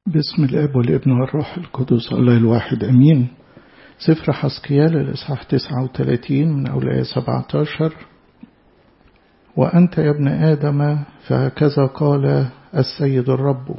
بسم الاب والابن والروح القدس الله الواحد امين سفر حسقيال الاصحاح 39 من اول ايه 17 وانت يا ابن ادم فهكذا قال السيد الرب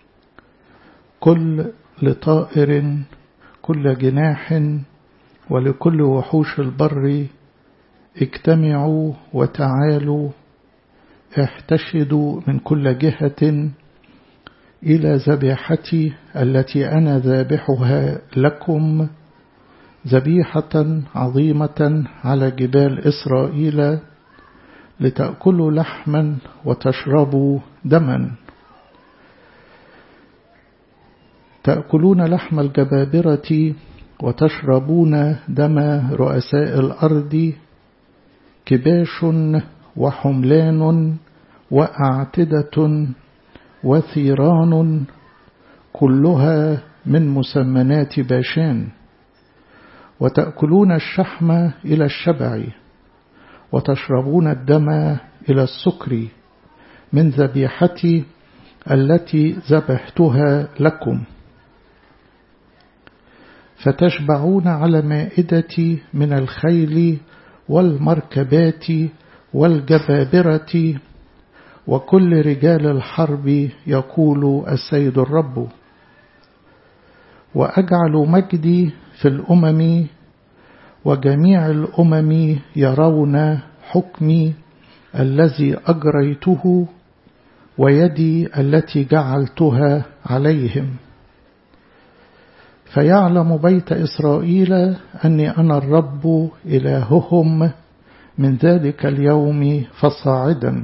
كل لطائر كل جناح ولكل وحوش البر اجتمعوا وتعالوا احتشدوا من كل جهة إلى ذبيحتي التي أنا ذابحها لكم ذبيحة عظيمة على جبال إسرائيل لتأكلوا لحما وتشربوا دما تأكلون لحم الجبابرة وتشربون دم رؤساء الأرض كباش وحملان وأعتدة وثيران كلها من مسمنات باشان وتأكلون الشحم إلى الشبع وتشربون الدم إلى السكر من ذبيحتي التي ذبحتها لكم فتشبعون على مائدتي من الخيل والمركبات والجبابرة وكل رجال الحرب يقول السيد الرب وأجعل مجدي في الأمم وجميع الأمم يرون حكمي الذي أجريته ويدي التي جعلتها عليهم فيعلم بيت إسرائيل أني أنا الرب إلههم من ذلك اليوم فصاعدا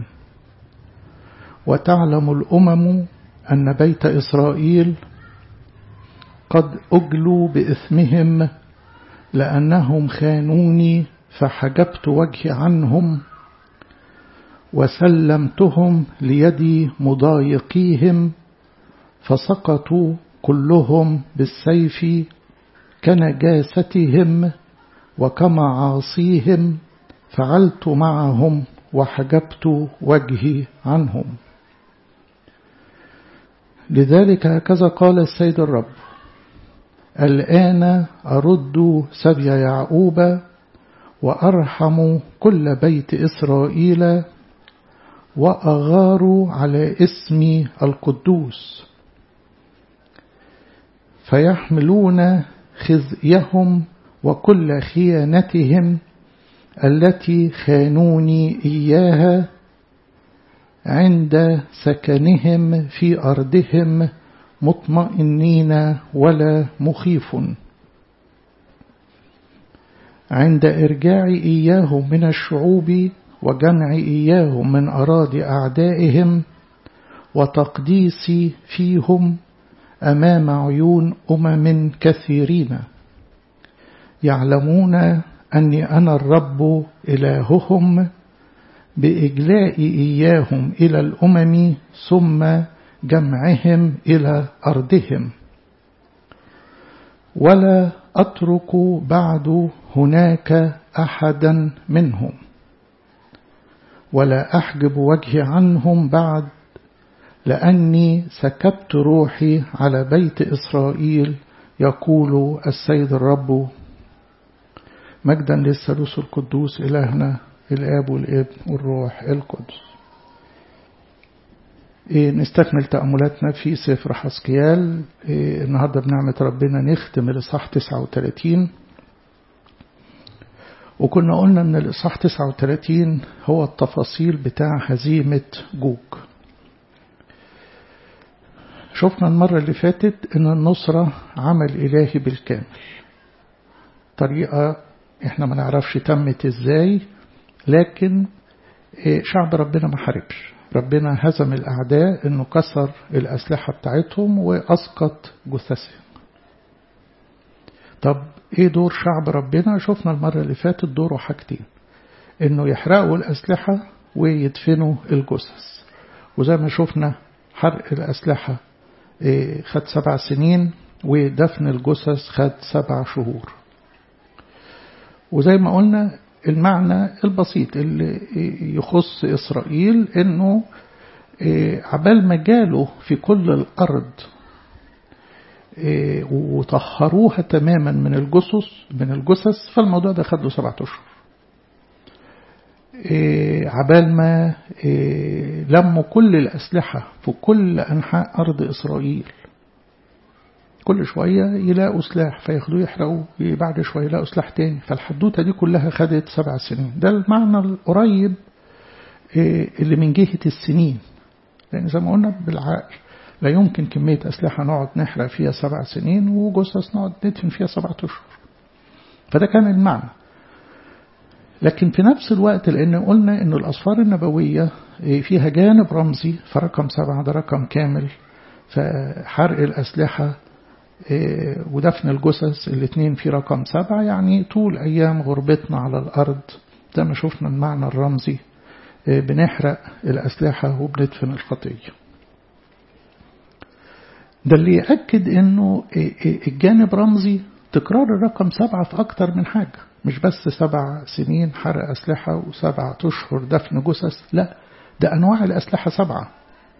وتعلم الأمم أن بيت إسرائيل قد أجلوا بإثمهم لأنهم خانوني فحجبت وجهي عنهم وسلمتهم ليدي مضايقيهم فسقطوا كلهم بالسيف كنجاستهم وكمعاصيهم فعلت معهم وحجبت وجهي عنهم لذلك هكذا قال السيد الرب الآن أرد سبي يعقوب وأرحم كل بيت إسرائيل وأغار على اسمي القدوس فيحملون خزيهم وكل خيانتهم التي خانوني إياها عند سكنهم في أرضهم مطمئنين ولا مخيف عند إرجاع إياهم من الشعوب وجمع إياهم من أراضي أعدائهم وتقديسي فيهم أمام عيون أمم كثيرين يعلمون أني أنا الرب إلههم بإجلاء إياهم إلى الأمم ثم جمعهم إلى أرضهم ولا أترك بعد هناك أحدا منهم ولا أحجب وجهي عنهم بعد لأني سكبت روحي على بيت إسرائيل يقول السيد الرب مجدا للثالوث القدوس إلهنا الآب والابن والروح القدس إيه نستكمل تأملاتنا في سفر حسكيال إيه النهاردة بنعمة ربنا نختم الإصحاح 39 وكنا قلنا أن الإصحاح 39 هو التفاصيل بتاع هزيمة جوج شفنا المرة اللي فاتت أن النصرة عمل إلهي بالكامل طريقة احنا ما نعرفش تمت ازاي لكن شعب ربنا ما حاربش ربنا هزم الأعداء انه كسر الأسلحة بتاعتهم وأسقط جثثهم طب ايه دور شعب ربنا شفنا المرة اللي فاتت دوره حاجتين انه يحرقوا الأسلحة ويدفنوا الجثث وزي ما شفنا حرق الأسلحة خد سبع سنين ودفن الجثث خد سبع شهور وزي ما قلنا المعنى البسيط اللي يخص إسرائيل إنه عبال ما جاله في كل الأرض وطهروها تماما من الجثث من الجثث فالموضوع ده خد له سبعة أشهر عبال ما لموا كل الأسلحة في كل أنحاء أرض إسرائيل كل شوية يلاقوا سلاح فياخدوه يحرقوه بعد شوية يلاقوا سلاح تاني فالحدوتة دي كلها خدت سبع سنين ده المعنى القريب اللي من جهة السنين لأن زي ما قلنا بالعقل لا يمكن كمية أسلحة نقعد نحرق فيها سبع سنين وجثث نقعد ندفن فيها سبعة أشهر فده كان المعنى لكن في نفس الوقت لأن قلنا أن الأسفار النبوية فيها جانب رمزي فرقم سبعة ده رقم كامل فحرق الأسلحة ودفن الجثث الاثنين في رقم سبعة يعني طول أيام غربتنا على الأرض زي ما شفنا المعنى الرمزي بنحرق الأسلحة وبندفن الخطية ده اللي يأكد أنه الجانب رمزي تكرار الرقم سبعة في أكتر من حاجة مش بس سبع سنين حرق أسلحة وسبعة أشهر دفن جثث لا ده أنواع الأسلحة سبعة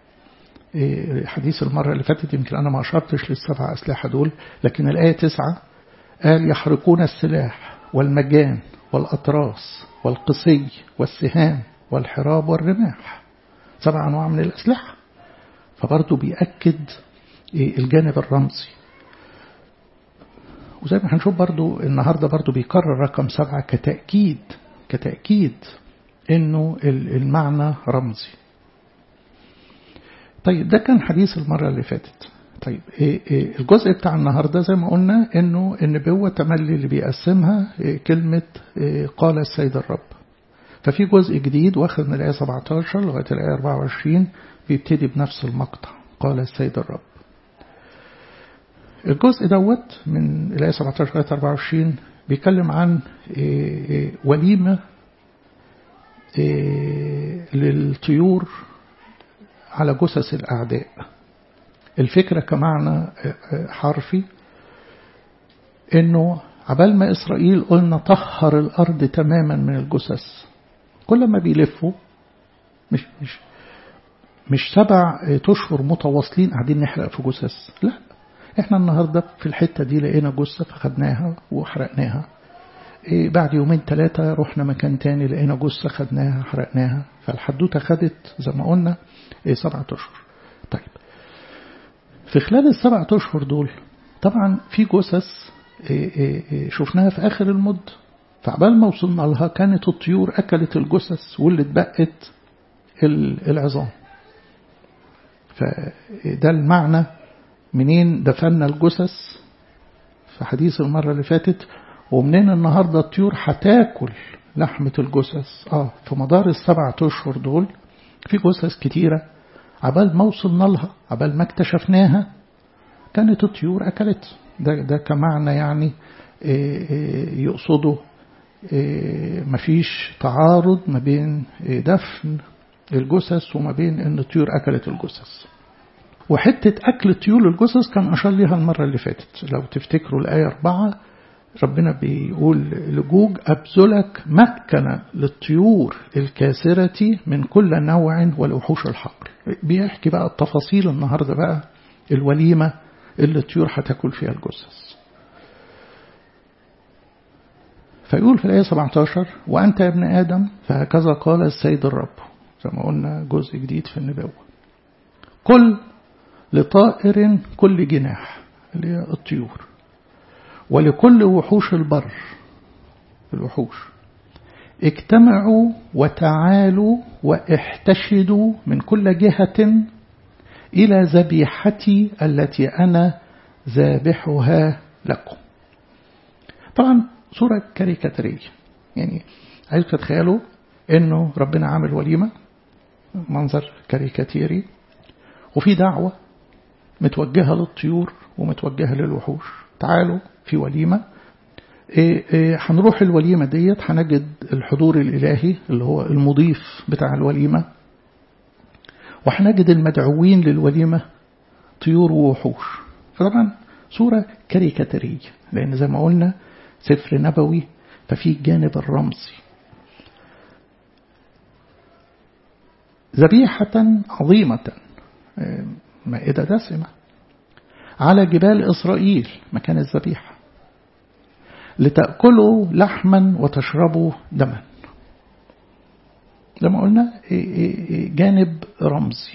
حديث المرة اللي فاتت يمكن أنا ما أشرتش للسبع أسلحة دول لكن الآية تسعة قال يحرقون السلاح والمجان والأطراس والقصي والسهام والحراب والرماح سبع أنواع من الأسلحة فبرضه بيأكد الجانب الرمزي وزي ما هنشوف برضو النهاردة برضو بيكرر رقم سبعة كتأكيد كتأكيد انه المعنى رمزي طيب ده كان حديث المرة اللي فاتت طيب الجزء بتاع النهاردة زي ما قلنا انه النبوة تملي اللي بيقسمها كلمة قال السيد الرب ففي جزء جديد واخد من الآية 17 لغاية الآية 24 بيبتدي بنفس المقطع قال السيد الرب الجزء دوت من الآية 17 لغاية 24 بيتكلم عن وليمة للطيور على جثث الأعداء الفكرة كمعنى حرفي انه عبال ما إسرائيل قلنا طهر الأرض تماما من الجثث كل ما بيلفوا مش مش مش سبع أشهر متواصلين قاعدين نحرق في جثث لا احنا النهاردة في الحتة دي لقينا جثة فخدناها وحرقناها إيه بعد يومين ثلاثة رحنا مكان تاني لقينا جثة خدناها حرقناها فالحدوتة خدت زي ما قلنا إيه سبعة أشهر طيب في خلال السبعة أشهر دول طبعا في جثث إيه إيه شفناها في آخر المد فعبال ما وصلنا لها كانت الطيور أكلت الجثث واللي اتبقت العظام فده المعنى منين دفنا الجثث في حديث المرة اللي فاتت ومنين النهاردة الطيور هتاكل لحمة الجثث اه في مدار السبعة أشهر دول في جثث كتيرة عبال ما وصلنا لها عبال ما اكتشفناها كانت الطيور أكلت ده, ده كمعنى يعني يقصده مفيش تعارض ما بين دفن الجثث وما بين ان الطيور أكلت الجثث وحتة أكل طيور الجثث كان أشار ليها المرة اللي فاتت لو تفتكروا الآية أربعة ربنا بيقول لجوج أبذلك مأكنة للطيور الكاسرة من كل نوع والوحوش الحقل بيحكي بقى التفاصيل النهاردة بقى الوليمة اللي الطيور هتاكل فيها الجثث فيقول في الآية 17 وأنت يا ابن آدم فهكذا قال السيد الرب زي ما قلنا جزء جديد في النبوة كل لطائر كل جناح اللي هي الطيور ولكل وحوش البر الوحوش اجتمعوا وتعالوا واحتشدوا من كل جهة إلى ذبيحتي التي أنا ذابحها لكم طبعا صورة كاريكاتيرية يعني عايزك تتخيلوا انه ربنا عامل وليمة منظر كاريكاتيري وفي دعوة متوجهة للطيور ومتوجهة للوحوش تعالوا في وليمة إيه إيه هنروح الوليمة ديت هنجد الحضور الإلهي اللي هو المضيف بتاع الوليمة وهنجد المدعوين للوليمة طيور ووحوش فطبعا صورة كاريكاتيرية لأن زي ما قلنا سفر نبوي ففي الجانب الرمزي ذبيحة عظيمة مائدة دسمة على جبال إسرائيل مكان الذبيحة لتأكلوا لحما وتشربوا دما زي ما قلنا جانب رمزي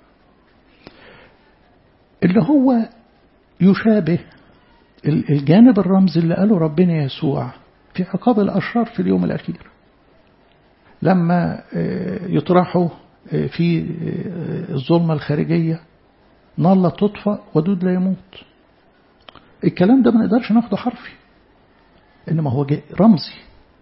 اللي هو يشابه الجانب الرمزي اللي قاله ربنا يسوع في عقاب الأشرار في اليوم الأخير لما يطرحوا في الظلمة الخارجية نار لا تطفأ ودود لا يموت الكلام ده ما نقدرش ناخده حرفي إنما هو رمزي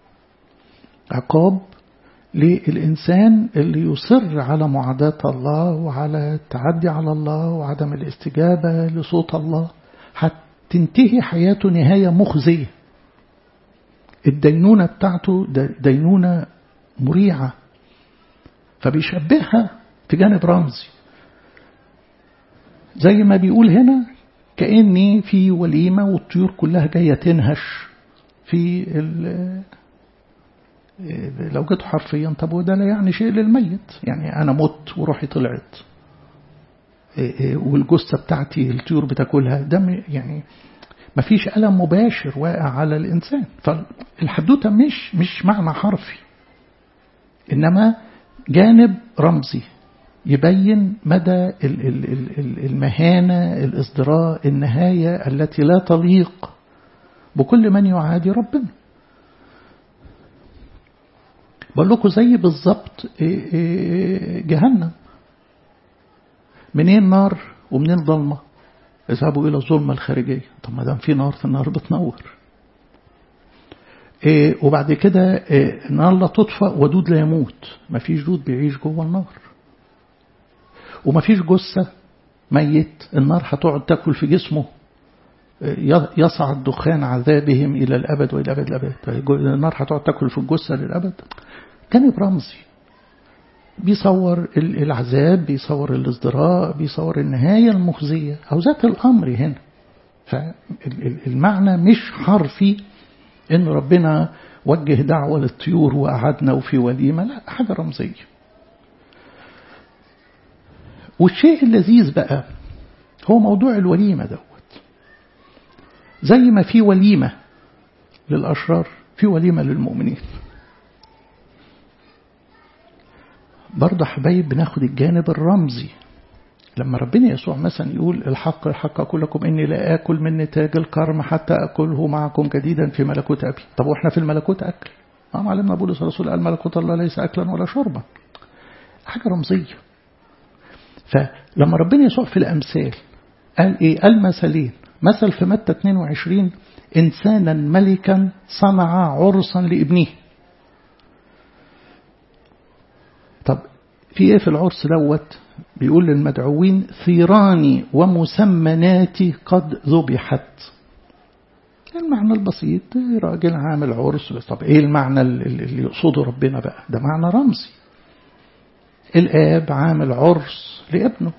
عقاب للإنسان اللي يصر على معاداة الله وعلى التعدي على الله وعدم الاستجابة لصوت الله هتنتهي حياته نهاية مخزية الدينونة بتاعته دينونة مريعة فبيشبهها في جانب رمزي زي ما بيقول هنا كأني في وليمة والطيور كلها جاية تنهش في لو جيت حرفيا طب وده لا يعني شيء للميت يعني أنا مت وروحي طلعت والجثة بتاعتي الطيور بتاكلها ده يعني ما فيش ألم مباشر واقع على الإنسان فالحدوتة مش مش معنى حرفي إنما جانب رمزي يبين مدى المهانة الإصدراء النهاية التي لا تليق بكل من يعادي ربنا بقول لكم زي بالظبط جهنم منين نار ومنين ظلمة اذهبوا إلى الظلمة الخارجية طب ما دام في نار فالنار بتنور إيه وبعد كده إيه النار لا تطفأ ودود لا يموت ما فيش دود بيعيش جوه النار وما فيش جثة ميت النار هتقعد تاكل في جسمه يصعد دخان عذابهم إلى الأبد وإلى أبد الأبد النار هتقعد تاكل في الجثة للأبد جانب رمزي بيصور العذاب بيصور الازدراء بيصور النهاية المخزية أو ذات الأمر هنا فالمعنى مش حرفي إن ربنا وجه دعوة للطيور وقعدنا وفي وليمة لا حاجة رمزية والشيء اللذيذ بقى هو موضوع الوليمة دوت زي ما في وليمة للأشرار في وليمة للمؤمنين برضه حبايب بناخد الجانب الرمزي لما ربنا يسوع مثلا يقول الحق الحق أقول لكم إني لا آكل من نتاج الكرم حتى أكله معكم جديدا في ملكوت أبي طب وإحنا في الملكوت أكل أما علمنا بولس الرسول قال ملكوت الله ليس أكلا ولا شربا حاجة رمزية فلما ربنا يسوع في الأمثال قال إيه قال مثلين مثل في متى 22 إنسانا ملكا صنع عرسا لابنه طب في ايه في العرس دوت بيقول للمدعوين ثيراني ومسمناتي قد ذبحت المعنى البسيط راجل عامل عرس طب ايه المعنى اللي يقصده ربنا بقى ده معنى رمزي الاب عامل عرس لابنه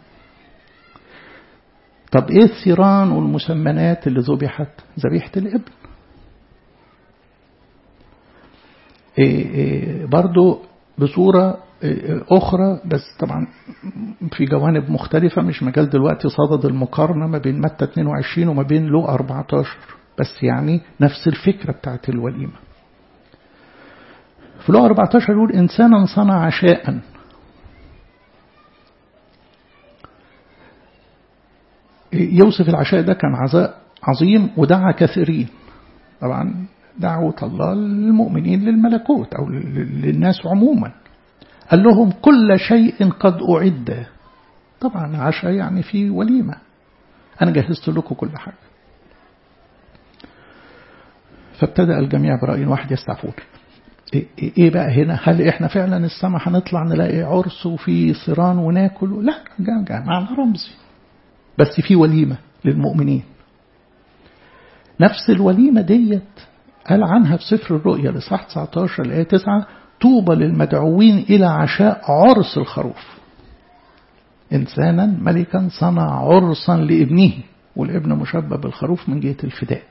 طب ايه الثيران والمسمنات اللي ذبحت ذبيحة الابن إيه إيه برضو بصورة أخرى بس طبعا في جوانب مختلفة مش مجال دلوقتي صدد المقارنة ما بين متى 22 وما بين لو 14 بس يعني نفس الفكرة بتاعت الوليمة في لو 14 يقول إنسانا صنع عشاء يوصف العشاء ده كان عزاء عظيم ودعا كثيرين طبعا دعوة الله للمؤمنين للملكوت أو للناس عموما قال لهم كل شيء قد أعد طبعا عشاء يعني في وليمة أنا جهزت لكم كل حاجة فابتدأ الجميع برأي واحد يستعفون ايه بقى هنا هل احنا فعلا السماء هنطلع نلاقي عرس وفي صيران وناكل لا جاء جاء معنى رمزي بس في وليمة للمؤمنين نفس الوليمة ديت قال عنها في سفر الرؤيا لصح 19 الآية 9 طوبى للمدعوين إلى عشاء عرس الخروف إنسانا ملكا صنع عرسا لابنه والابن مشبه بالخروف من جهة الفداء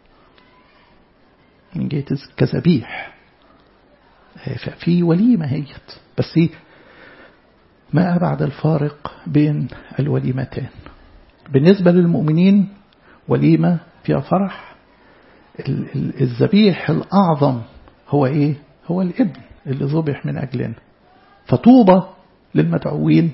من جهة كذبيح ففي وليمة هيت بس ما أبعد الفارق بين الوليمتين بالنسبة للمؤمنين وليمة فيها فرح الذبيح الأعظم هو إيه هو الابن اللي ذبح من أجلنا فطوبى للمدعوين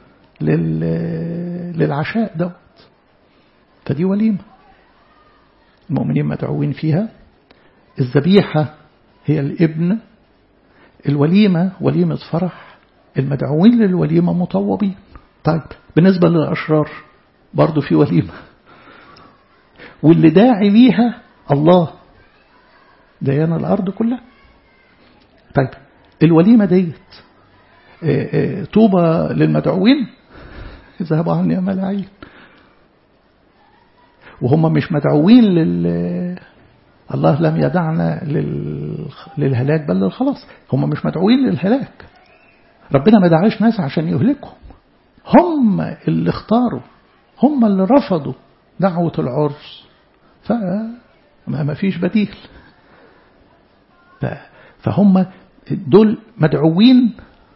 للعشاء دوت فدي وليمة المؤمنين مدعوين فيها الذبيحة هي الابن الوليمة وليمة فرح المدعوين للوليمة مطوبين طيب بالنسبة للأشرار برضو في وليمة واللي داعي ليها الله ديان الأرض كلها طيب الوليمة ديت طوبى للمدعوين ذهبوا عني ملاعين وهم مش مدعوين لل الله لم يدعنا لل... للهلاك بل للخلاص هم مش مدعوين للهلاك ربنا ما دعاش ناس عشان يهلكهم هم اللي اختاروا هم اللي رفضوا دعوة العرس فما فيش بديل فهم دول مدعوين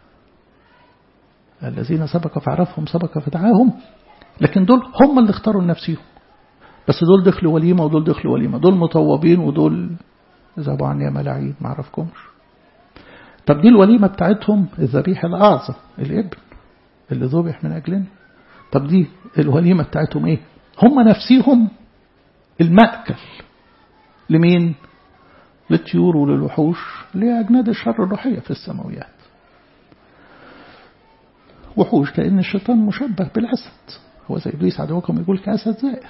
الذين سبق فعرفهم سبق فدعاهم لكن دول هم اللي اختاروا لنفسهم بس دول دخلوا وليمة ودول دخلوا وليمة دول مطوبين ودول ذهبوا عني ملاعين ما عرفكمش طب دي الوليمة بتاعتهم الذبيح الأعظم الابن اللي ذبح من أجلنا طب دي الوليمة بتاعتهم ايه هم نفسيهم المأكل لمين للطيور وللوحوش لأجناد الشر الروحية في السماويات وحوش لأن الشيطان مشبه بالأسد هو زي إبليس عدوكم يقول كأسد زائر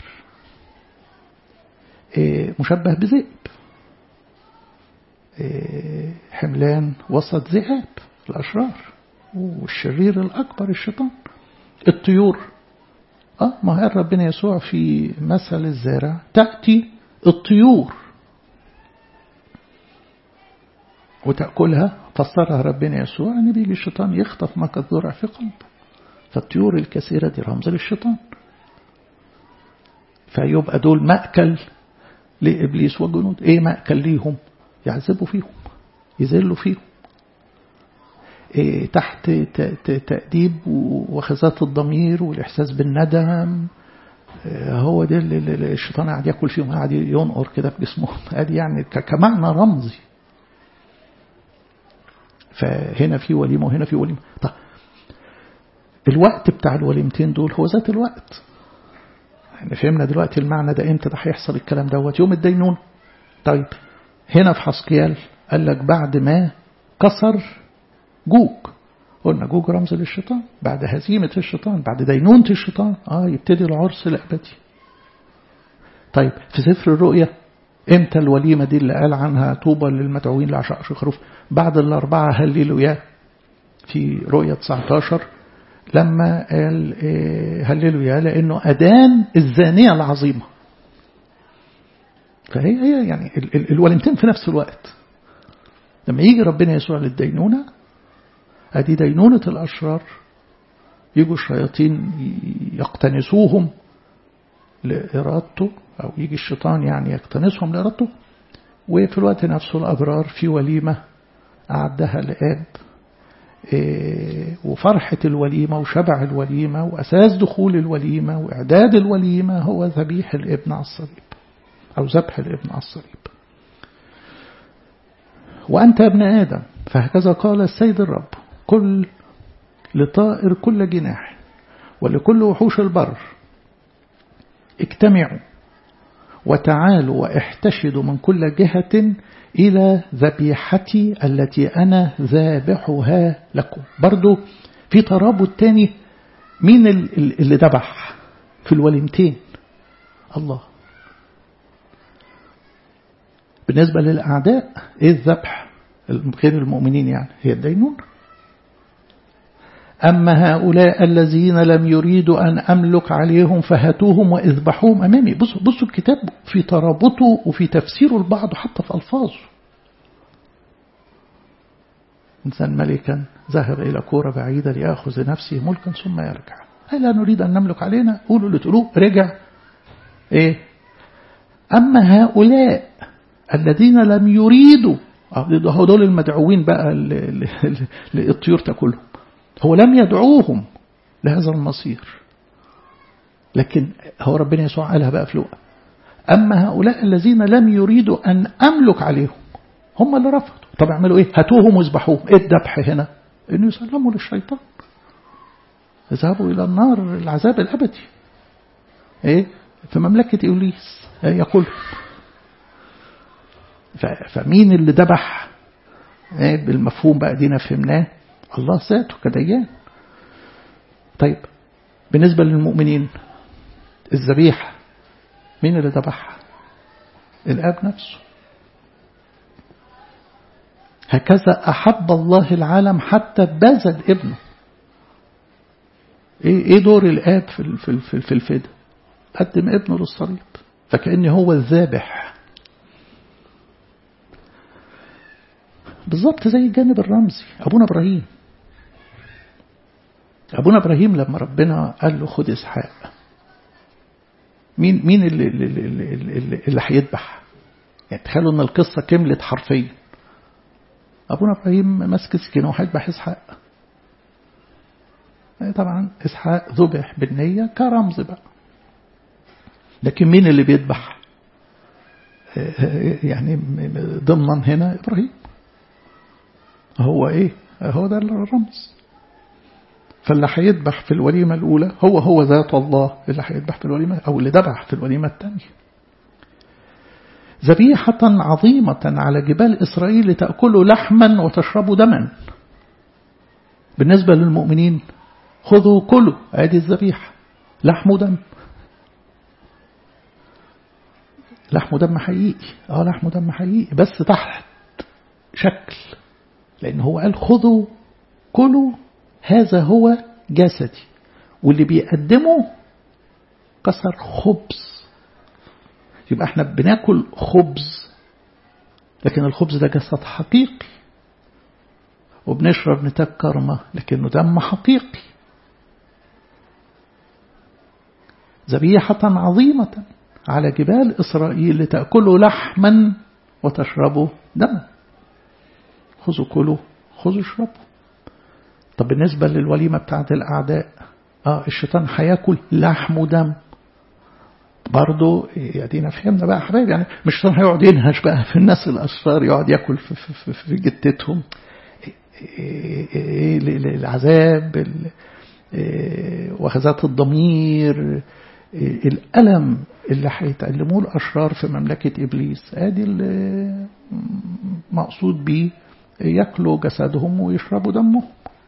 إيه مشبه بذئب إيه حملان وسط ذئاب الأشرار والشرير الأكبر الشيطان الطيور اه ما قال ربنا يسوع في مثل الزارع تأتي الطيور وتأكلها فسرها ربنا يسوع أن بيجي الشيطان يخطف ما قد زرع في قلبه فالطيور الكثيرة دي رمز للشيطان فيبقى دول مأكل لإبليس وجنود إيه مأكل ليهم يعذبوا فيهم يذلوا فيهم إيه تحت تأديب وخزات الضمير والإحساس بالندم هو ده اللي الشيطان قاعد ياكل فيهم قاعد ينقر كده في جسمهم ادي يعني كمعنى رمزي فهنا في وليمة وهنا في وليمة طب الوقت بتاع الوليمتين دول هو ذات الوقت احنا فهمنا دلوقتي المعنى ده امتى ده هيحصل الكلام دوت يوم الدينون طيب هنا في حسقيال قال لك بعد ما كسر جوج قلنا جوج رمز للشيطان بعد هزيمة الشيطان بعد دينونة الشيطان اه يبتدي العرس الأبدي طيب في سفر الرؤيا امتى الوليمة دي اللي قال عنها طوبى للمدعوين لعشاء خروف بعد الأربعة هللويا في رؤية 19 لما قال هللويا لأنه أدان الزانية العظيمة فهي هي يعني الوليمتين في نفس الوقت لما يجي ربنا يسوع للدينونة أدي دينونة الأشرار يجوا الشياطين يقتنسوهم لإرادته أو يجي الشيطان يعني يقتنسهم لإرادته وفي الوقت نفسه الأبرار في وليمة أعدها الآب وفرحة الوليمة وشبع الوليمة وأساس دخول الوليمة وإعداد الوليمة هو ذبيح الابن على الصليب أو ذبح الابن على الصليب وأنت ابن آدم فهكذا قال السيد الرب كل لطائر كل جناح ولكل وحوش البر اجتمعوا وتعالوا واحتشدوا من كل جهة إلى ذبيحتي التي أنا ذابحها لكم برضو في ترابط تاني مين اللي ذبح في الوليمتين الله بالنسبة للأعداء إيه الذبح غير المؤمنين يعني هي الدينون أما هؤلاء الذين لم يريدوا أن أملك عليهم فهاتوهم وإذبحوهم أمامي بصوا, بصوا الكتاب في ترابطه وفي تفسيره البعض حتى في ألفاظه إنسان ملكا ذهب إلى كورة بعيدة ليأخذ نفسه ملكا ثم يرجع هل لا نريد أن نملك علينا قولوا اللي تقولوه رجع إيه أما هؤلاء الذين لم يريدوا هو دول المدعوين بقى للطيور تاكلهم هو لم يدعوهم لهذا المصير لكن هو ربنا يسوع قالها بقى في لوقا أما هؤلاء الذين لم يريدوا أن أملك عليهم هم اللي رفضوا طب اعملوا ايه هاتوهم واذبحوهم ايه الذبح هنا انه يسلموا للشيطان يذهبوا الى النار العذاب الابدي ايه في مملكة ابليس إيه يقول فمين اللي ذبح ايه بالمفهوم بقى دينا فهمناه الله ذاته كديان طيب بالنسبة للمؤمنين الذبيحة مين اللي ذبحها الاب نفسه هكذا أحب الله العالم حتى بذل ابنه ايه ايه دور الاب في في في, في الفدا قدم ابنه للصليب فكأن هو الذابح بالظبط زي الجانب الرمزي ابونا ابراهيم ابونا ابراهيم لما ربنا قال له خد اسحاق مين مين اللي اللي اللي, اللي هيذبح يعني تخيلوا ان القصه كملت حرفيا أبونا إبراهيم ماسك سكينه وهيذبح إسحاق طبعا إسحاق ذبح بالنية كرمز بقى لكن مين اللي بيذبح يعني ضمن هنا إبراهيم هو إيه هو ده الرمز فاللي هيذبح في الوليمة الأولى هو هو ذات الله اللي هيذبح في الوليمة أو اللي ذبح في الوليمة الثانية ذبيحة عظيمة على جبال إسرائيل لتأكلوا لحما وتشربوا دما بالنسبة للمؤمنين خذوا كلوا ادي الذبيحة لحم ودم لحم ودم حقيقي اه لحم ودم حقيقي بس تحت شكل لأن هو قال خذوا كلوا هذا هو جسدي واللي بيقدمه كسر خبز يبقى احنا بناكل خبز لكن الخبز ده جسد حقيقي وبنشرب نتاج كرمة لكنه دم حقيقي ذبيحة عظيمة على جبال إسرائيل لتأكلوا لحما وتشربوا دما خذوا كلوا خذوا اشربوا طب بالنسبة للوليمة بتاعت الأعداء آه الشيطان هياكل لحم ودم برضه ادينا فهمنا بقى حبايبي يعني مش الشيطان هيقعد ينهش بقى في الناس الاشرار يقعد ياكل في, في, في, في جتتهم العذاب وخزات الضمير الألم اللي هيتألموه الأشرار في مملكة إبليس ادي اللي مقصود بيه ياكلوا جسدهم ويشربوا دمهم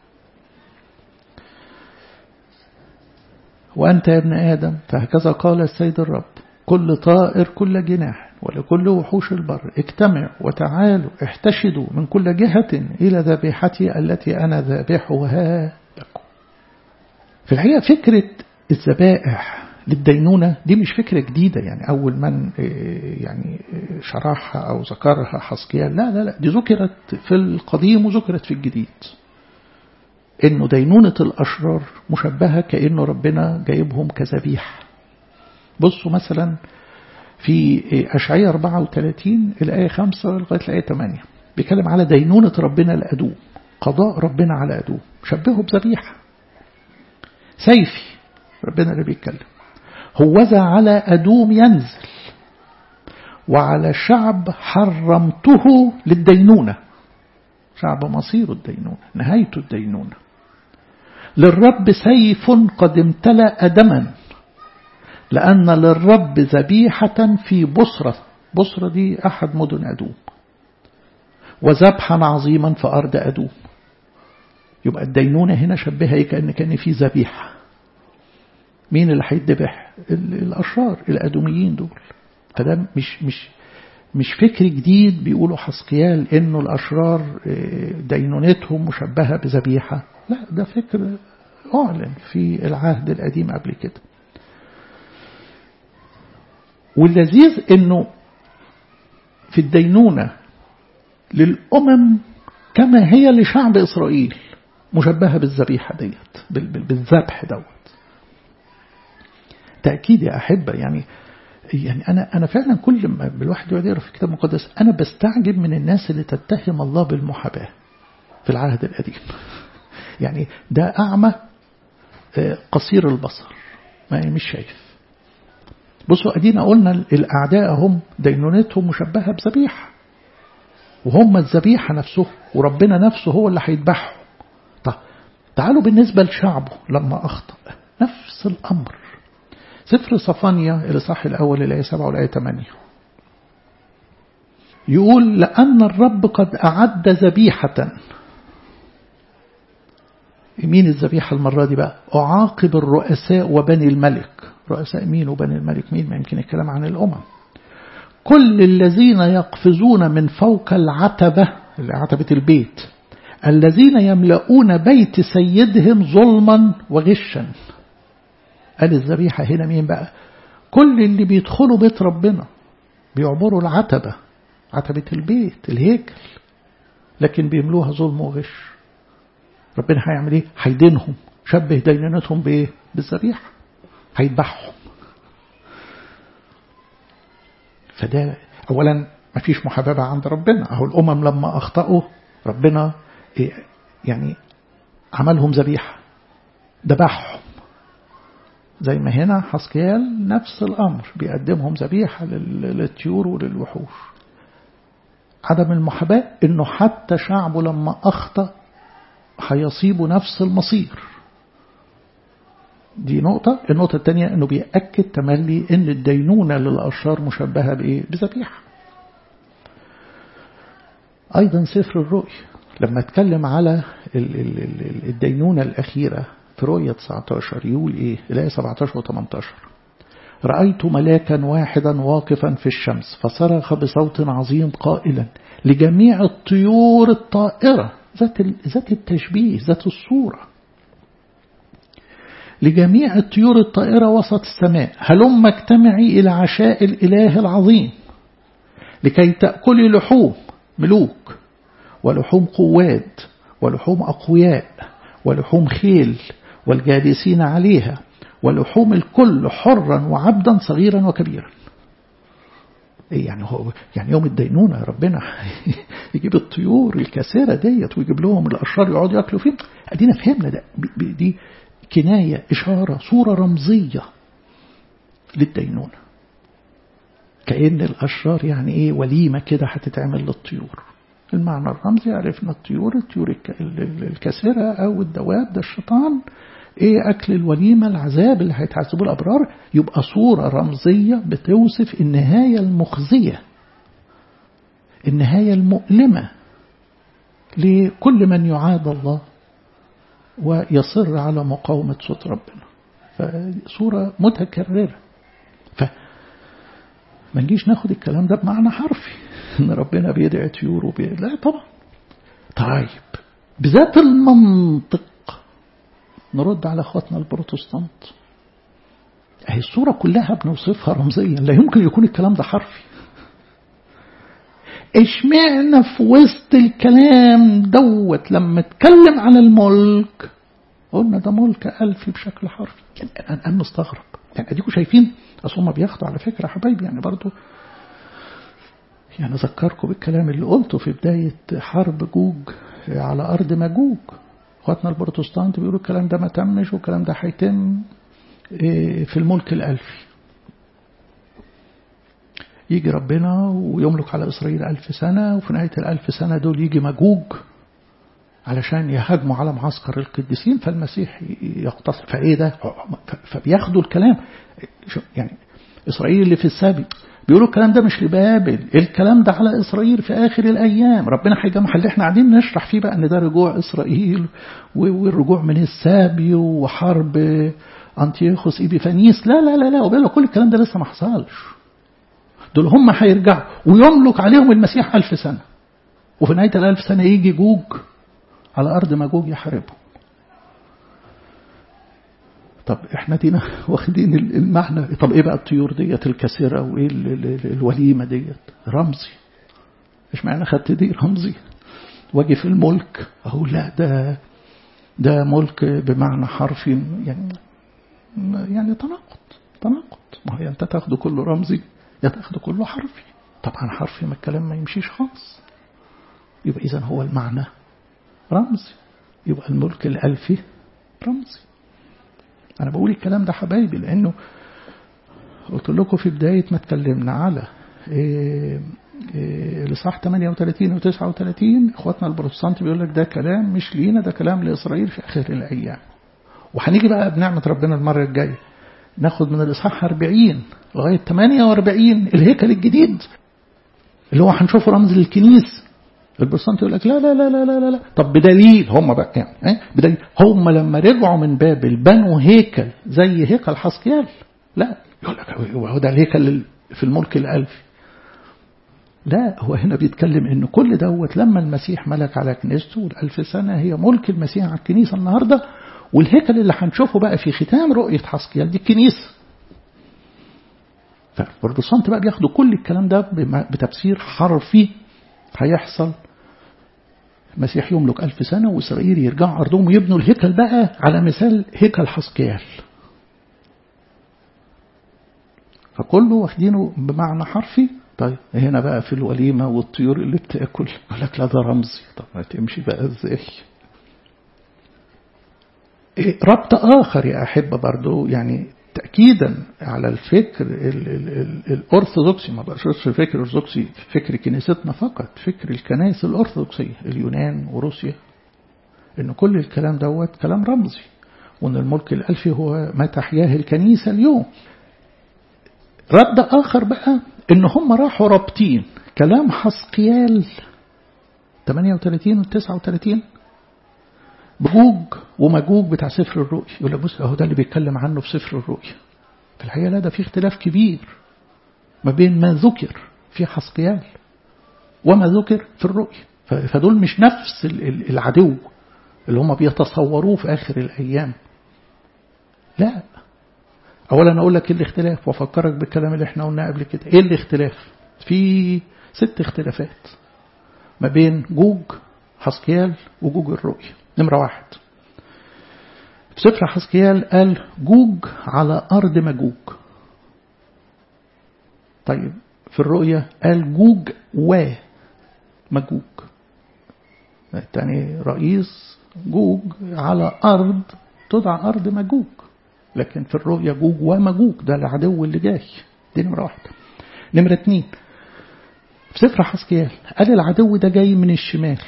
وأنت يا ابن آدم فهكذا قال السيد الرب كل طائر كل جناح ولكل وحوش البر اجتمعوا وتعالوا احتشدوا من كل جهة إلى ذبيحتي التي أنا ذابحها لكم في الحقيقة فكرة الذبائح للدينونة دي مش فكرة جديدة يعني أول من يعني شرحها أو ذكرها حسقيال لا لا لا دي ذكرت في القديم وذكرت في الجديد إنه دينونة الأشرار مشبهة كأنه ربنا جايبهم كذبيح بصوا مثلا في أشعية 34 الآية 5 لغاية الآية 8 بيتكلم على دينونة ربنا لأدوم قضاء ربنا على أدوم شبهه بذبيحة سيفي ربنا اللي بيتكلم هوذا على أدوم ينزل وعلى شعب حرمته للدينونة شعب مصير الدينونة نهاية الدينونة للرب سيف قد امتلأ دما لأن للرب ذبيحة في بصرة بصرة دي أحد مدن أدوم وذبحا عظيما في أرض أدوم يبقى الدينونة هنا شبهها إيه كأن كان في ذبيحة مين اللي هيتذبح الأشرار الأدوميين دول فده مش مش مش فكر جديد بيقولوا حسقيال انه الاشرار دينونتهم مشبهه بذبيحه لا ده فكر اعلن في العهد القديم قبل كده واللذيذ انه في الدينونه للامم كما هي لشعب اسرائيل مشبهه بالذبيحه ديت بالذبح دوت تاكيد يا احبه يعني يعني أنا أنا فعلا كل ما الواحد يقعد يقرا في الكتاب المقدس أنا بستعجب من الناس اللي تتهم الله بالمحاباة في العهد القديم يعني ده أعمى قصير البصر ما مش شايف بصوا أدينا قلنا الأعداء هم دينونتهم مشبهة بذبيحة وهم الذبيحة نفسه وربنا نفسه هو اللي هيذبحهم طب تعالوا بالنسبة لشعبه لما أخطأ نفس الأمر سفر صفانيا الإصحاح الأول الآية 7 والآية 8 يقول لأن الرب قد أعد ذبيحة مين الذبيحة المرة دي بقى أعاقب الرؤساء وبني الملك رؤساء مين وبني الملك مين ما يمكن الكلام عن الأمم كل الذين يقفزون من فوق العتبة عتبة البيت الذين يملؤون بيت سيدهم ظلما وغشا قال الذبيحة هنا مين بقى كل اللي بيدخلوا بيت ربنا بيعبروا العتبة عتبة البيت الهيكل لكن بيملوها ظلم وغش ربنا هيعمل ايه هيدينهم شبه دينونتهم بايه بالذبيحة هيذبحهم فده اولا ما فيش محاببة عند ربنا اهو الامم لما اخطأوا ربنا إيه يعني عملهم ذبيحة ذبحهم زي ما هنا حسكيال نفس الأمر بيقدمهم ذبيحة للطيور وللوحوش عدم المحاباة انه حتى شعبه لما أخطأ هيصيبوا نفس المصير دي نقطة النقطة الثانية انه بيأكد تملي ان الدينونة للأشرار مشبهة بإيه؟ بذبيحة أيضا سفر الرؤيا لما اتكلم على الدينونة الأخيرة في رؤية 19 يقول إيه الآية 17 و 18 رأيت ملاكا واحدا واقفا في الشمس فصرخ بصوت عظيم قائلا لجميع الطيور الطائرة ذات ذات التشبيه ذات الصورة لجميع الطيور الطائرة وسط السماء هلم اجتمعي إلى عشاء الإله العظيم لكي تأكلي لحوم ملوك ولحوم قواد ولحوم أقوياء ولحوم خيل والجالسين عليها ولحوم الكل حرا وعبدا صغيرا وكبيرا ايه يعني هو يعني يوم الدينونة يا ربنا يجيب الطيور الكثيرة ديت ويجيب لهم الأشرار يقعدوا ياكلوا فين ادينا فهمنا ده دي كناية إشارة صورة رمزية للدينونة كأن الأشرار يعني إيه وليمة كده هتتعمل للطيور المعنى الرمزي عرفنا الطيور الطيور الكثيرة أو الدواب ده الشيطان إيه أكل الوليمة العذاب اللي هيتعذبوا الأبرار يبقى صورة رمزية بتوصف النهاية المخزية النهاية المؤلمة لكل من يعاد الله ويصر على مقاومة صوت ربنا فصورة متكررة فما نجيش ناخد الكلام ده بمعنى حرفي ان ربنا بيدعي طيور وبي... لا طبعا طيب بذات المنطق نرد على اخواتنا البروتستانت اهي الصورة كلها بنوصفها رمزيا لا يمكن يكون الكلام ده حرفي اشمعنا في وسط الكلام دوت لما اتكلم عن الملك قلنا ده ملك ألفي بشكل حرفي يعني أنا مستغرب يعني أديكم شايفين أصل هم بياخدوا على فكرة حبايبي يعني برضو يعني أذكركم بالكلام اللي قلته في بداية حرب جوج على أرض مجوج اخواتنا البروتستانت بيقولوا الكلام ده ما تمش والكلام ده هيتم في الملك الألفي يجي ربنا ويملك على إسرائيل ألف سنة وفي نهاية الألف سنة دول يجي مجوج علشان يهاجموا على معسكر القديسين فالمسيح يقتصر فإيه ده فبياخدوا الكلام يعني إسرائيل اللي في السابق بيقولوا الكلام ده مش لبابل الكلام ده على إسرائيل في آخر الأيام ربنا هيجمع اللي احنا قاعدين نشرح فيه بقى ان ده رجوع إسرائيل والرجوع من السابي وحرب أنتيوخوس إيبيفانيس لا لا لا لا وبيقولوا كل الكلام ده لسه ما حصلش دول هم هيرجعوا ويملك عليهم المسيح ألف سنة وفي نهاية الألف سنة يجي جوج على أرض مجوج يحاربه طب احنا دينا واخدين المعنى طب ايه بقى الطيور ديت الكثيرة وايه الوليمة ديت رمزي ايش معنى خدت دي رمزي واجي في الملك اهو لا ده ده ملك بمعنى حرفي يعني يعني تناقض تناقض ما هي انت تاخده كله رمزي يا تاخده كله حرفي طبعا حرفي ما الكلام ما يمشيش خالص يبقى اذا هو المعنى رمزي يبقى الملك الألفي رمزي أنا بقول الكلام ده حبايبي لأنه قلت لكم في بداية ما اتكلمنا على إيه إيه الإصحاح 38 و 39 إخواتنا البروتستانت بيقول لك ده كلام مش لينا ده كلام لإسرائيل في آخر الأيام وهنيجي بقى بنعمة ربنا المرة الجاية ناخد من الإصحاح 40 لغاية 48 الهيكل الجديد اللي هو هنشوفه رمز للكنيسة البروتستانت يقول لك لا لا لا لا لا لا طب بدليل هم بقى يعني ايه بدليل هم لما رجعوا من بابل بنوا هيكل زي هيكل حسقيال لا يقول لك هو ده الهيكل في الملك الألفي لا هو هنا بيتكلم ان كل دوت لما المسيح ملك على كنيسته والألف سنة هي ملك المسيح على الكنيسة النهاردة والهيكل اللي هنشوفه بقى في ختام رؤية حسقيال دي الكنيسة فالبروتستانت بقى بياخدوا كل الكلام ده بتفسير حرفي هيحصل المسيح يملك ألف سنة وإسرائيل يرجعوا أرضهم ويبنوا الهيكل بقى على مثال هيكل حسقيال فكله واخدينه بمعنى حرفي طيب هنا بقى في الوليمة والطيور اللي بتاكل يقول لك لا ده رمزي طب ما تمشي بقى ازاي إيه ربط آخر يا أحبة برضو يعني تأكيدا على الفكر الأرثوذكسي ما بقصدش الفكر الأرثوذكسي فكر كنيستنا فقط فكر الكنائس الأرثوذكسية اليونان وروسيا إن كل الكلام دوت كلام رمزي وإن الملك الألفي هو ما تحياه الكنيسة اليوم رد آخر بقى إن هم راحوا رابطين كلام حسقيال 38 و 39 بجوج ومجوج بتاع سفر الرؤيا يقول لك بص اهو ده اللي بيتكلم عنه في سفر الرؤيا في الحقيقة لا ده في اختلاف كبير ما بين ما ذكر في حسقيال وما ذكر في الرؤيا فدول مش نفس العدو اللي هم بيتصوروه في آخر الأيام لا أولا أقول لك إيه الاختلاف وأفكرك بالكلام اللي احنا قلناه قبل كده إيه الاختلاف في ست اختلافات ما بين جوج حسقيال وجوج الرؤيا نمرة واحد في سفر حسقيال قال جوج على أرض مجوج طيب في الرؤيا قال جوج ومجوج الثاني رئيس جوج على أرض تدعى أرض مجوج لكن في الرؤيا جوج ومجوج ده العدو اللي جاي دي نمرة واحدة نمرة اتنين في سفر حسقيال قال العدو ده جاي من الشمال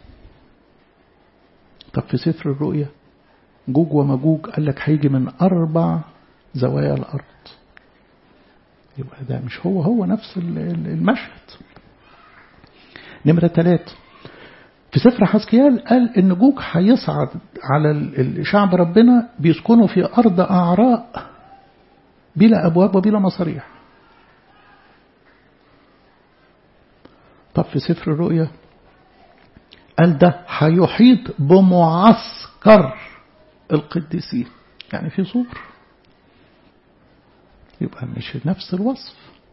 طب في سفر الرؤيا جوج ومجوج قال لك هيجي من أربع زوايا الأرض يبقى ده مش هو هو نفس المشهد نمرة ثلاثة في سفر حسكيال قال إن جوج هيصعد على الشعب ربنا بيسكنوا في أرض أعراء بلا أبواب وبلا مصاريح طب في سفر الرؤيا قال ده هيحيط بمعسكر القديسين يعني في صور يبقى مش نفس الوصف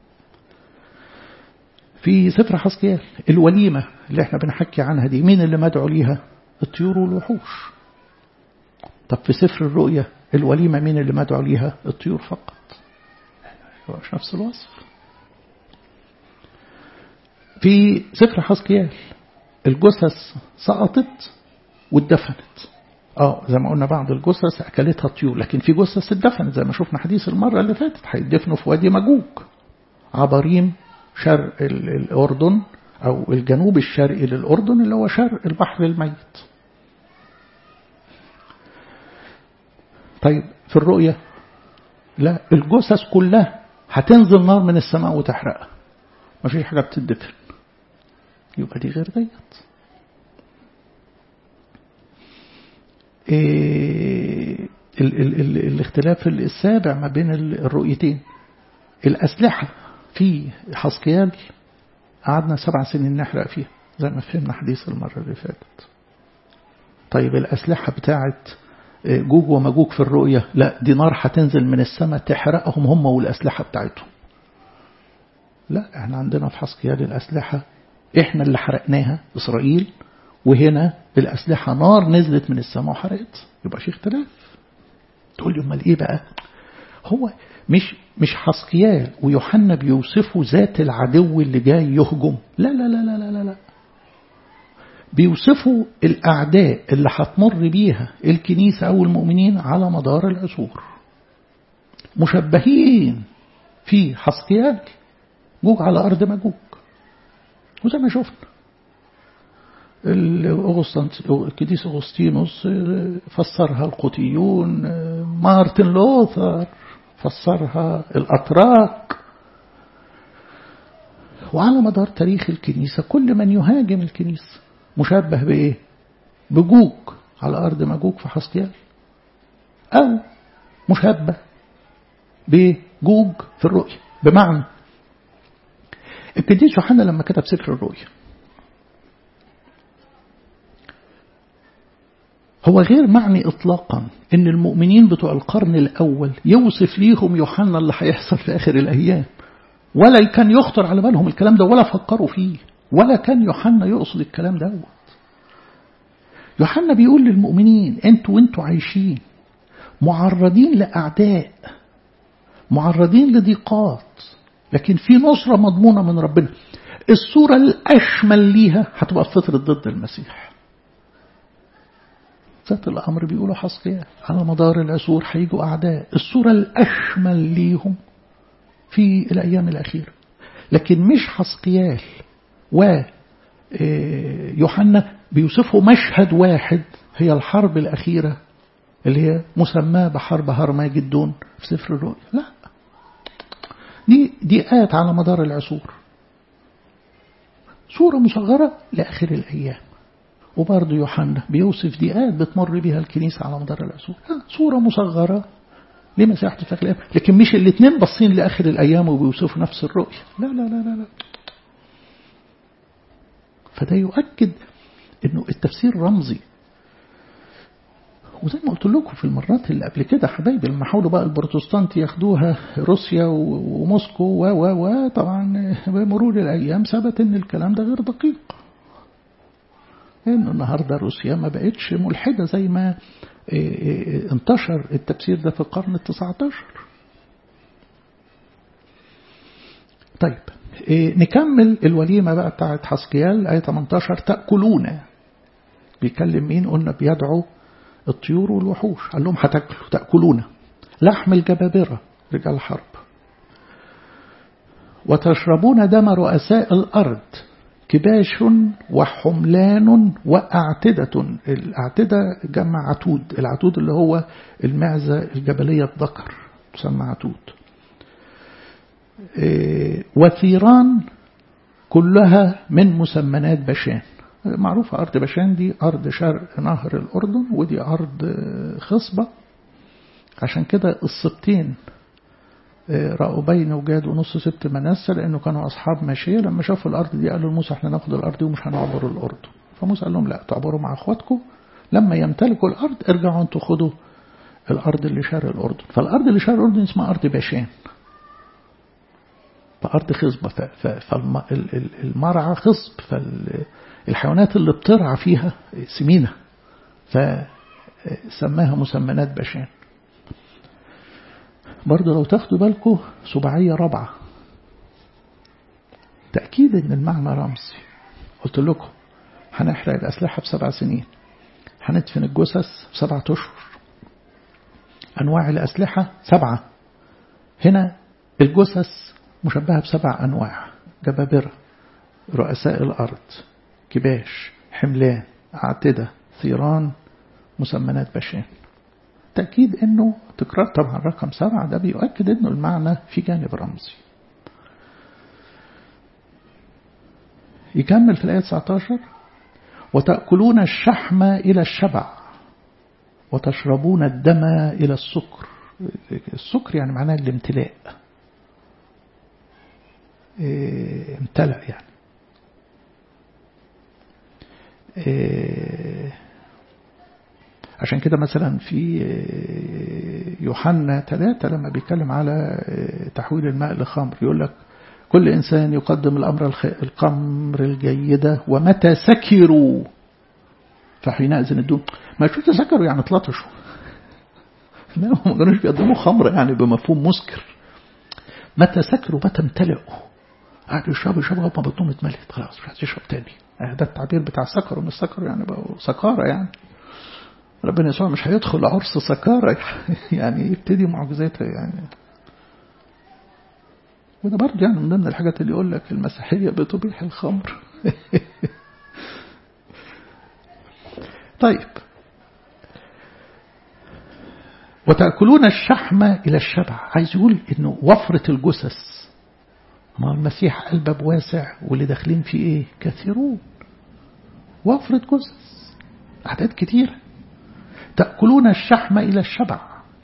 في سفر حسكيال الوليمة اللي احنا بنحكي عنها دي مين اللي مدعو ليها الطيور والوحوش طب في سفر الرؤيا الوليمة مين اللي مدعو ليها الطيور فقط مش نفس الوصف في سفر حسكيال الجثث سقطت واتدفنت اه زي ما قلنا بعض الجثث اكلتها الطيور لكن في جثث اتدفنت زي ما شفنا حديث المره اللي فاتت هيدفنوا في وادي مجوج عبريم شرق الاردن او الجنوب الشرقي للاردن اللي هو شرق البحر الميت طيب في الرؤيه لا الجثث كلها هتنزل نار من السماء وتحرقها مفيش حاجه بتدفن يبقى دي غير ديت إيه ال ال ال الاختلاف السابع ما بين الرؤيتين الأسلحة في حسقيال قعدنا سبع سنين نحرق فيها زي ما فهمنا حديث المرة اللي فاتت طيب الأسلحة بتاعت جوج ومجوج في الرؤية لا دي نار هتنزل من السماء تحرقهم هم والأسلحة بتاعتهم لا احنا عندنا في حسقيال الأسلحة احنا اللي حرقناها إسرائيل وهنا الأسلحة نار نزلت من السماء وحرقت يبقى في اختلاف تقول لي امال ايه بقى هو مش مش حسقيال ويوحنا بيوصفوا ذات العدو اللي جاي يهجم لا لا لا لا لا لا, لا. بيوصفوا الأعداء اللي هتمر بيها الكنيسة أو المؤمنين على مدار العصور مشبهين في حسقيال جوج على أرض مجوج وزي ما شفنا القديس أغسطينوس فسرها القوطيون مارتن لوثر فسرها الأتراك وعلى مدار تاريخ الكنيسة كل من يهاجم الكنيسة مشبه بإيه بجوج على أرض مجوج في حسقيال أو مشبه بجوج في الرؤية بمعنى القديس يوحنا لما كتب سفر الرؤيا هو غير معني إطلاقا إن المؤمنين بتوع القرن الأول يوصف ليهم يوحنا اللي هيحصل في آخر الأيام ولا كان يخطر على بالهم الكلام ده ولا فكروا فيه ولا كان يوحنا يقصد الكلام دوت يوحنا بيقول للمؤمنين انتوا وانتوا عايشين معرضين لأعداء معرضين لضيقات لكن في نصرة مضمونة من ربنا الصورة الأشمل ليها هتبقى في فترة ضد المسيح ذات الأمر بيقولوا حسقيال على مدار العصور هيجوا أعداء الصورة الأشمل ليهم في الأيام الأخيرة لكن مش حسقيال ويوحنا بيوصفوا مشهد واحد هي الحرب الأخيرة اللي هي مسماة بحرب هرماجدون في سفر الرؤيا لا دي دي آيات على مدار العصور صورة مصغرة لآخر الأيام وبرضه يوحنا بيوصف دي آيات بتمر بها الكنيسة على مدار العصور صورة مصغرة لمساحة الأيام لكن مش الاثنين باصين لآخر الأيام وبيوصفوا نفس الرؤية لا لا لا لا, لا. فده يؤكد انه التفسير رمزي وزي ما قلت لكم في المرات اللي قبل كده حبايبي لما حاولوا بقى البروتستانت ياخدوها روسيا وموسكو و و و طبعا بمرور الايام ثبت ان الكلام ده غير دقيق انه النهارده روسيا ما بقتش ملحده زي ما انتشر التفسير ده في القرن التسعة عشر طيب نكمل الوليمة بقى بتاعت حسقيال آية 18 تأكلون بيكلم مين قلنا بيدعو الطيور والوحوش قال لهم هتاكلوا تأكلون لحم الجبابرة رجال حرب وتشربون دم رؤساء الأرض كباش وحملان وأعتدة الأعتدة جمع عتود العتود اللي هو المعزة الجبلية الذكر تسمى عتود وثيران كلها من مسمنات بشان معروفة أرض بشان دي أرض شرق نهر الأردن ودي أرض خصبة عشان كده السبتين رأوا بين وجاد ونص سبت منسى لأنه كانوا أصحاب ماشية لما شافوا الأرض دي قالوا لموسى احنا ناخد الأرض دي ومش هنعبر الأردن فموسى قال لهم لا تعبروا مع أخواتكم لما يمتلكوا الأرض ارجعوا انتوا خدوا الأرض اللي شرق الأردن فالأرض اللي شرق الأردن اسمها أرض باشان فأرض خصبة فالمرعى خصب فالحيوانات اللي بترعى فيها سمينة فسماها مسمنات باشان برضه لو تاخدوا بالكم سبعية رابعة تأكيد ان المعنى رمزي قلت لكم هنحرق الأسلحة بسبع سنين هندفن الجثث بسبعة أشهر أنواع الأسلحة سبعة هنا الجثث مشبهة بسبع أنواع جبابرة رؤساء الأرض كباش حملان أعتدة ثيران مسمنات بشان تأكيد أنه تكرار طبعا رقم سبعة ده بيؤكد أنه المعنى في جانب رمزي يكمل في الآية 19 وتأكلون الشحم إلى الشبع وتشربون الدم إلى السكر السكر يعني معناه الامتلاء إيه امتلأ يعني إيه عشان كده مثلا في يوحنا ثلاثة لما بيتكلم على تحويل الماء لخمر يقول لك كل إنسان يقدم الأمر الخمر الجيدة ومتى سكروا فحينئذ الدوم ما شو تسكروا يعني تلطشوا لا هم ما كانوش بيقدموا خمر يعني بمفهوم مسكر متى سكروا متى امتلئوا قعدوا يشربوا يشربوا لغايه ما بطنهم اتملت خلاص مش عايز يشرب تاني ده التعبير بتاع السكر ومش سكر يعني بقوا سكارة يعني ربنا يسوع مش هيدخل عرس سكارة يعني يبتدي معجزاتها يعني وده برضه يعني من ضمن الحاجات اللي يقول لك المسيحية بتبيح الخمر طيب وتأكلون الشحم إلى الشبع عايز يقول إنه وفرة الجثث ما المسيح قلب واسع واللي داخلين فيه إيه كثيرون وفرة جثث أعداد كتيرة تأكلون الشحم إلى الشبع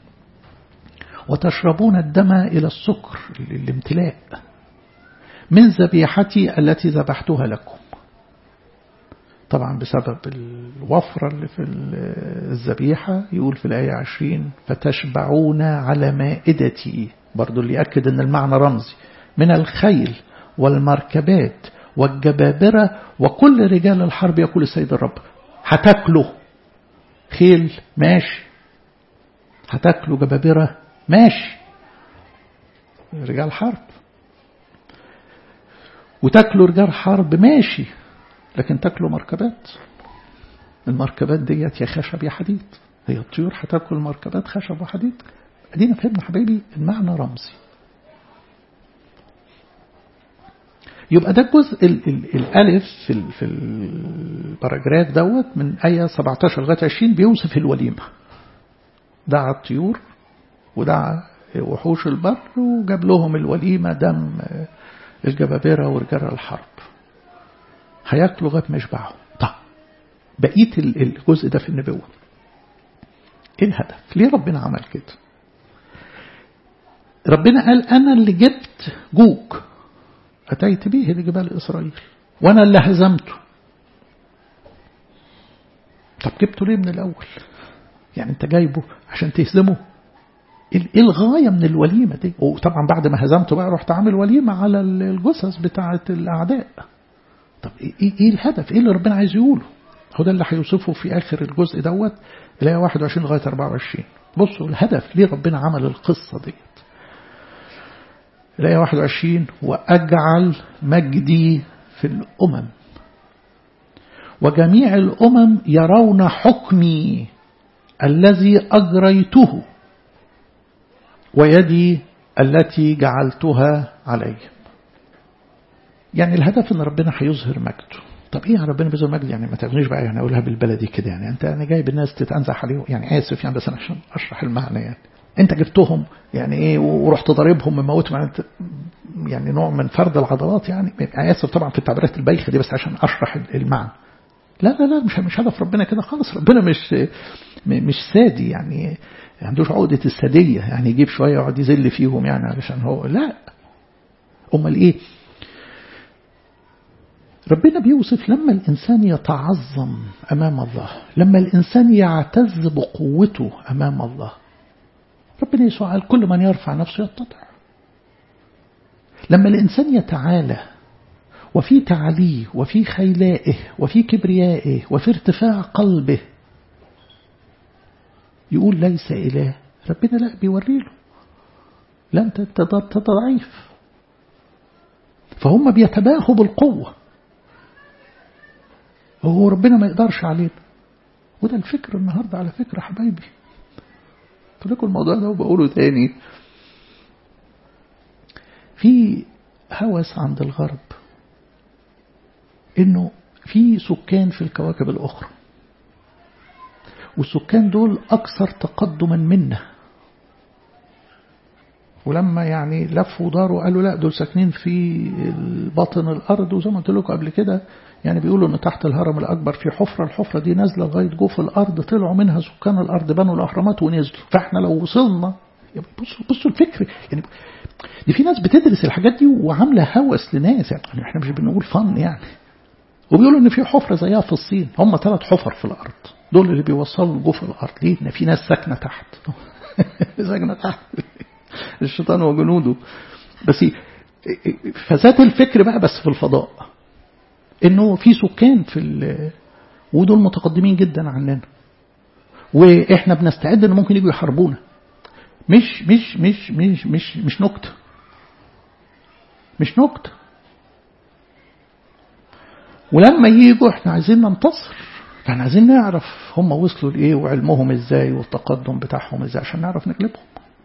وتشربون الدم إلى السكر الامتلاء من ذبيحتي التي ذبحتها لكم طبعا بسبب الوفرة اللي في الذبيحة يقول في الآية عشرين فتشبعون على مائدتي برضو اللي يأكد أن المعنى رمزي من الخيل والمركبات والجبابرة وكل رجال الحرب يقول السيد الرب هتاكلوا خيل ماشي هتاكلوا جبابرة ماشي رجال حرب وتاكلوا رجال حرب ماشي لكن تاكلوا مركبات المركبات ديت يا خشب يا حديد هي الطيور هتاكل مركبات خشب وحديد ادينا فهمنا حبايبي المعنى رمزي يبقى ده الجزء ال ال الالف في ال في الباراجراف دوت من ايه 17 لغايه 20 بيوصف الوليمه دعا الطيور ودعا وحوش البر وجاب لهم الوليمه دم الجبابره ورجال الحرب هياكلوا لغايه ما يشبعوا طب بقيه الجزء ده في النبوه ايه الهدف ليه ربنا عمل كده ربنا قال انا اللي جبت جوج اتيت به لجبال اسرائيل وانا اللي هزمته طب جبته ليه من الاول يعني انت جايبه عشان تهزمه ايه الغايه من الوليمه دي وطبعا بعد ما هزمته بقى رحت عامل وليمه على الجثث بتاعه الاعداء طب ايه ايه الهدف ايه اللي ربنا عايز يقوله هو ده اللي هيوصفه في اخر الجزء دوت الايه 21 لغايه 24 بصوا الهدف ليه ربنا عمل القصه ديت الآية 21 وأجعل مجدي في الأمم وجميع الأمم يرون حكمي الذي أجريته ويدي التي جعلتها عليهم يعني الهدف ان ربنا هيظهر مجده طب ايه ربنا بيظهر مجد يعني ما تغنيش بقى يعني اقولها بالبلدي كده يعني انت انا جايب الناس تتنزح عليهم يعني اسف يعني بس انا عشان اشرح المعنى يعني انت جبتهم يعني ايه ورحت ضاربهم مموتهم يعني, يعني نوع من فرد العضلات يعني انا اسف طبعا في التعبيرات البايخه دي بس عشان اشرح المعنى لا لا لا مش مش هدف ربنا كده خالص ربنا مش مش سادي يعني ما عندوش عقدة السادية يعني يجيب شوية يقعد يذل فيهم يعني علشان هو لا أمال إيه ربنا بيوصف لما الإنسان يتعظم أمام الله لما الإنسان يعتز بقوته أمام الله ربنا يسوع قال كل من يرفع نفسه يتضع لما الإنسان يتعالى وفي تعليه وفي خيلائه وفي كبريائه وفي ارتفاع قلبه يقول ليس إله ربنا لا بيوري له لا أنت ضعيف فهم بيتباهوا بالقوة وهو ربنا ما يقدرش علينا وده الفكر النهاردة على فكرة حبايبي قلت لكم الموضوع ده وبقوله تاني في هوس عند الغرب انه في سكان في الكواكب الاخرى والسكان دول اكثر تقدما منا ولما يعني لفوا وداروا قالوا لا دول ساكنين في باطن الارض وزي ما قلت لكم قبل كده يعني بيقولوا ان تحت الهرم الاكبر في حفره الحفره دي نازله لغايه جوف الارض طلعوا منها سكان الارض بنوا الاهرامات ونزلوا فاحنا لو وصلنا بصوا بصوا الفكر يعني دي في ناس بتدرس الحاجات دي وعامله هوس لناس يعني احنا مش بنقول فن يعني وبيقولوا ان في حفره زيها في الصين هم ثلاث حفر في الارض دول اللي بيوصلوا لجوف الارض ليه؟ ان في ناس ساكنه تحت ساكنه تحت الشيطان وجنوده بس فذات الفكر بقى بس في الفضاء انه في سكان في ودول متقدمين جدا عننا واحنا بنستعد ان ممكن يجوا يحاربونا مش مش مش مش مش مش نكته مش نكته ولما يجوا احنا عايزين ننتصر احنا عايزين نعرف هم وصلوا لايه وعلمهم ازاي والتقدم بتاعهم ازاي عشان نعرف نغلبهم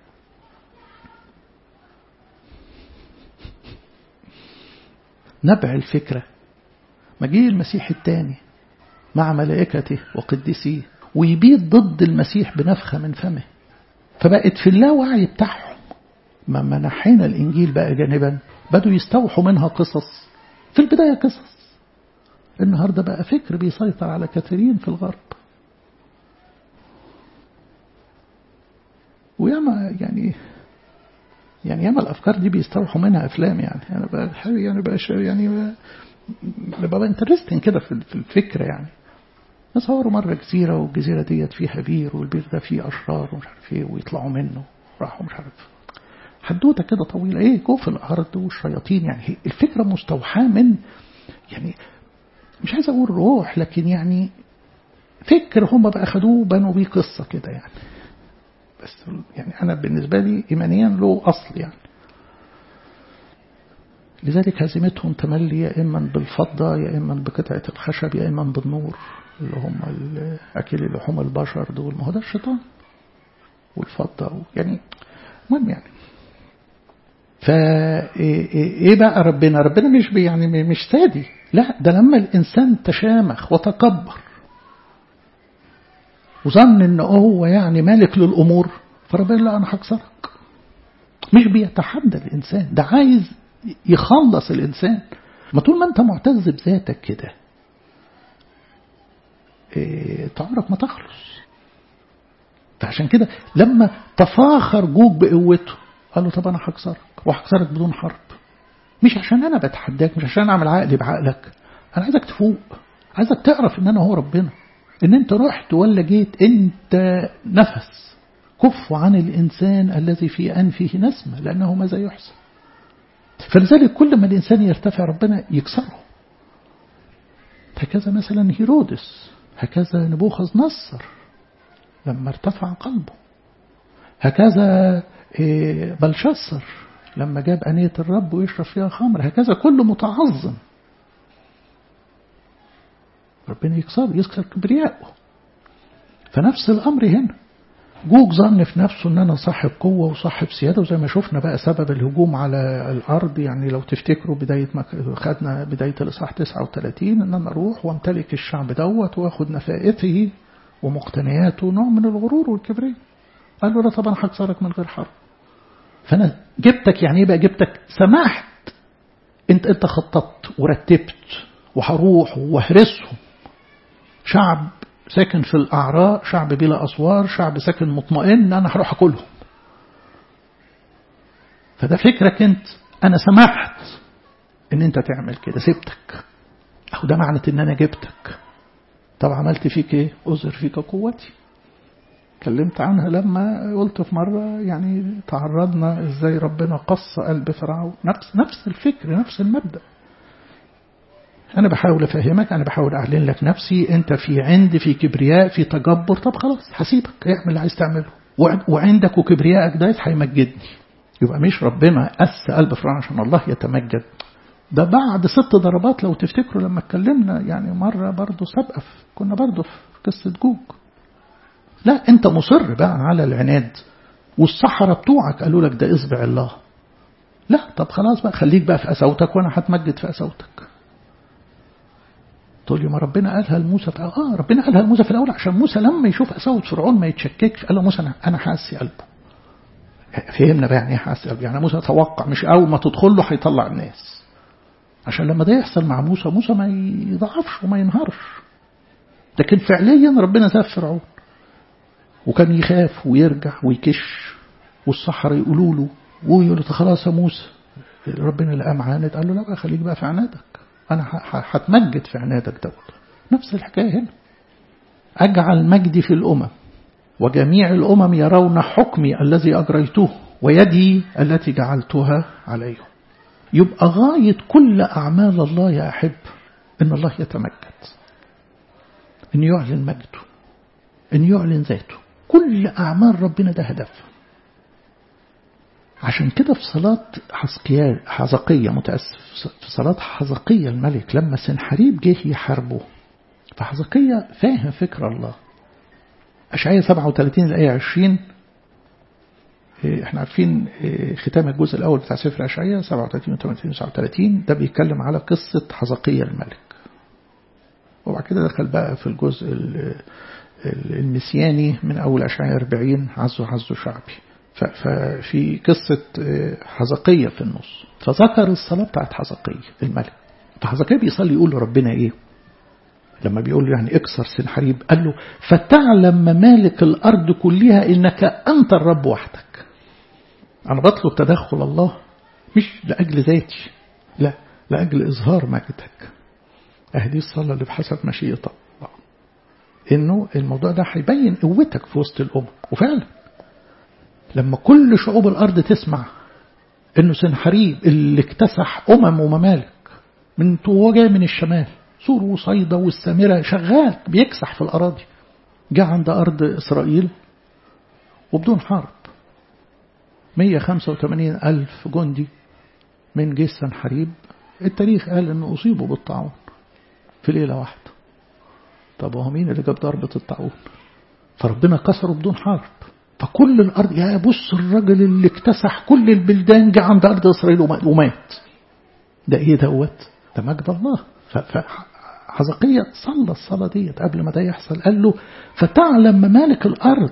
نبع الفكرة مجيء المسيح الثاني مع ملائكته وقدسيه ويبيد ضد المسيح بنفخة من فمه فبقت في اللاوعي بتاعهم ما منحينا الإنجيل بقى جانبا بدوا يستوحوا منها قصص في البداية قصص النهاردة بقى فكر بيسيطر على كثيرين في الغرب وياما يعني يعني ياما الافكار دي بيستوحوا منها افلام يعني انا بقى يعني بقى يعني بقى انترستنج كده في الفكره يعني نصوروا مره جزيره والجزيره ديت فيها بير والبير ده فيه اشرار ومش عارف ايه ويطلعوا منه راحوا مش عارف حدوته كده طويله ايه جو في الارض والشياطين يعني الفكره مستوحاه من يعني مش عايز اقول روح لكن يعني فكر هم بقى خدوه بنوا بيه قصه كده يعني بس يعني أنا بالنسبة لي إيمانيا له أصل يعني لذلك هزيمتهم تملي يا إما بالفضة يا إما بقطعة الخشب يا إما بالنور اللي هم أكل لحوم البشر دول ما هو ده الشيطان والفضة يعني المهم يعني فإيه بقى ربنا ربنا مش يعني مش سادي لا ده لما الإنسان تشامخ وتكبر وظن ان هو يعني مالك للامور فربنا لا انا هكسرك مش بيتحدى الانسان ده عايز يخلص الانسان ما طول ما انت معتز بذاتك كده إيه عمرك ما تخلص فعشان كده لما تفاخر جوج بقوته قال له طب انا هكسرك وهكسرك بدون حرب مش عشان انا بتحداك مش عشان اعمل عقلي بعقلك انا عايزك تفوق عايزك تعرف ان انا هو ربنا ان انت رحت ولا جيت انت نفس كف عن الانسان الذي في انفه نسمة لانه ماذا يحسن فلذلك كل ما الانسان يرتفع ربنا يكسره هكذا مثلا هيرودس هكذا نبوخذ نصر لما ارتفع قلبه هكذا بلشسر لما جاب أنية الرب ويشرب فيها خمر هكذا كل متعظم ربنا يكسر يكسر كبرياءه فنفس الأمر هنا جوج ظن في نفسه ان انا صاحب قوة وصاحب سيادة وزي ما شفنا بقى سبب الهجوم على الارض يعني لو تفتكروا بداية ما خدنا بداية الاصحاح 39 ان انا اروح وامتلك الشعب دوت واخد نفائته ومقتنياته نوع من الغرور والكبرياء قال له لا طبعا هكسرك من غير حرب فانا جبتك يعني ايه بقى جبتك سمحت انت انت خططت ورتبت وهروح وهرسهم شعب ساكن في الأعراء شعب بلا أسوار شعب ساكن مطمئن أنا هروح أكلهم فده فكرك أنت أنا سمحت أن أنت تعمل كده سبتك أو ده معنى أن أنا جبتك طب عملت فيك إيه أظهر فيك قوتي اتكلمت عنها لما قلت في مرة يعني تعرضنا ازاي ربنا قص قلب فرعون نفس نفس الفكر نفس المبدأ أنا بحاول أفهمك أنا بحاول أعلن لك نفسي أنت في عند في كبرياء في تجبر طب خلاص هسيبك اعمل اللي عايز تعمله وعندك وكبريائك ده هيمجدني يبقى مش ربنا قس قلب فرعون عشان الله يتمجد ده بعد ست ضربات لو تفتكروا لما اتكلمنا يعني مرة برضه سابقة كنا برضه في قصة جوج لا أنت مصر بقى على العناد والصحراء بتوعك قالوا لك ده إصبع الله لا طب خلاص بقى خليك بقى في قساوتك وأنا هتمجد في قساوتك تقول لي ما ربنا قالها لموسى في اه ربنا قالها لموسى في الاول عشان موسى لما يشوف قساوه فرعون ما يتشككش قال له موسى انا انا هقسي قلبه فهمنا بقى يعني ايه هقسي قلبه يعني موسى توقع مش اول ما تدخل له هيطلع الناس عشان لما ده يحصل مع موسى موسى ما يضعفش وما ينهارش لكن فعليا ربنا ساب فرعون وكان يخاف ويرجع ويكش والصحراء يقولوا له ويقولوا له خلاص يا موسى ربنا لقى معاند قال له لا بقى خليك بقى في عنادك أنا هتمجد في عنادك دوت نفس الحكاية هنا أجعل مجدي في الأمم وجميع الأمم يرون حكمي الذي أجريته ويدي التي جعلتها عليهم يبقى غاية كل أعمال الله يا أحب إن الله يتمجد إن يعلن مجده إن يعلن ذاته كل أعمال ربنا ده هدف عشان كده في صلاة حزقيا حزقية متأسف في صلاة حزقية الملك لما سنحريب جه يحاربه فحزقية فاهم فكر الله أشعية 37 الآية 20 احنا عارفين ختام الجزء الأول بتاع سفر أشعية 37 و 38 و 39 ده بيتكلم على قصة حزقية الملك وبعد كده دخل بقى في الجزء المسياني من أول أشعية 40 عزو عزو شعبي ففي قصة حزقية في النص فذكر الصلاة بتاعت حزقية الملك فحزقية بيصلي يقول لربنا إيه لما بيقول له يعني اكسر سنحريب قال له فتعلم ممالك الأرض كلها إنك أنت الرب وحدك أنا بطلب تدخل الله مش لأجل ذاتي لا لأجل إظهار مجدك أهدي الصلاة اللي بحسب مشيئة الله إنه الموضوع ده هيبين قوتك في وسط الأمم وفعلا لما كل شعوب الأرض تسمع إنه سنحريب اللي اكتسح أمم وممالك من جاي من الشمال سور وصيدا والسامرة شغال بيكسح في الأراضي جاء عند أرض إسرائيل وبدون حرب 185 ألف جندي من جيش سنحريب التاريخ قال أنه أصيبوا بالطاعون في ليلة واحدة طب وهو مين اللي جاب ضربة الطاعون فربنا كسره بدون حرب فكل الأرض يا بص الراجل اللي اكتسح كل البلدان جه عند أرض إسرائيل ومات ده إيه دوت ده مجد الله فحزقية صلى الصلاة ديت قبل ما ده يحصل قال له فتعلم ممالك الأرض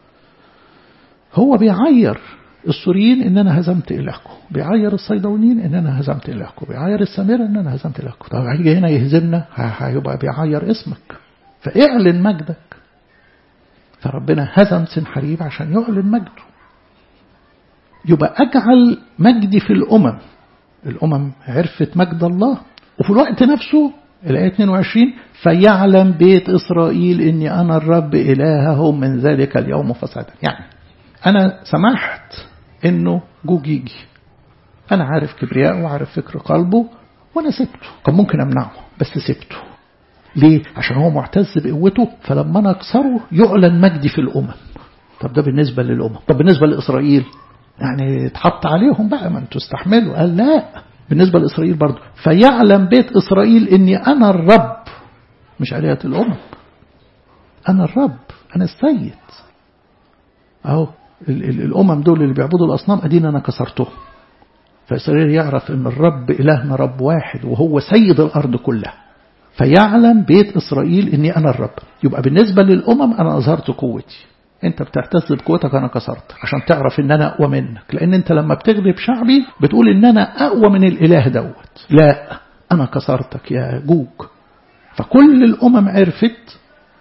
هو بيعير السوريين ان انا هزمت الهكم بيعير الصيدونيين ان انا هزمت الهكم بيعير السامرة ان انا هزمت الهكم طب هيجي هنا يهزمنا هيبقى بيعير اسمك فاعلن مجدك فربنا هزم سنحريب عشان يعلن مجده يبقى اجعل مجدي في الامم الامم عرفت مجد الله وفي الوقت نفسه الآية 22 فيعلم بيت إسرائيل إني أنا الرب إلههم من ذلك اليوم فصعدا يعني أنا سمحت إنه جوج يجي أنا عارف كبرياءه وعارف فكر قلبه وأنا سبته كان ممكن أمنعه بس سبته ليه؟ عشان هو معتز بقوته فلما أنا أكسره يعلن مجدي في الأمم طب ده بالنسبة للأمم طب بالنسبة لإسرائيل يعني اتحط عليهم بقى ما انتوا استحملوا قال لا بالنسبة لإسرائيل برضه فيعلم بيت إسرائيل إني أنا الرب مش آلهة الأمم أنا الرب أنا السيد أهو الأمم دول اللي بيعبدوا الأصنام أدين أنا كسرتهم فإسرائيل يعرف أن الرب إلهنا رب واحد وهو سيد الأرض كلها فيعلم بيت إسرائيل أني أنا الرب يبقى بالنسبة للأمم أنا أظهرت قوتي انت بتعتز بقوتك انا كسرتك عشان تعرف ان انا اقوى منك لان انت لما بتغلب شعبي بتقول ان انا اقوى من الاله دوت لا انا كسرتك يا جوج فكل الامم عرفت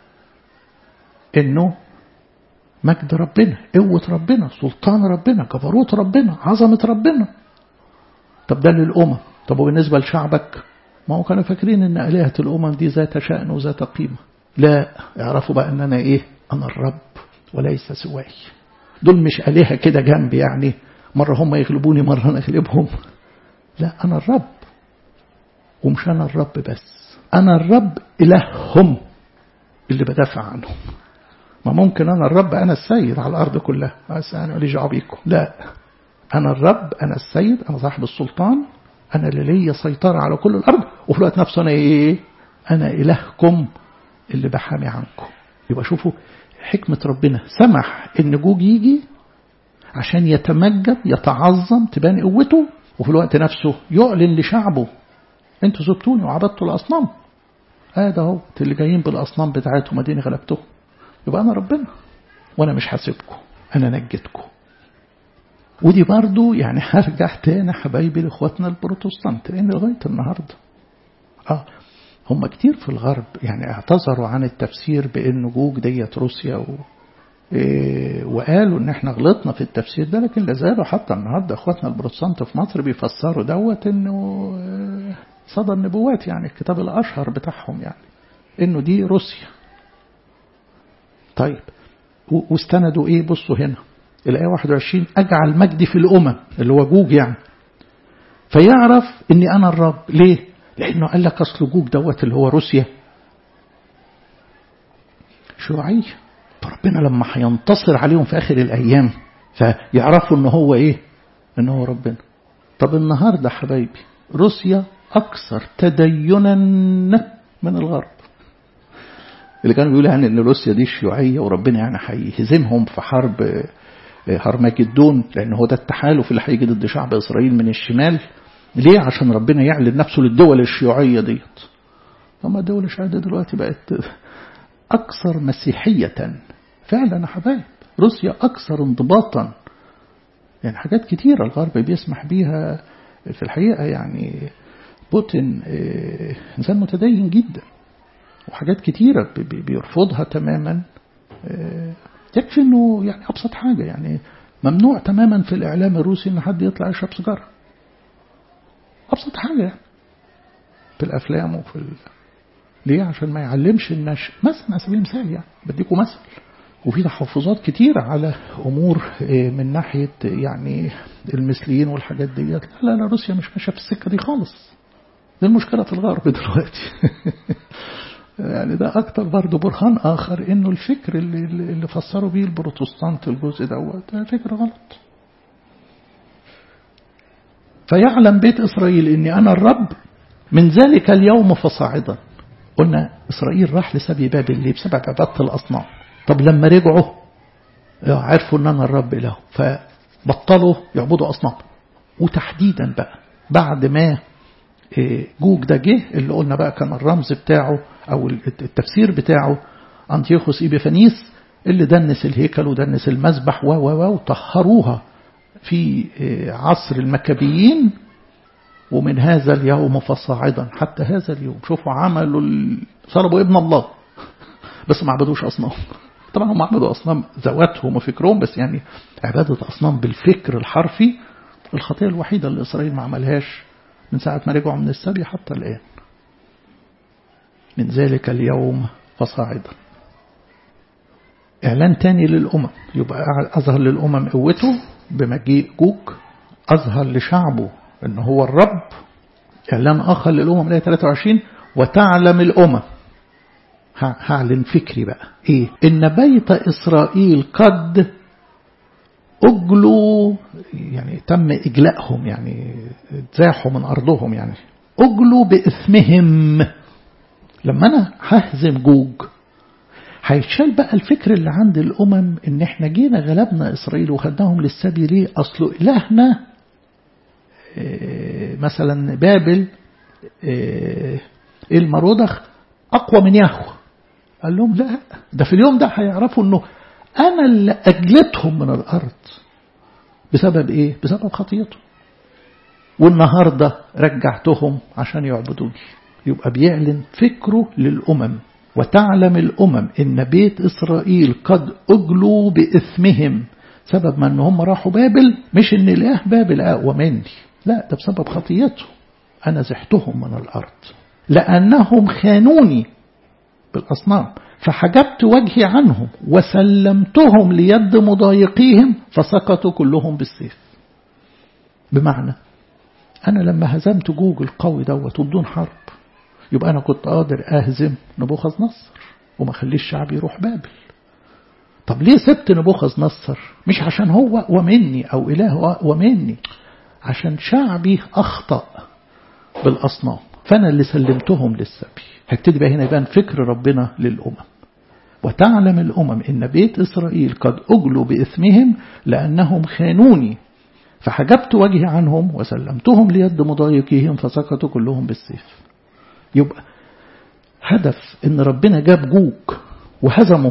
انه مجد ربنا قوة ربنا سلطان ربنا جبروت ربنا عظمة ربنا طب ده للأمم طب وبالنسبة لشعبك ما هو كانوا فاكرين ان آلهة الأمم دي ذات شأن وذات قيمة لا اعرفوا بقى ان انا ايه انا الرب وليس سواي دول مش آلهة كده جنبي يعني مرة هم يغلبوني مرة أنا أغلبهم لا أنا الرب ومش أنا الرب بس أنا الرب إلههم اللي بدافع عنهم ما ممكن أنا الرب أنا السيد على الأرض كلها بس أنا لي دعوه بيكم لا أنا الرب أنا السيد أنا صاحب السلطان أنا اللي ليا سيطرة على كل الأرض وفي الوقت نفسه أنا إيه أنا إلهكم اللي بحامي عنكم يبقى شوفوا حكمة ربنا سمح ان جوج يجي عشان يتمجد يتعظم تبان قوته وفي الوقت نفسه يعلن لشعبه انتوا سبتوني وعبدتوا الاصنام هذا هو اللي جايين بالاصنام بتاعتهم اديني غلبتهم يبقى انا ربنا وانا مش هسيبكم انا نجيتكم ودي برضو يعني هرجع تاني حبايبي لاخواتنا البروتستانت لان لغايه النهارده اه هم كتير في الغرب يعني اعتذروا عن التفسير بأن جوج ديت روسيا و... إيه وقالوا ان احنا غلطنا في التفسير ده لكن لازالوا حتى النهارده اخواتنا البروتستانت في مصر بيفسروا دوت انه صدى النبوات يعني الكتاب الاشهر بتاعهم يعني انه دي روسيا طيب واستندوا ايه بصوا هنا الايه 21 اجعل مجدي في الامم اللي هو جوج يعني فيعرف اني انا الرب ليه لأنه قال لك أصل جوج دوت اللي هو روسيا شيوعية فربنا لما هينتصر عليهم في آخر الأيام فيعرفوا إن هو إيه ان هو ربنا طب النهاردة حبايبي روسيا أكثر تدينا من الغرب اللي كانوا بيقولوا يعني ان روسيا دي شيوعية وربنا يعني هيهزمهم في حرب هرمجدون لان هو ده التحالف اللي هيجي ضد شعب اسرائيل من الشمال ليه عشان ربنا يعلن نفسه للدول الشيوعية ديت طب الدول الشيوعية دلوقتي بقت أكثر مسيحية فعلا يا حبايب روسيا أكثر انضباطا يعني حاجات كتيرة الغرب بيسمح بيها في الحقيقة يعني بوتين إنسان متدين جدا وحاجات كتيرة بيرفضها تماما يكفي انه يعني ابسط حاجة يعني ممنوع تماما في الاعلام الروسي ان حد يطلع يشرب سيجارة ابسط حاجة يعني في الافلام وفي ال... ليه عشان ما يعلمش الناس مثلا على سبيل المثال يعني بديكم مثل وفي تحفظات كتيرة على أمور من ناحية يعني المثليين والحاجات دي لا لا روسيا مش ماشية في السكة دي خالص دي المشكلة في الغرب دلوقتي يعني ده أكتر برضه برهان آخر إنه الفكر اللي, اللي فسروا بيه البروتستانت الجزء دوت فكر غلط فيعلم بيت إسرائيل إني أنا الرب من ذلك اليوم فصاعدا قلنا إسرائيل راح لسبي بابل ليه بسبب عبادة الأصنام طب لما رجعوا عرفوا ان انا الرب له فبطلوا يعبدوا اصنام وتحديدا بقى بعد ما جوج ده جه اللي قلنا بقى كان الرمز بتاعه او التفسير بتاعه انتيوخوس ايبيفانيس اللي دنس الهيكل ودنس المذبح و و وطهروها في عصر المكابيين ومن هذا اليوم فصاعدا حتى هذا اليوم شوفوا عملوا صلبوا ابن الله بس ما عبدوش أصنام طبعا هم عبدوا أصنام ذواتهم وفكرهم بس يعني عبادة أصنام بالفكر الحرفي الخطية الوحيدة اللي إسرائيل ما عملهاش من ساعة ما رجعوا من السبي حتى الآن من ذلك اليوم فصاعدا إعلان تاني للأمم يبقى أظهر للأمم قوته بمجيء جوج أظهر لشعبه أنه هو الرب إعلان آخر للأمم آية 23 وتعلم الأمم هعلن فكري بقى ايه ان بيت اسرائيل قد اجلوا يعني تم اجلائهم يعني اتزاحوا من ارضهم يعني اجلوا باثمهم لما انا ههزم جوج هيتشال بقى الفكر اللي عند الامم ان احنا جينا غلبنا اسرائيل وخدناهم للسبي ليه اصله الهنا إيه مثلا بابل إيه المرودخ اقوى من يهوه قال لهم لا ده في اليوم ده هيعرفوا انه انا اللي اجلتهم من الارض بسبب ايه بسبب خطيتهم والنهاردة رجعتهم عشان يعبدوني يبقى بيعلن فكره للأمم وتعلم الأمم إن بيت إسرائيل قد أجلوا بإثمهم سبب ما إن هم راحوا بابل مش إن الإله بابل أقوى مني لا ده بسبب خطيته أنا زحتهم من الأرض لأنهم خانوني بالأصنام فحجبت وجهي عنهم وسلمتهم ليد مضايقيهم فسقطوا كلهم بالسيف بمعنى أنا لما هزمت جوج القوي دوت وبدون حرب يبقى أنا كنت قادر أهزم نبوخذ نصر وما خليش الشعب يروح بابل طب ليه سبت نبوخذ نصر مش عشان هو ومني أو إله ومني عشان شعبي أخطأ بالأصنام فأنا اللي سلمتهم للسبي هبتدي بقى هنا يبان فكر ربنا للأمم وتعلم الأمم إن بيت إسرائيل قد أجلوا بإثمهم لأنهم خانوني فحجبت وجهي عنهم وسلمتهم ليد مضايقيهم فسقطوا كلهم بالسيف يبقى هدف إن ربنا جاب جوج وهزمه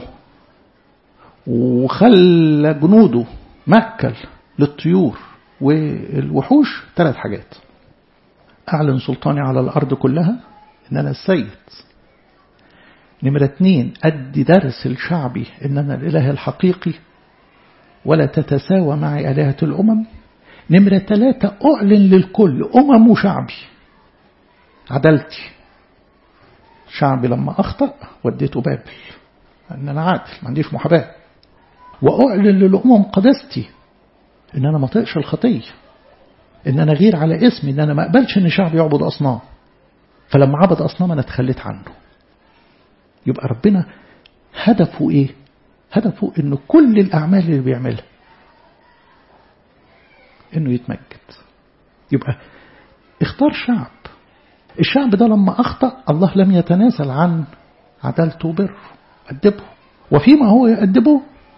وخلى جنوده مأكل للطيور والوحوش ثلاث حاجات أعلن سلطاني على الأرض كلها إن أنا السيد نمرة اتنين أدي درس لشعبي إن أنا الإله الحقيقي ولا تتساوى معي آلهة الأمم نمرة ثلاثة أعلن للكل أمم وشعبي عدلتي شعبي لما أخطأ وديته بابل أن أنا عادل ما عنديش محاباة وأعلن للأمم قدستي إن أنا ما طيقش الخطية إن أنا غير على اسمي إن أنا ما أقبلش إن شعبي يعبد أصنام فلما عبد أصنام أنا اتخليت عنه يبقى ربنا هدفه إيه هدفه إن كل الأعمال اللي بيعملها انه يتمجد يبقى اختار شعب الشعب ده لما أخطأ الله لم يتنازل عن عدالته وبره أدبه وفيما هو يأدبه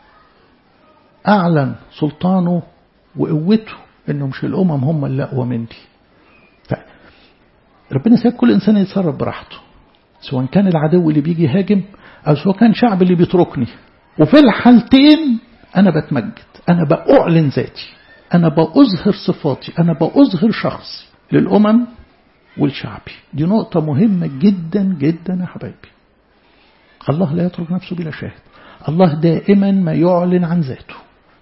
أعلن سلطانه وقوته إنه مش الأمم هم اللي أقوى مني ربنا سايب كل إنسان يتصرف براحته سواء كان العدو اللي بيجي يهاجم أو سواء كان شعب اللي بيتركني وفي الحالتين أنا بتمجد أنا بأعلن ذاتي أنا بأظهر صفاتي أنا بأظهر شخصي للأمم والشعبي دي نقطة مهمة جدا جدا يا حبايبي الله لا يترك نفسه بلا شاهد الله دائما ما يعلن عن ذاته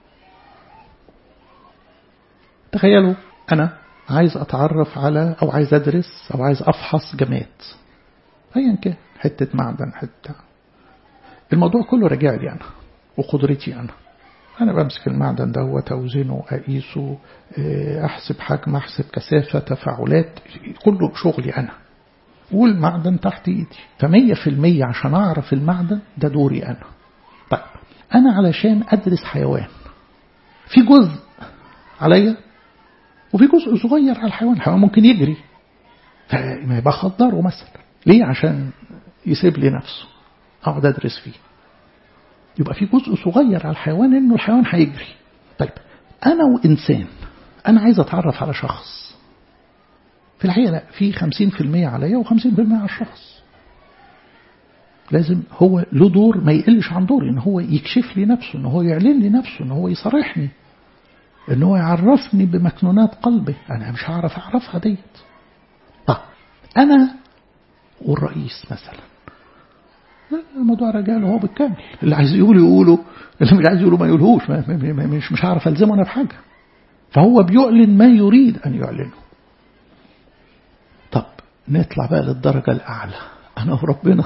تخيلوا أنا عايز أتعرف على أو عايز أدرس أو عايز أفحص جماد أيا كان حتة معدن حتة الموضوع كله راجع لي أنا وقدرتي أنا أنا بمسك المعدن ده وتوزنه أقيسه أحسب حجم أحسب كثافة تفاعلات كله شغلي أنا والمعدن تحت إيدي فمية في المية عشان أعرف المعدن ده دوري أنا طيب أنا علشان أدرس حيوان في جزء عليا وفي جزء صغير على الحيوان الحيوان ممكن يجري فما يبقى خضره مثلا ليه عشان يسيب لي نفسه أقعد أدرس فيه يبقى في جزء صغير على الحيوان انه الحيوان هيجري طيب انا وانسان انا عايز اتعرف على شخص في الحقيقه لا في 50% عليا و50% على الشخص لازم هو له دور ما يقلش عن دوري ان هو يكشف لي نفسه ان هو يعلن لي نفسه ان هو يصارحني ان هو يعرفني بمكنونات قلبي انا مش هعرف اعرفها ديت طب انا والرئيس مثلا الموضوع رجع له هو بالكامل اللي عايز يقول يقوله اللي مش عايز يقوله ما يقولهوش مش مش هعرف الزمه انا بحاجه فهو بيعلن ما يريد ان يعلنه طب نطلع بقى للدرجه الاعلى انا وربنا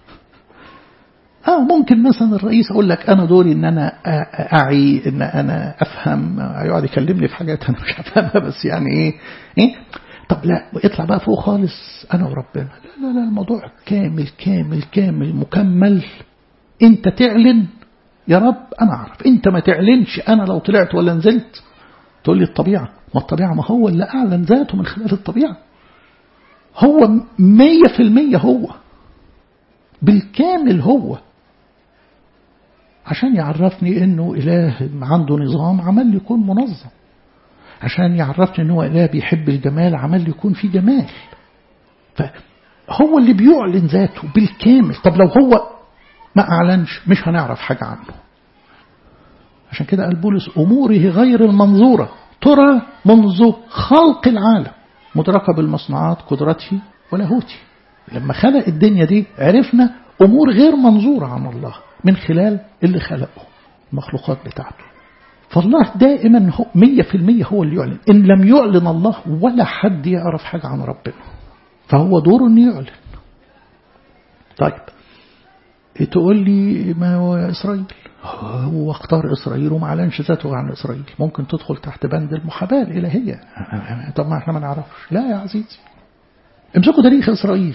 اه ممكن مثلا الرئيس اقول لك انا دوري ان انا اعي ان انا افهم يقعد يكلمني في حاجات انا مش هفهمها بس يعني ايه ايه طب لا اطلع بقى فوق خالص انا وربنا لا لا لا الموضوع كامل كامل كامل مكمل انت تعلن يا رب انا اعرف انت ما تعلنش انا لو طلعت ولا نزلت تقول لي الطبيعة ما الطبيعة ما هو اللي اعلن ذاته من خلال الطبيعة هو مية في المية هو بالكامل هو عشان يعرفني انه اله عنده نظام عمل يكون منظم عشان يعرفني ان هو اله بيحب الجمال عمل يكون في جمال فهو اللي بيعلن ذاته بالكامل طب لو هو ما اعلنش مش هنعرف حاجة عنه عشان كده قال بولس اموره غير المنظورة ترى منذ خلق العالم مدركة بالمصنوعات قدرته ولاهوته لما خلق الدنيا دي عرفنا امور غير منظورة عن الله من خلال اللي خلقه المخلوقات بتاعته فالله دائما هو مية في المية هو اللي يعلن إن لم يعلن الله ولا حد يعرف حاجة عن ربنا فهو دوره أن يعلن طيب تقول لي ما هو إسرائيل هو اختار إسرائيل وما أعلنش ذاته عن إسرائيل ممكن تدخل تحت بند المحاباة الإلهية طب ما احنا ما نعرفش لا يا عزيزي امسكوا تاريخ إسرائيل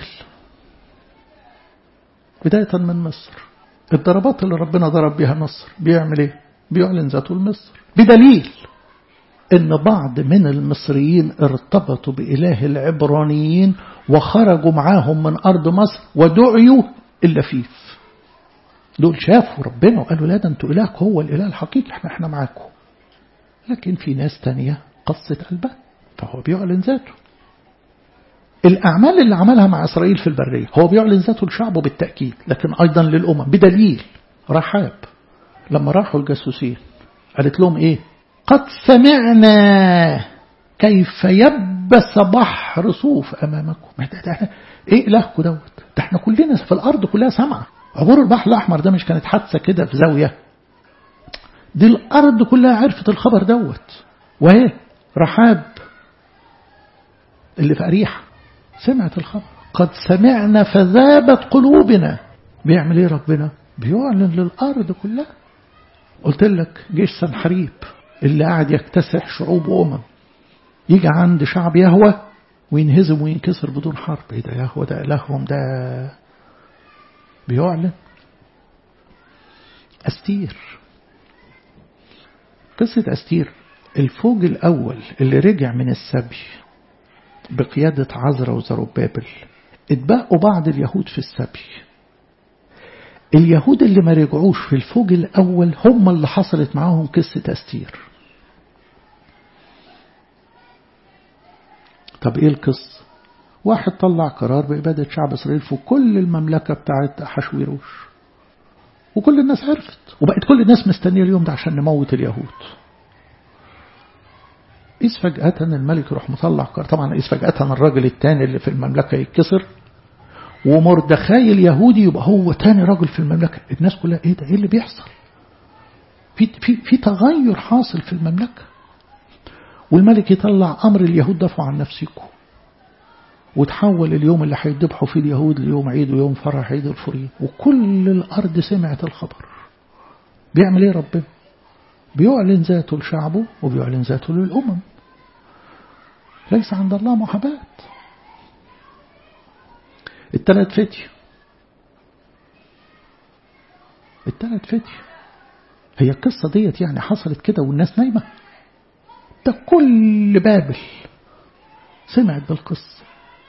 بداية من مصر الضربات اللي ربنا ضرب بها مصر بيعمل ايه بيعلن ذاته لمصر بدليل ان بعض من المصريين ارتبطوا بإله العبرانيين وخرجوا معاهم من أرض مصر ودعيوا اللفيف دول شافوا ربنا وقالوا لا ده انتوا إلهك هو الإله الحقيقي احنا احنا معاكم لكن في ناس تانية قصت قلبها فهو بيعلن ذاته الأعمال اللي عملها مع إسرائيل في البرية هو بيعلن ذاته لشعبه بالتأكيد لكن أيضا للأمم بدليل رحاب لما راحوا الجاسوسين قالت لهم إيه قد سمعنا كيف يبس بحر صوف أمامكم ده ده إيه إلهكم دوت ده احنا كلنا في الأرض كلها سمعة عبور البحر الأحمر ده مش كانت حادثة كده في زاوية دي الأرض كلها عرفت الخبر دوت وهي رحاب اللي في أريحة سمعت الخبر قد سمعنا فذابت قلوبنا بيعمل ايه ربنا بيعلن للأرض كلها قلت لك جيش سنحريب اللي قاعد يكتسح شعوب وأمم يجي عند شعب يهوى وينهزم وينكسر بدون حرب ايه ده يهوى ده إلههم ده بيعلن أستير قصة أستير الفوج الأول اللي رجع من السبي بقيادة عزرا وزربابل اتبقوا بعض اليهود في السبي اليهود اللي ما رجعوش في الفوج الأول هم اللي حصلت معاهم قصة أستير طب إيه القصة واحد طلع قرار بإبادة شعب إسرائيل في كل المملكة بتاعت حشويروش وكل الناس عرفت وبقت كل الناس مستنية اليوم ده عشان نموت اليهود إذ فجأة الملك يروح مطلع قرار طبعا إذ فجأة الراجل التاني اللي في المملكة يتكسر ومردخاي اليهودي يبقى هو تاني راجل في المملكة الناس كلها ايه ده ايه اللي بيحصل في, في, في تغير حاصل في المملكة والملك يطلع أمر اليهود دفعوا عن نفسكم وتحول اليوم اللي هيذبحوا فيه اليهود ليوم عيد ويوم فرح عيد الفريق وكل الأرض سمعت الخبر بيعمل ايه ربنا بيعلن ذاته لشعبه وبيعلن ذاته للأمم ليس عند الله محاباة التلات فتية التلات فتية هي القصة ديت يعني حصلت كده والناس نايمة ده كل بابل سمعت بالقصة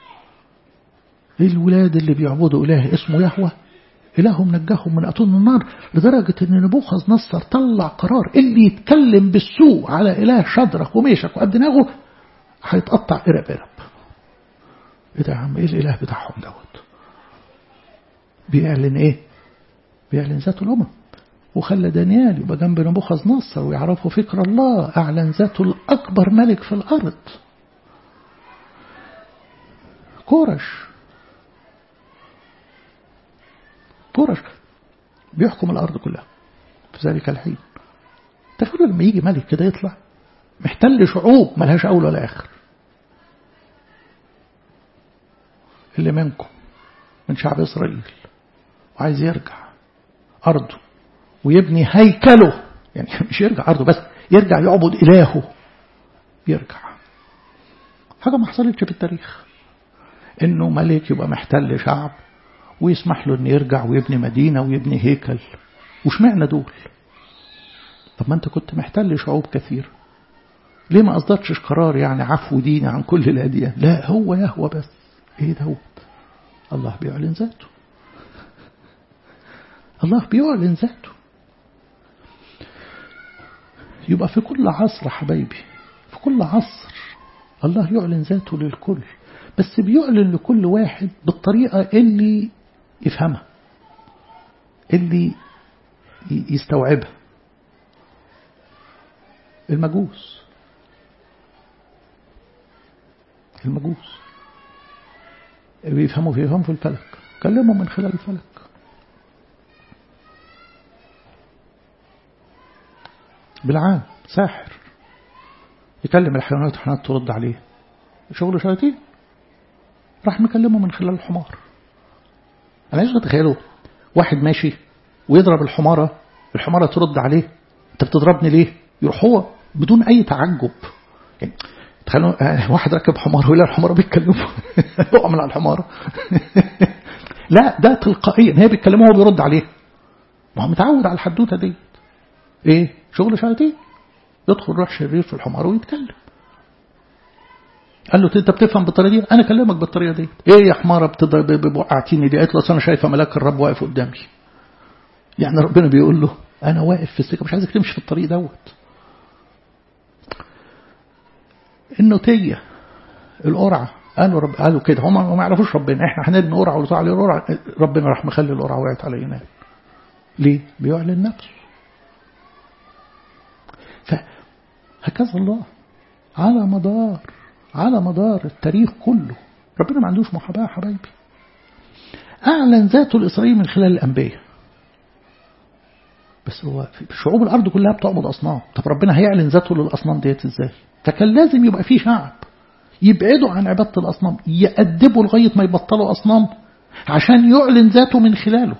الولاد اللي بيعبدوا إله اسمه يهوه إلههم نجاهم من أتون النار لدرجة أن نبوخذ نصر طلع قرار اللي يتكلم بالسوء على إله شدرك وميشك وأبدناغه هيتقطع قرب قرب ايه ده يا عم ايه الاله بتاعهم دوت بيعلن ايه بيعلن ذات الامم وخلى دانيال يبقى جنب نبوخذ نصر ويعرفوا فكر الله اعلن ذاته الاكبر ملك في الارض كورش كورش بيحكم الارض كلها في ذلك الحين تخيلوا لما يجي ملك كده يطلع محتل شعوب ملهاش اول ولا اخر اللي منكم من شعب إسرائيل وعايز يرجع أرضه ويبني هيكله يعني مش يرجع أرضه بس يرجع يعبد إلهه يرجع حاجة ما حصلتش في التاريخ إنه ملك يبقى محتل شعب ويسمح له إنه يرجع ويبني مدينة ويبني هيكل وش معنى دول طب ما أنت كنت محتل شعوب كثير ليه ما أصدرتش قرار يعني عفو ديني عن كل الأديان لا هو يهوى بس ايه دوت الله بيعلن ذاته الله بيعلن ذاته يبقى في كل عصر حبايبي في كل عصر الله يعلن ذاته للكل بس بيعلن لكل واحد بالطريقة اللي يفهمها اللي يستوعبها المجوس المجوس بيفهموا فيهم في الفلك كلموا من خلال الفلك بالعام ساحر يكلم الحيوانات الحيوانات ترد عليه شغل شياطين راح مكلمه من خلال الحمار انا ايش تخيلوا واحد ماشي ويضرب الحمارة الحمارة ترد عليه انت بتضربني ليه يروح هو بدون اي تعجب يعني تخيلوا واحد ركب حمار ويلاقي الحمار بيتكلموا يقع من على الحمار لا ده تلقائيا هي بيتكلموا وهو بيرد عليه ما هو متعود على الحدوته دي ايه شغل شياطين يدخل روح شرير في الحمار ويتكلم قال له انت بتفهم بالطريقه دي انا اكلمك بالطريقه دي ايه يا حماره بوقعتيني دي قالت له انا شايفه ملاك الرب واقف قدامي يعني ربنا بيقول له انا واقف في السكه مش عايزك تمشي في الطريق دوت النوتية القرعة قالوا رب قالوا كده هم ما يعرفوش ربنا احنا هنرمي قرعة ونطلع عليه القرعة ربنا راح مخلي القرعة وقعت علينا ليه؟ بيعلن نفسه فهكذا الله على مدار على مدار التاريخ كله ربنا ما عندوش محاباة حبايبي أعلن ذاته الإسرائيلي من خلال الأنبياء بس هو في شعوب الأرض كلها بتعبد أصنام طب ربنا هيعلن ذاته للأصنام ديت إزاي فكان لازم يبقى في شعب يبعدوا عن عبادة الأصنام يأدبوا لغاية ما يبطلوا أصنام عشان يعلن ذاته من خلاله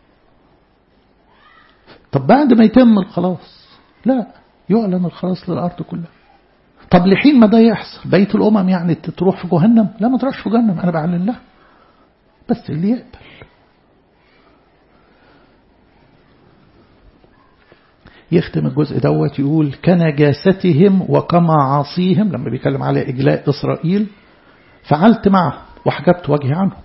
طب بعد ما يتم الخلاص لا يعلن الخلاص للأرض كلها طب لحين ما ده يحصل بيت الأمم يعني تروح في جهنم لا ما تروحش في جهنم أنا بعلن لها بس اللي يقبل يختم الجزء دوت يقول كنجاستهم وكمعاصيهم لما بيتكلم على إجلاء إسرائيل فعلت معهم وحجبت وجهي عنهم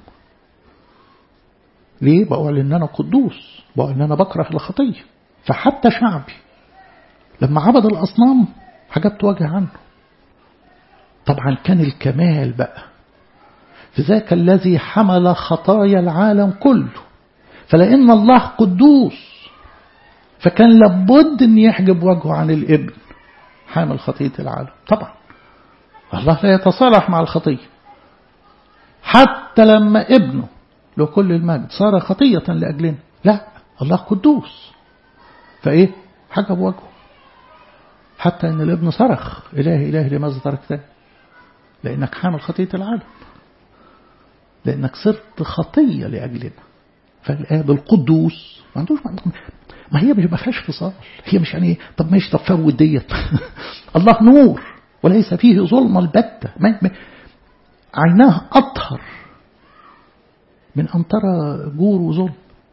ليه؟ بقول إن أنا قدوس بقول إن أنا بكره الخطية فحتى شعبي لما عبد الأصنام حجبت وجهي عنه طبعا كان الكمال بقى في ذاك الذي حمل خطايا العالم كله فلأن الله قدوس فكان لابد أن يحجب وجهه عن الابن حامل خطية العالم طبعا الله لا يتصالح مع الخطية حتى لما ابنه له كل المجد صار خطية لأجلنا لا الله قدوس فإيه حجب وجهه حتى أن الابن صرخ إلهي إلهي لماذا تركتني لأنك حامل خطية العالم لأنك صرت خطية لأجلنا فالآب القدوس ما عندوش ما هي ما فيهاش فصال هي مش يعني طب ماشي طب فوت ديت الله نور وليس فيه ظلم البتة ما عيناه أطهر من أن ترى جور وظلم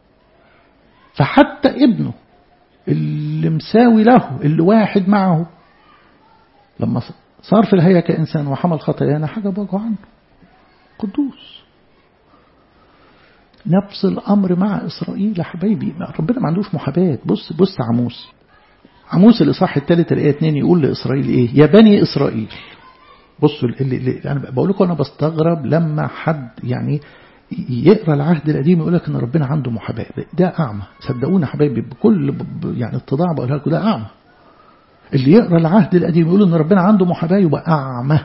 فحتى ابنه اللي مساوي له اللي واحد معه لما صار في الهيئة كإنسان وحمل خطايانا حجب وجهه عنه قدوس نفس الأمر مع إسرائيل يا حبايبي ربنا ما عندوش محاباة بص بص عموس عموس الإصحاح الثالث الآية 2 يقول لإسرائيل إيه يا بني إسرائيل بصوا اللي, اللي أنا بقول لكم أنا بستغرب لما حد يعني يقرا العهد القديم يقول لك ان ربنا عنده محاباه ده اعمى صدقونا حبايبي بكل يعني اتضاع بقولها لكم ده اعمى اللي يقرا العهد القديم يقول ان ربنا عنده محاباه يبقى اعمى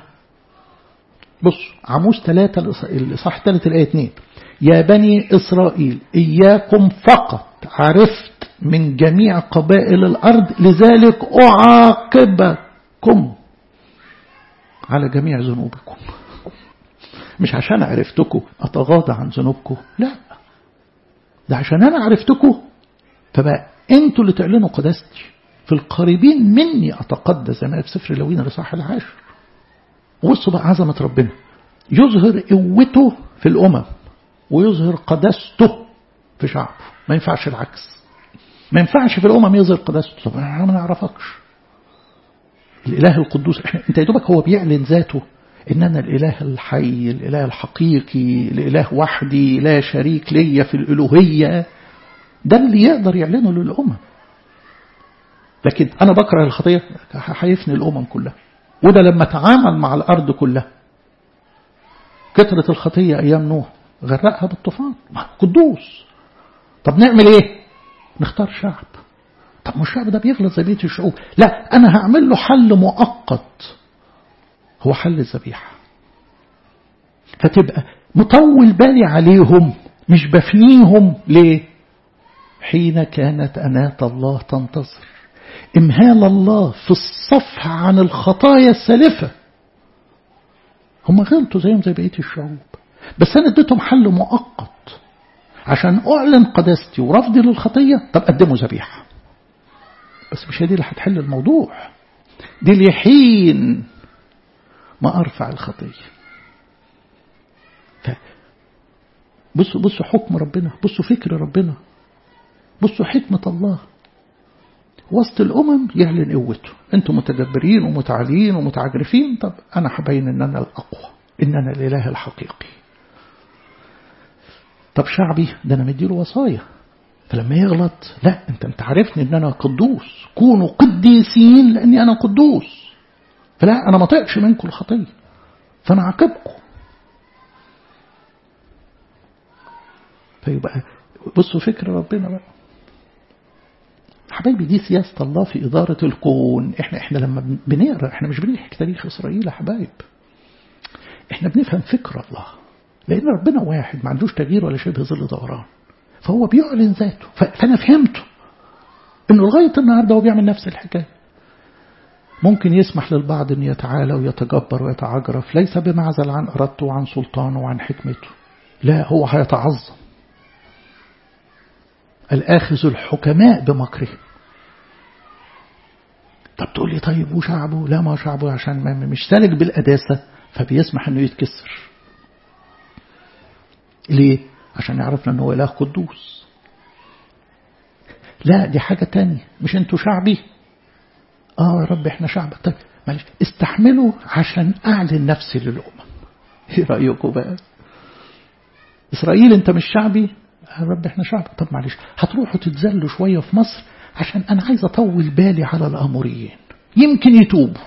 بص عموس ثلاثة الإصحاح الثالث الآية 2 يا بني إسرائيل إياكم فقط عرفت من جميع قبائل الأرض لذلك أعاقبكم على جميع ذنوبكم مش عشان عرفتكم أتغاضى عن ذنوبكم لا ده عشان أنا عرفتكم فبقى أنتوا اللي تعلنوا قداستي في القريبين مني أتقدس زي ما في سفر لوين الإصحاح العاشر بصوا بقى عظمة ربنا يظهر قوته في الأمم ويظهر قداسته في شعبه ما ينفعش العكس ما ينفعش في الأمم يظهر قداسته طب احنا ما نعرفكش الإله القدوس احنا انت يا دوبك هو بيعلن ذاته إن أنا الإله الحي الإله الحقيقي الإله وحدي لا شريك ليا في الألوهية ده اللي يقدر يعلنه للأمم لكن أنا بكره الخطية هيفني الأمم كلها وده لما تعامل مع الأرض كلها كثرة الخطية أيام نوح غرقها بالطوفان قدوس طب نعمل ايه نختار شعب طب ما الشعب ده بيغلط زي بيت الشعوب لا أنا هعمل له حل مؤقت هو حل الذبيحة فتبقى مطول بالي عليهم مش بفنيهم ليه حين كانت أناة الله تنتصر إمهال الله في الصفح عن الخطايا السالفة هم غلطوا زيهم زي بقية الشعوب بس أنا اديتهم حل مؤقت عشان أعلن قداستي ورفضي للخطية طب قدموا ذبيحة بس مش هي دي اللي هتحل الموضوع دي لحين ما أرفع الخطية ف بصوا بصوا حكم ربنا بصوا فكر ربنا بصوا حكمة الله وسط الأمم يعلن قوته أنتم متدبرين ومتعالين ومتعجرفين طب أنا هبين أن أنا الأقوى إن أنا الإله الحقيقي طب شعبي ده أنا مديله وصايا فلما يغلط لا أنت أنت عارفني أن أنا قدوس كونوا قديسين لأني أنا قدوس فلا أنا ما طيقش منكم الخطية فأنا عاقبكم فيبقى بصوا فكر ربنا بقى حبايبي دي سياسة الله في إدارة الكون احنا احنا لما بنقرا احنا مش بنحكي تاريخ إسرائيل يا حبايب احنا بنفهم فكر الله لأن ربنا واحد ما عندوش تغيير ولا شبه ظل دوران فهو بيعلن ذاته فأنا فهمته إنه لغاية النهاردة هو بيعمل نفس الحكاية ممكن يسمح للبعض أن يتعالى ويتجبر ويتعجرف ليس بمعزل عن إرادته وعن سلطانه وعن حكمته لا هو هيتعظم الآخذ الحكماء بمكرهم طب تقول لي طيب وشعبه لا ما شعبه عشان ما مش سالك بالقداسة فبيسمح انه يتكسر ليه عشان يعرفنا انه اله قدوس لا دي حاجة تانية مش انتوا شعبي اه يا رب احنا شعبك طيب معلش استحملوا عشان اعلن نفسي للامم ايه رايكم بقى اسرائيل انت مش شعبي يا رب احنا شعب طب معلش هتروحوا تتذلوا شويه في مصر عشان انا عايز اطول بالي على الاموريين يمكن يتوبوا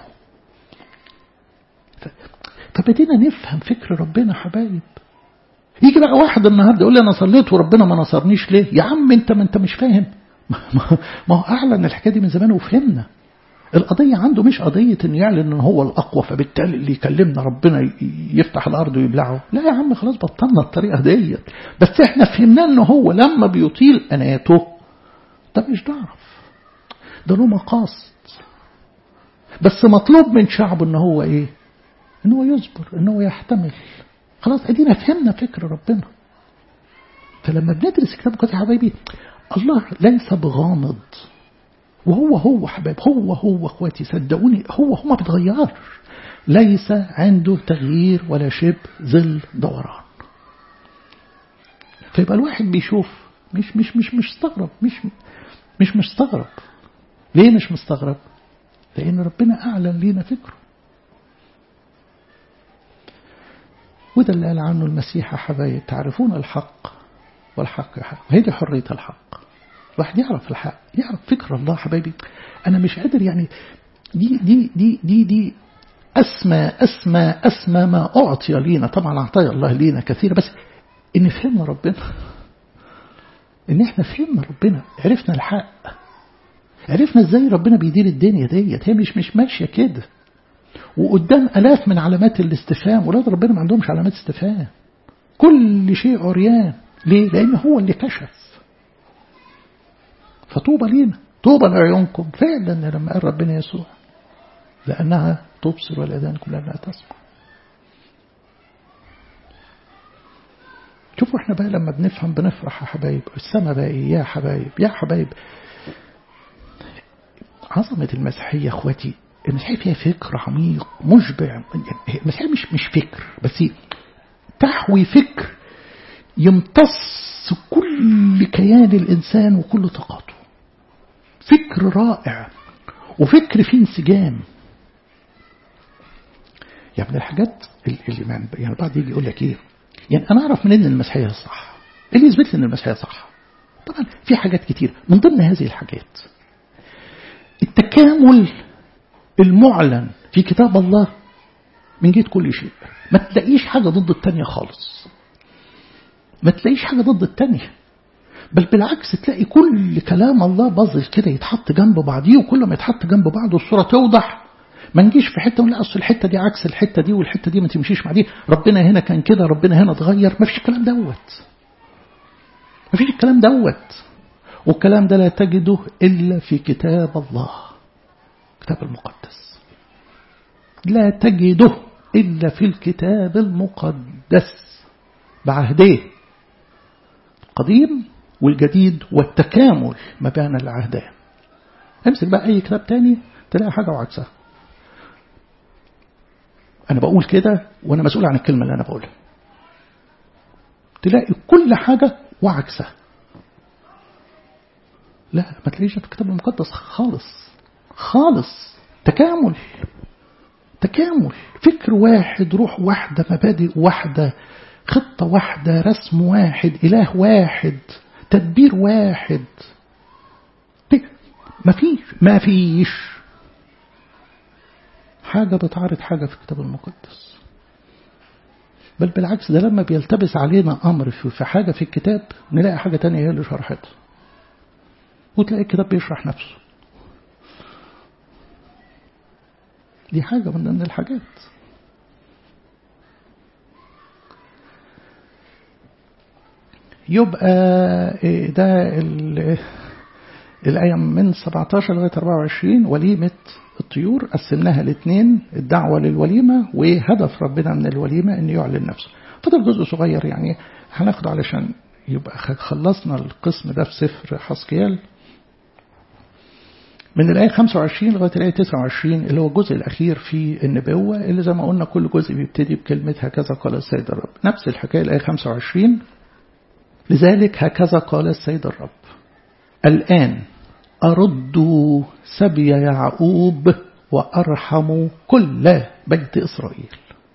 فبدينا نفهم فكر ربنا حبايب يجي بقى واحد النهارده يقول لي انا صليت وربنا ما نصرنيش ليه يا عم انت ما انت مش فاهم ما هو اعلن الحكايه دي من زمان وفهمنا القضية عنده مش قضية انه يعلن ان هو الاقوى فبالتالي اللي يكلمنا ربنا يفتح الارض ويبلعه لا يا عم خلاص بطلنا الطريقة ديت بس احنا فهمنا ان هو لما بيطيل اناته ده مش ضعف ده له مقاصد بس مطلوب من شعبه ان هو ايه ان هو يصبر ان هو يحتمل خلاص ادينا فهمنا فكر ربنا فلما بندرس كتاب قدس يا حبايبي الله ليس بغامض وهو هو حبايب هو هو اخواتي صدقوني هو هو ما بيتغيرش ليس عنده تغيير ولا شبه ظل دوران فيبقى الواحد بيشوف مش مش مش مش مستغرب مش مش مستغرب ليه مش مستغرب لان ربنا اعلن لينا فكره وده اللي قال عنه المسيح يا حبايب تعرفون الحق والحق حق وهي دي حرية الحق الواحد يعرف الحق يعرف فكر الله حبايبي أنا مش قادر يعني دي دي دي دي دي أسمى أسمى أسمى ما أعطي لينا طبعا أعطايا الله لينا كثير بس إن فهمنا ربنا إن إحنا فهمنا ربنا عرفنا الحق عرفنا إزاي ربنا بيدير الدنيا ديت هي مش مش ماشية كده وقدام ألاف من علامات الاستفهام ولاد ربنا ما عندهمش علامات استفهام كل شيء عريان ليه؟ لأن هو اللي كشف فطوبى لينا طوبى لعيونكم فعلا لما قال ربنا يسوع لأنها تبصر والأذان كلها لا تسمع شوفوا احنا بقى لما بنفهم بنفرح يا حبايب السما بقى ايه يا حبايب يا حبايب عظمة المسيحية اخواتي المسيحية فيها فكر عميق مشبع المسيحية مش مش فكر بس تحوي فكر يمتص كل كيان الإنسان وكل طاقاته فكر رائع وفكر فيه انسجام يعني من الحاجات اللي يعني بعض يجي يقول لك ايه يعني انا اعرف منين ان المسيحيه صح اللي يثبت لي ان المسيحيه صح طبعا في حاجات كتير من ضمن هذه الحاجات التكامل المعلن في كتاب الله من جهة كل شيء ما تلاقيش حاجة ضد التانية خالص ما تلاقيش حاجة ضد التانية بل بالعكس تلاقي كل كلام الله بازل كده يتحط جنب بعضيه وكل ما يتحط جنب بعضه الصورة توضح ما نجيش في حتة ونلاقي أصل الحتة دي عكس الحتة دي والحتة دي ما تمشيش مع دي ربنا هنا كان كده ربنا هنا اتغير ما فيش الكلام دوت ما فيش الكلام دوت والكلام ده لا تجده إلا في كتاب الله الكتاب المقدس لا تجده إلا في الكتاب المقدس بعهديه القديم والجديد والتكامل ما بين العهدين امسك بقى أي كتاب تاني تلاقي حاجة وعكسها أنا بقول كده وأنا مسؤول عن الكلمة اللي أنا بقولها تلاقي كل حاجة وعكسها لا ما تلاقيش في الكتاب المقدس خالص خالص تكامل تكامل فكر واحد روح واحدة مبادئ واحدة خطة واحدة رسم واحد إله واحد تدبير واحد ما فيش ما فيش حاجة بتعارض حاجة في الكتاب المقدس بل بالعكس ده لما بيلتبس علينا أمر في حاجة في الكتاب نلاقي حاجة تانية هي اللي شرحتها وتلاقي الكتاب بيشرح نفسه دي حاجة من ضمن الحاجات يبقى ده الآية من 17 لغاية 24 وليمة الطيور قسمناها لاثنين الدعوة للوليمة وهدف ربنا من الوليمة أن يعلن نفسه فضل جزء صغير يعني هناخده علشان يبقى خلصنا القسم ده في سفر حسكيال من الآية 25 لغاية الآية 29 اللي هو الجزء الأخير في النبوة اللي زي ما قلنا كل جزء بيبتدي بكلمة هكذا قال السيد الرب نفس الحكاية الآية 25 لذلك هكذا قال السيد الرب الآن أرد سبي يعقوب وأرحم كل بيت إسرائيل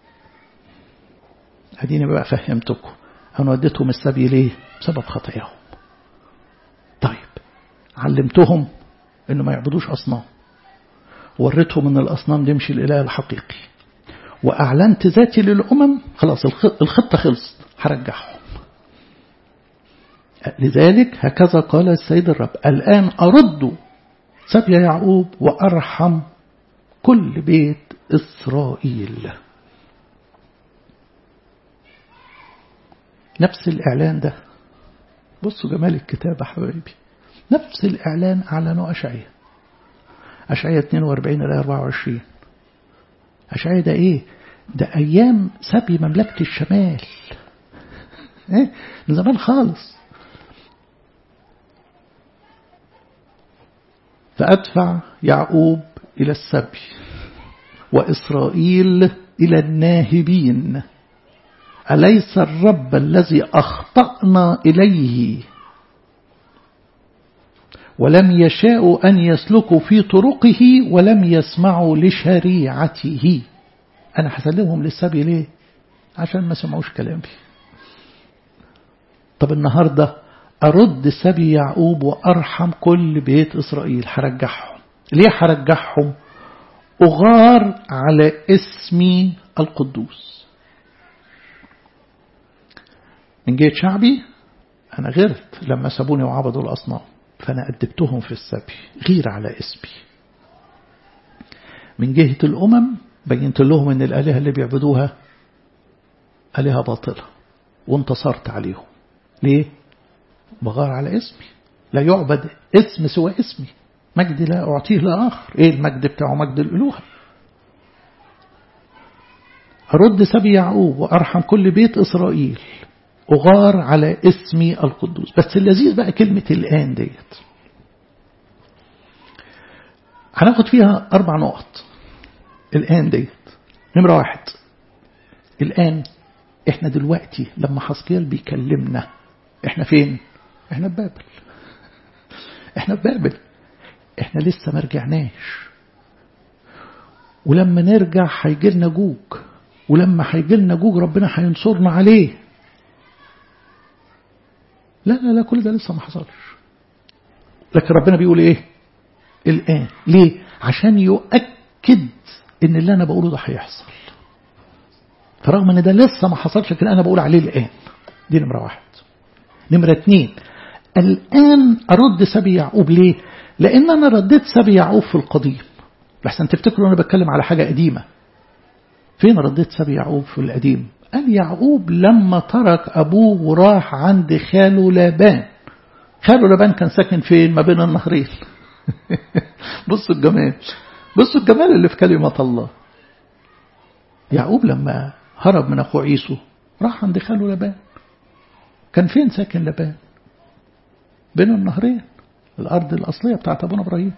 أديني بقى فهمتكم أنا وديتهم السبي ليه بسبب خطاياهم طيب علمتهم إنه ما يعبدوش أصنام وريتهم إن الأصنام دي مش الإله الحقيقي وأعلنت ذاتي للأمم خلاص الخطة خلصت هرجعهم لذلك هكذا قال السيد الرب الآن أرد سبي يعقوب وأرحم كل بيت إسرائيل نفس الإعلان ده بصوا جمال الكتاب يا حبايبي نفس الإعلان أعلنه أشعية أشعية 42 إلى 24 أشعية ده إيه ده أيام سبي مملكة الشمال إيه من زمان خالص فأدفع يعقوب إلى السبي وإسرائيل إلى الناهبين أليس الرب الذي أخطأنا إليه ولم يشاءوا أن يسلكوا في طرقه ولم يسمعوا لشريعته أنا هسلمهم للسبي ليه عشان ما سمعوش كلامي طب النهاردة أرد سبي يعقوب وأرحم كل بيت إسرائيل هرجعهم ليه هرجعهم أغار على اسمي القدوس من جهة شعبي أنا غيرت لما سابوني وعبدوا الأصنام فأنا أدبتهم في السبي غير على اسمي من جهة الأمم بينت لهم أن الآلهة اللي بيعبدوها آلهة باطلة وانتصرت عليهم ليه؟ بغار على اسمي لا يعبد اسم سوى اسمي مجد لا أعطيه لآخر إيه المجد بتاعه مجد الألوهة أرد سبي يعقوب وأرحم كل بيت إسرائيل أغار على اسمي القدوس بس اللذيذ بقى كلمة الآن ديت هناخد فيها أربع نقط الآن ديت نمرة واحد الآن احنا دلوقتي لما حسقيال بيكلمنا احنا فين احنا في بابل احنا في بابل احنا لسه ما رجعناش ولما نرجع هيجي لنا جوج ولما هيجي لنا جوج ربنا هينصرنا عليه لا لا لا كل ده لسه ما حصلش لكن ربنا بيقول ايه الآن ليه عشان يؤكد ان اللي انا بقوله ده هيحصل فرغم ان ده لسه ما حصلش لكن انا بقول عليه الآن دي نمرة واحد نمرة اتنين الآن أرد سبي يعقوب ليه لأن أنا رديت سبي يعقوب في القديم لحسن تفتكروا أنا بتكلم على حاجة قديمة فين رديت سبي يعقوب في القديم قال يعقوب لما ترك أبوه وراح عند خاله لابان خاله لابان كان ساكن فين ما بين النهرين بصوا الجمال بصوا الجمال اللي في كلمة الله يعقوب لما هرب من أخوه عيسو راح عند خاله لابان كان فين ساكن لابان بين النهرين الأرض الأصلية بتاعت أبونا إبراهيم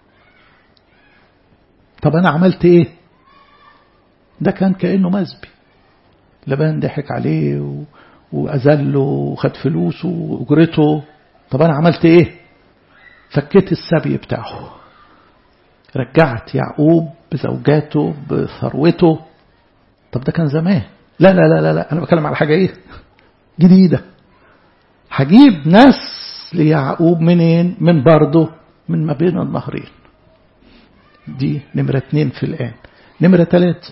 طب أنا عملت إيه ده كان كأنه مزبي لبان ضحك عليه و... وأذله وخد فلوسه وأجرته طب أنا عملت إيه فكيت السبي بتاعه رجعت يعقوب بزوجاته بثروته طب ده كان زمان لا لا لا لا, لا. أنا بتكلم على حاجة إيه جديدة هجيب ناس ليعقوب منين من برضه من ما بين النهرين دي نمرة اتنين في الآن نمرة ثلاثة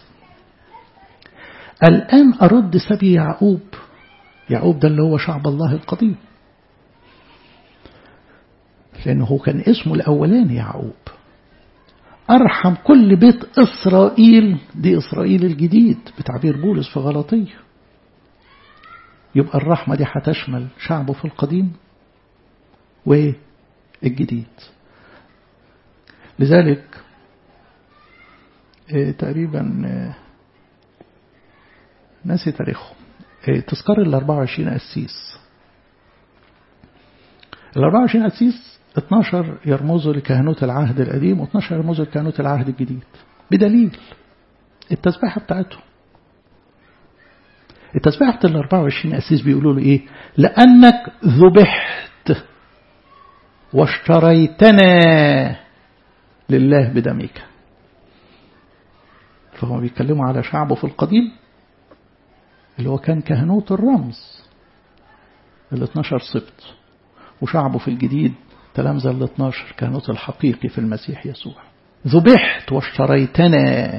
الآن أرد سبي يعقوب يعقوب ده اللي هو شعب الله القديم لأنه هو كان اسمه الأولاني يعقوب أرحم كل بيت إسرائيل دي إسرائيل الجديد بتعبير بولس في غلطية يبقى الرحمة دي هتشمل شعبه في القديم والجديد لذلك تقريبا ناسي تاريخهم تذكر ال 24 قسيس ال 24 قسيس 12 يرمزوا لكهنوت العهد القديم و12 يرمزوا لكهنوت العهد الجديد بدليل التسبيحة بتاعتهم التسبيحة ال 24 قسيس بيقولوا له ايه لأنك ذبحت واشتريتنا لله بدمك فهم بيتكلموا على شعبه في القديم اللي هو كان كهنوت الرمز ال 12 سبط وشعبه في الجديد تلامذة ال 12 كهنوت الحقيقي في المسيح يسوع ذبحت واشتريتنا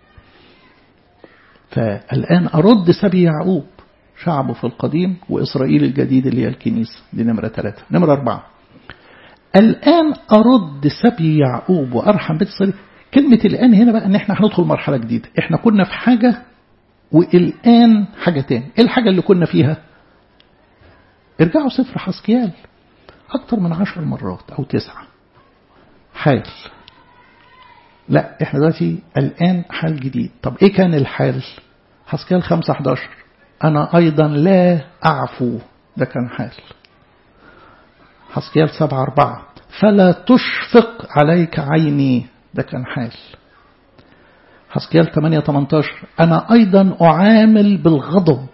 فالآن أرد سبي يعقوب شعبه في القديم وإسرائيل الجديد اللي هي الكنيسة دي نمرة ثلاثة نمرة أربعة الآن أرد سبي يعقوب وأرحم بيت إسرائيل كلمة الآن هنا بقى إن إحنا هندخل مرحلة جديدة إحنا كنا في حاجة والآن حاجة تاني إيه الحاجة اللي كنا فيها ارجعوا سفر حسكيال أكتر من عشر مرات أو تسعة حال لا احنا دلوقتي الآن حال جديد طب ايه كان الحال حسكيال 5 11 أنا أيضا لا أعفو ده كان حال حسكيال 7 4 فلا تشفق عليك عيني ده كان حال حسكيال 8 18 أنا أيضا أعامل بالغضب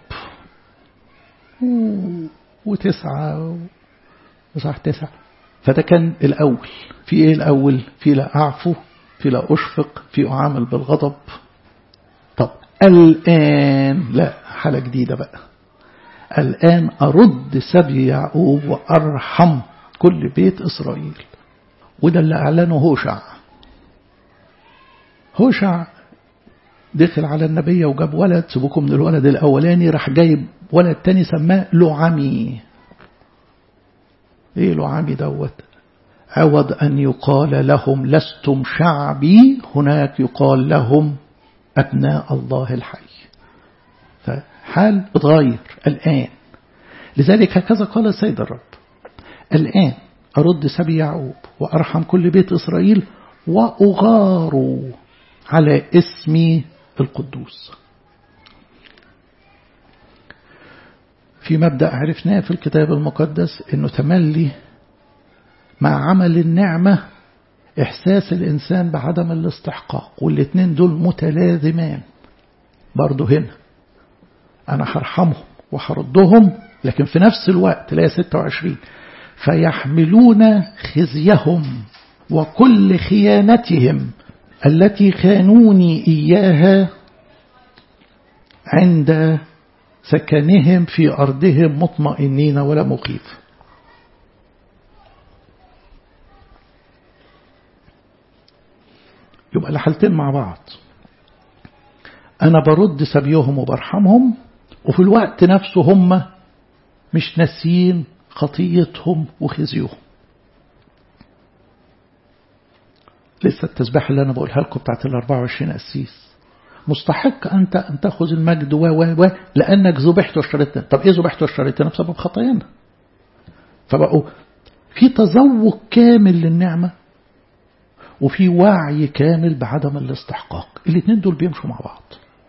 وتسعة وصح تسعة فده كان الأول في إيه الأول في لا أعفو في لا أشفق في أعامل بالغضب طب الآن لا حالة جديدة بقى الآن أرد سبي يعقوب وأرحم كل بيت إسرائيل وده اللي أعلنه هوشع هوشع دخل على النبي وجاب ولد سيبوكم من الولد الأولاني راح جايب ولد تاني سماه لعمي ايه لعمي دوت عوض أن يقال لهم لستم شعبي هناك يقال لهم أبناء الله الحي فحال اتغير الآن لذلك هكذا قال السيد الرب الآن أرد سبي يعقوب وأرحم كل بيت إسرائيل وأغار على اسمي القدوس في مبدأ عرفناه في الكتاب المقدس أنه تملي مع عمل النعمة إحساس الإنسان بعدم الاستحقاق والاثنين دول متلازمان برضو هنا أنا هرحمهم وهردهم لكن في نفس الوقت لا 26 فيحملون خزيهم وكل خيانتهم التي خانوني إياها عند سكنهم في أرضهم مطمئنين ولا مخيف يبقى الحالتين مع بعض أنا برد سبيهم وبرحمهم وفي الوقت نفسه هم مش ناسيين خطيتهم وخزيهم لسه التسبيح اللي أنا بقولها لكم بتاعت ال 24 قسيس مستحق أنت أن تأخذ المجد و و و لأنك ذبحت واشتريتنا طب إيه ذبحت واشتريتنا بسبب خطايانا فبقوا في تذوق كامل للنعمة وفي وعي كامل بعدم الاستحقاق الاثنين دول بيمشوا مع بعض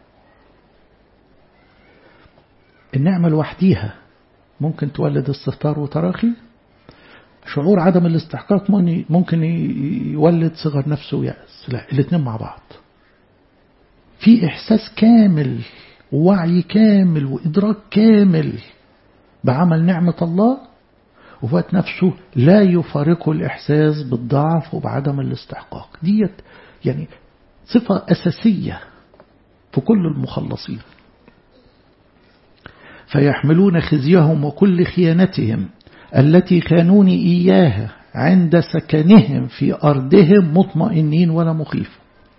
النعمة لوحديها ممكن تولد استهتار وتراخي شعور عدم الاستحقاق ممكن يولد صغر نفس ويأس لا الاثنين مع بعض في إحساس كامل ووعي كامل وإدراك كامل بعمل نعمة الله وفي وقت نفسه لا يفارقه الإحساس بالضعف وبعدم الاستحقاق ديت يعني صفة أساسية في كل المخلصين فيحملون خزيهم وكل خيانتهم التي خانوني إياها عند سكنهم في أرضهم مطمئنين ولا مخيف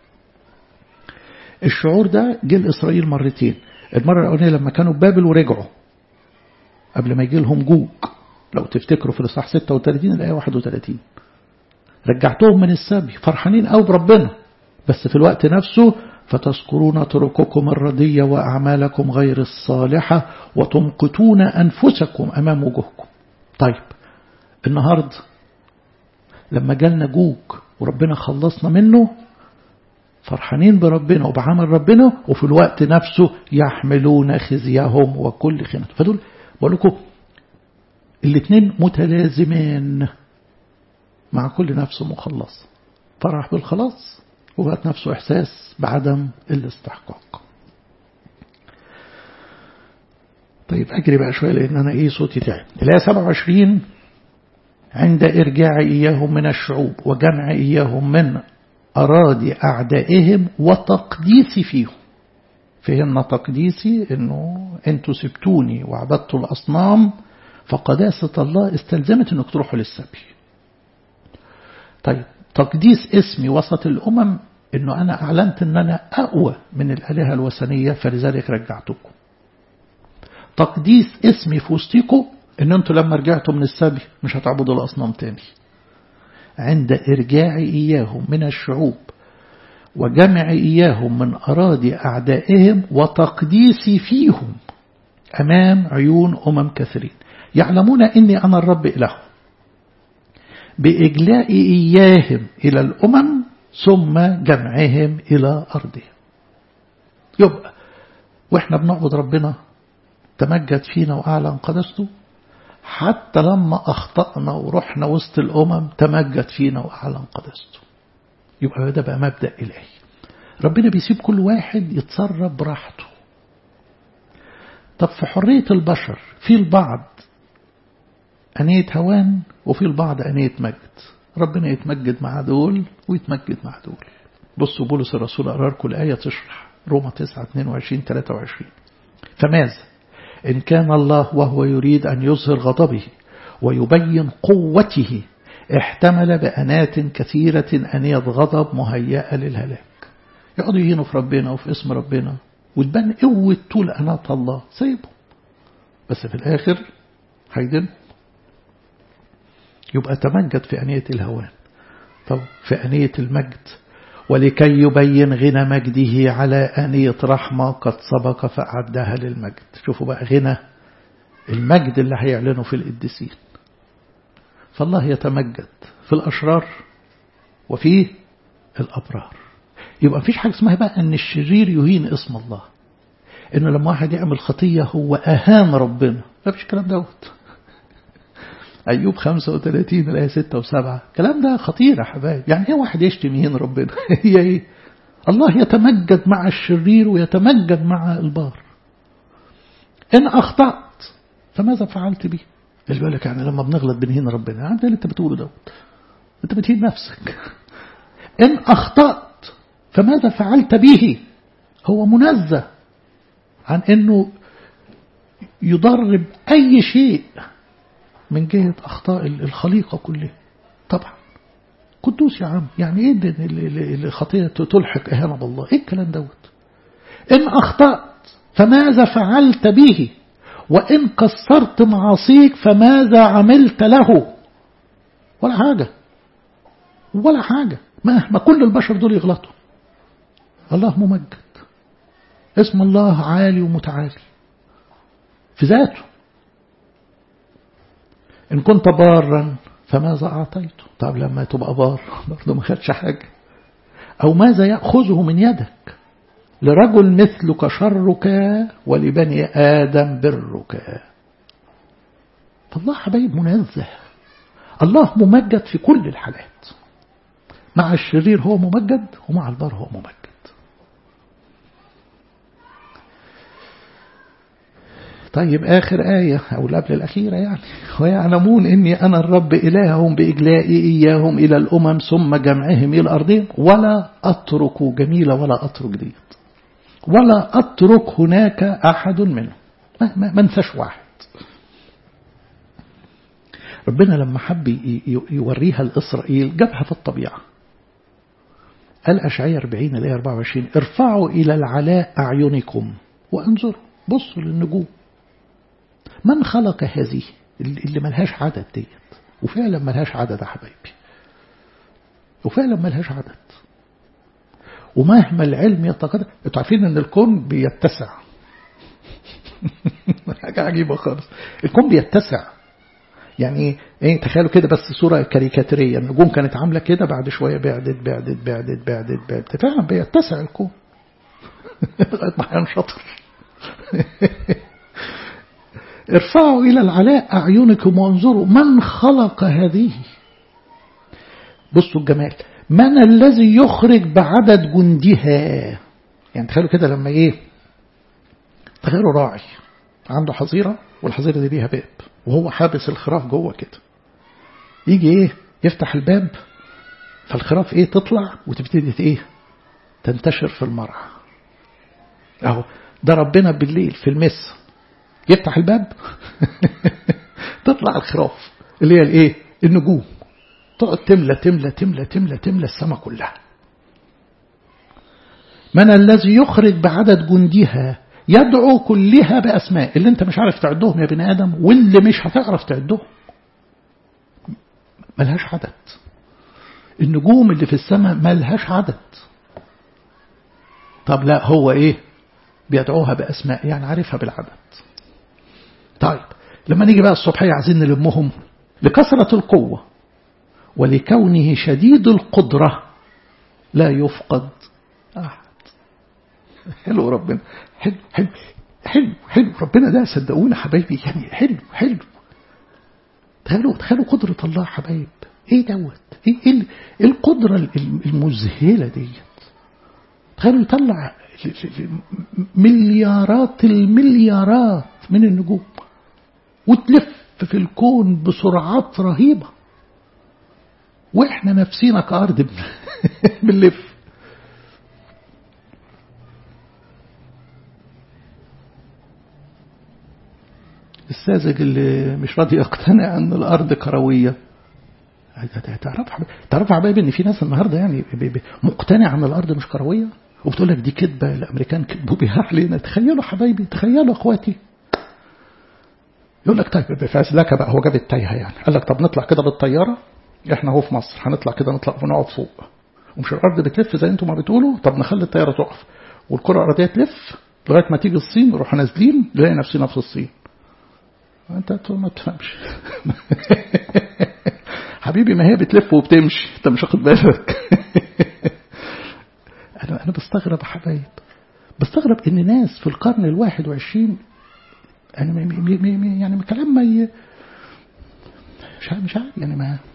الشعور ده جه لإسرائيل مرتين المرة الأولانية لما كانوا بابل ورجعوا قبل ما يجي لهم جوج لو تفتكروا في الإصحاح 36 الآية 31 رجعتهم من السبي فرحانين قوي بربنا بس في الوقت نفسه فتذكرون طرقكم الردية وأعمالكم غير الصالحة وتمقتون أنفسكم أمام وجوهكم طيب النهاردة لما جالنا جوج وربنا خلصنا منه فرحانين بربنا وبعمل ربنا وفي الوقت نفسه يحملون خزيهم وكل خيانة فدول بقول لكم الاثنين متلازمان مع كل نفس مخلص فرح بالخلاص وبقت نفسه إحساس بعدم الاستحقاق طيب أجري بقى شوية لأن أنا إيه صوتي تعب الآية 27 عند إرجاع إياهم من الشعوب وجمع إياهم من أراضي أعدائهم وتقديسي فيهم فهمنا تقديسي أنه أنتوا سبتوني وعبدتوا الأصنام فقداسة الله استلزمت أنك تروحوا للسبي طيب تقديس اسمي وسط الأمم أنه أنا أعلنت أن أنا أقوى من الآلهة الوثنية فلذلك رجعتكم تقديس اسمي في وسطكم أن أنتوا لما رجعتوا من السبي مش هتعبدوا الأصنام تاني عند إرجاع إياهم من الشعوب وجمع إياهم من أراضي أعدائهم وتقديسي فيهم أمام عيون أمم كثيرين يعلمون إني أنا الرب إلههم بإجلاء إياهم إلى الأمم ثم جمعهم إلى أرضهم يبقى وإحنا بنعبد ربنا تمجد فينا وأعلن قدسته حتى لما أخطأنا ورحنا وسط الأمم تمجد فينا وأعلن قدسته يبقى ده بقى مبدأ إلهي ربنا بيسيب كل واحد يتصرف براحته طب في حرية البشر في البعض أنية هوان وفي البعض أنية مجد ربنا يتمجد مع دول ويتمجد مع دول بصوا بولس الرسول أراركم الآية تشرح روما 9 22 23 فماذا إن كان الله وهو يريد أن يظهر غضبه ويبين قوته احتمل بأنات كثيرة أنية غضب مهيئة للهلاك يقعدوا يهينوا في ربنا وفي اسم ربنا وتبان قوة طول أنات الله سيبهم بس في الآخر هيدن يبقى تمجد في أنية الهوان طب في أنية المجد ولكي يبين غنى مجده على أنية رحمة قد سبق فأعدها للمجد شوفوا بقى غنى المجد اللي هيعلنه في القديسين فالله يتمجد في الأشرار وفي الأبرار يبقى مفيش حاجة اسمها بقى أن الشرير يهين اسم الله إنه لما واحد يعمل خطية هو أهان ربنا ما فيش الكلام دوت أيوب 35 الآية 6 و7 الكلام ده خطير يا حبايب يعني ايه واحد يشتم يهين ربنا هي ايه الله يتمجد مع الشرير ويتمجد مع البار إن أخطأت فماذا فعلت به اللي بيقول لك يعني لما بنغلط بنهين ربنا يعني اللي انت بتقوله دوت انت بتهين نفسك إن أخطأت فماذا فعلت به هو منزه عن أنه يضرب أي شيء من جهة أخطاء الخليقة كلها طبعا قدوس يا عم يعني ايه الخطيئة تلحق إهانة بالله ايه الكلام دوت إن أخطأت فماذا فعلت به وإن قصرت معاصيك فماذا عملت له ولا حاجة ولا حاجة مهما كل البشر دول يغلطوا الله ممجد اسم الله عالي ومتعالي في ذاته إن كنت بارا فماذا أعطيته طب لما تبقى بار برضه ما خدش حاجة أو ماذا يأخذه من يدك لرجل مثلك شرك ولبني آدم برك فالله حبايب منزه الله ممجد في كل الحالات مع الشرير هو ممجد ومع البار هو ممجد طيب آخر آية أو قبل الأخيرة يعني ويعلمون إني أنا الرب إلههم بإجلائي إياهم إلى الأمم ثم جمعهم إلى الأرضين ولا أترك جميلة ولا أترك ديت ولا أترك هناك أحد منهم ما انساش واحد ربنا لما حب يوريها لإسرائيل جابها في الطبيعة قال أشعية 40 الآية 24 ارفعوا إلى العلاء أعينكم وانظروا بصوا للنجوم من خلق هذه اللي ملهاش عدد ديت وفعلا ملهاش عدد يا حبايبي وفعلا ملهاش عدد ومهما العلم يتقدم انتوا عارفين ان الكون بيتسع حاجة عجيبة خالص الكون بيتسع يعني ايه تخيلوا كده بس صورة كاريكاتيرية النجوم كانت عاملة كده بعد شوية بعدت بعدت بعدت بعدت بعدت فعلا بيتسع الكون لغاية ما هينشطر ارفعوا إلى العلاء أعينكم وانظروا من خلق هذه بصوا الجمال من الذي يخرج بعدد جندها يعني تخيلوا كده لما ايه تخيلوا راعي عنده حظيرة والحظيرة دي ليها باب وهو حابس الخراف جوه كده يجي ايه يفتح الباب فالخراف ايه تطلع وتبتدي ايه تنتشر في المرعى اهو ده ربنا بالليل في المس يفتح الباب تطلع الخراف اللي هي الايه النجوم تقعد تملى تملى تملى تملى تملى السماء كلها من الذي يخرج بعدد جندها يدعو كلها بأسماء اللي انت مش عارف تعدهم يا بني آدم واللي مش هتعرف تعدهم ملهاش عدد النجوم اللي في السماء ملهاش عدد طب لا هو ايه بيدعوها بأسماء يعني عارفها بالعدد طيب لما نيجي بقى الصبحية عايزين نلمهم لكثرة القوة ولكونه شديد القدرة لا يفقد أحد حلو ربنا حلو حلو حلو حلو ربنا ده صدقونا حبايبي يعني حلو حلو تخيلوا تخيلوا قدرة الله حبايب ايه دوت ايه, إيه القدرة المذهلة ديت تخيلوا يطلع مليارات المليارات من النجوم وتلف في الكون بسرعات رهيبة واحنا نفسينا كأرض بنلف الساذج اللي مش راضي يقتنع ان الارض كرويه تعرف تعرف يا حبايبي ان في ناس النهارده يعني مقتنع ان الارض مش كرويه وبتقول لك دي كذبه الامريكان كذبوا بيها علينا تخيلوا حبايبي تخيلوا اخواتي يقول لك طيب في فاسلكه بقى هو جاب التايهه يعني قال لك طب نطلع كده بالطياره احنا اهو في مصر هنطلع كده نطلع ونقعد فوق ومش الارض بتلف زي انتم ما بتقولوا طب نخلي الطياره تقف والكره الارضيه تلف لغايه ما تيجي الصين نروح نازلين نلاقي نفسنا في الصين انت ما تفهمش حبيبي ما هي بتلف وبتمشي انت مش واخد بالك انا انا بستغرب يا حبايب بستغرب ان ناس في القرن الواحد وعشرين انا مي مي مي يعني كلام ما ي... مش عارف مش عارف يعني ما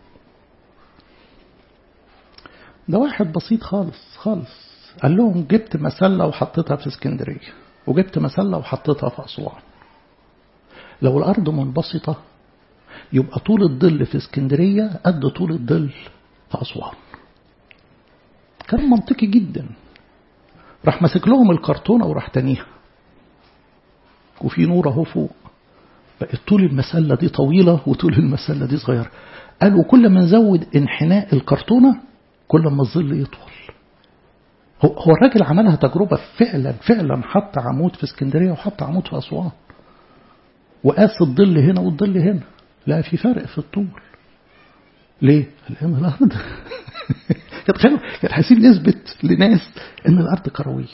ده واحد بسيط خالص خالص قال لهم جبت مسلة وحطيتها في اسكندرية وجبت مسلة وحطيتها في أسوان لو الأرض منبسطة يبقى طول الظل في اسكندرية قد طول الظل في أسوان كان منطقي جدا راح ماسك لهم الكرتونة وراح تانيها وفي نور اهو فوق بقت طول المسلة دي طويلة وطول المسلة دي صغيرة قالوا كل ما نزود انحناء الكرتونة كل ما الظل يطول هو الراجل عملها تجربة فعلا فعلا حط عمود في اسكندرية وحط عمود في أسوان وقاس الظل هنا والظل هنا لا في فرق في الطول ليه؟ لأن الأرض تخيلوا كان عايزين نثبت لناس إن الأرض كروية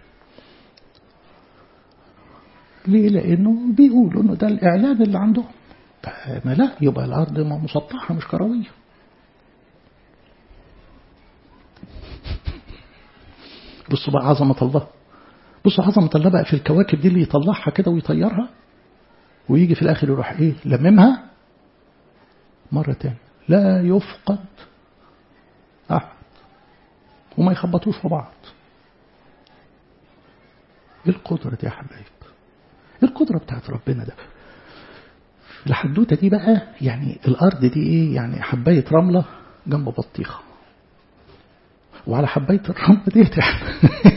ليه؟ لأنه بيقولوا إنه ده الإعلان اللي عندهم ما لا يبقى الأرض مسطحة مش كروية بصوا بقى عظمة الله بصوا عظمة الله بقى في الكواكب دي اللي يطلعها كده ويطيرها ويجي في الآخر يروح إيه لممها مرة تاني لا يفقد أحد وما يخبطوش في بعض إيه القدرة دي يا حبايب إيه القدرة بتاعت ربنا ده الحدوتة دي بقى يعني الأرض دي إيه يعني حباية رملة جنب بطيخة وعلى حباية الرملة ديت يعني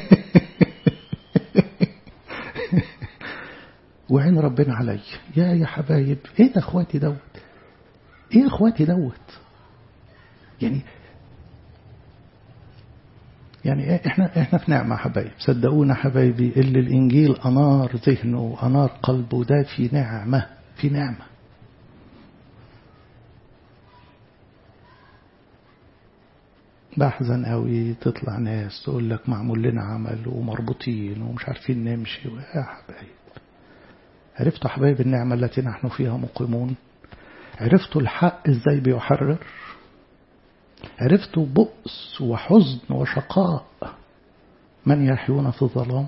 وعين ربنا علي يا يا حبايب ايه ده اخواتي دوت ايه اخواتي دوت يعني يعني احنا احنا في نعمه حبايب صدقونا حبايبي اللي الانجيل انار ذهنه وانار قلبه ده في نعمه في نعمه بحزن قوي تطلع ناس تقول لك معمول لنا عمل ومربوطين ومش عارفين نمشي يا حبايب عرفتوا حبايب النعمة التي نحن فيها مقيمون عرفتوا الحق ازاي بيحرر عرفتوا بؤس وحزن وشقاء من يحيون في الظلام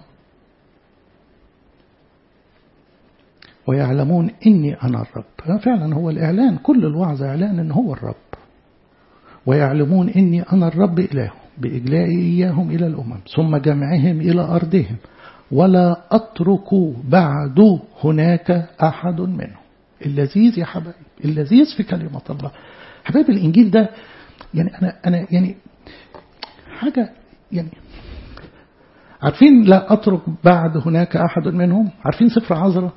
ويعلمون إني أنا الرب فعلا هو الإعلان كل الوعظ إعلان إن هو الرب ويعلمون إني أنا الرب إلههم بإجلائي إياهم إلى الأمم ثم جمعهم إلى أرضهم ولا أترك بعد هناك أحد منهم اللذيذ يا حبايب اللذيذ في كلمة الله حبايب الإنجيل ده يعني أنا أنا يعني حاجة يعني عارفين لا أترك بعد هناك أحد منهم عارفين سفر عذرة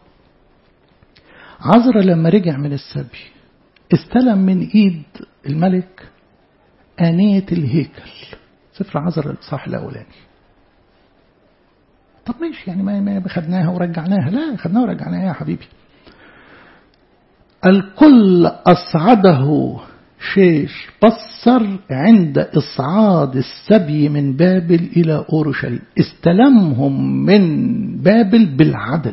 عذرة لما رجع من السبي استلم من إيد الملك آنية الهيكل سفر عذرة الإصحاح الأولاني طب ماشي يعني ما ما خدناها ورجعناها لا خدناها ورجعناها يا حبيبي الكل أصعده شيش بصر عند إصعاد السبي من بابل إلى أورشليم استلمهم من بابل بالعدد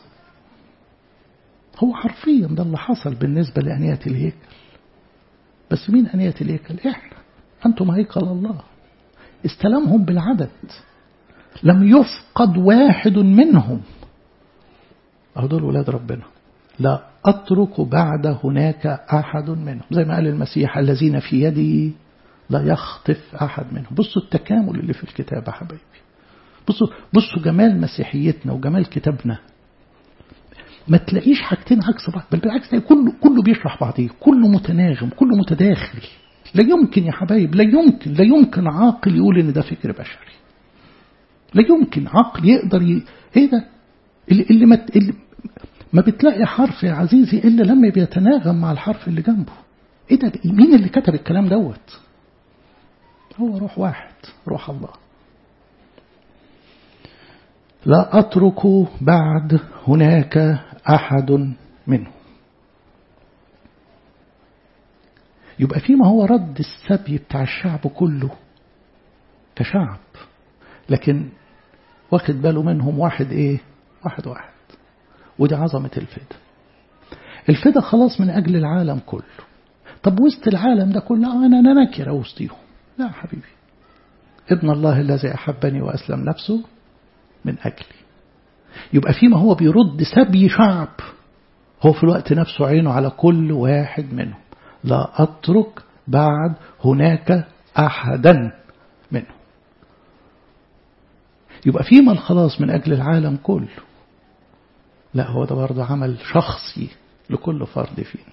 هو حرفيا ده اللي حصل بالنسبة لأنية الهيكل بس مين أنية الهيكل إحنا أنتم هيكل الله استلمهم بالعدد لم يفقد واحد منهم أهو دول ولاد ربنا لا أترك بعد هناك أحد منهم زي ما قال المسيح الذين في يدي لا يخطف أحد منهم بصوا التكامل اللي في الكتاب يا حبايبي بصوا بصوا جمال مسيحيتنا وجمال كتابنا ما تلاقيش حاجتين عكس بعض بل بالعكس تلاقي كله كله بيشرح بعضيه كله متناغم كله متداخل لا يمكن يا حبايب لا يمكن لا يمكن عاقل يقول ان ده فكر بشري لا يمكن عقل يقدر ي... ايه ده اللي, اللي, ما... اللي ما بتلاقي حرف يا عزيزي إلا لما بيتناغم مع الحرف اللي جنبه إيه ده مين اللي كتب الكلام دوت هو روح واحد روح الله لا أترك بعد هناك أحد منه يبقى فيما هو رد السبي بتاع الشعب كله كشعب لكن واخد باله منهم واحد ايه واحد واحد ودي عظمة الفدا الفدا خلاص من أجل العالم كله طب وسط العالم ده كله أنا أنا نكرة وسطيهم لا حبيبي ابن الله الذي أحبني وأسلم نفسه من أجلي يبقى فيما هو بيرد سبي شعب هو في الوقت نفسه عينه على كل واحد منهم لا أترك بعد هناك أحدا منهم يبقى فيما الخلاص من أجل العالم كله لا هو ده برضه عمل شخصي لكل فرد فينا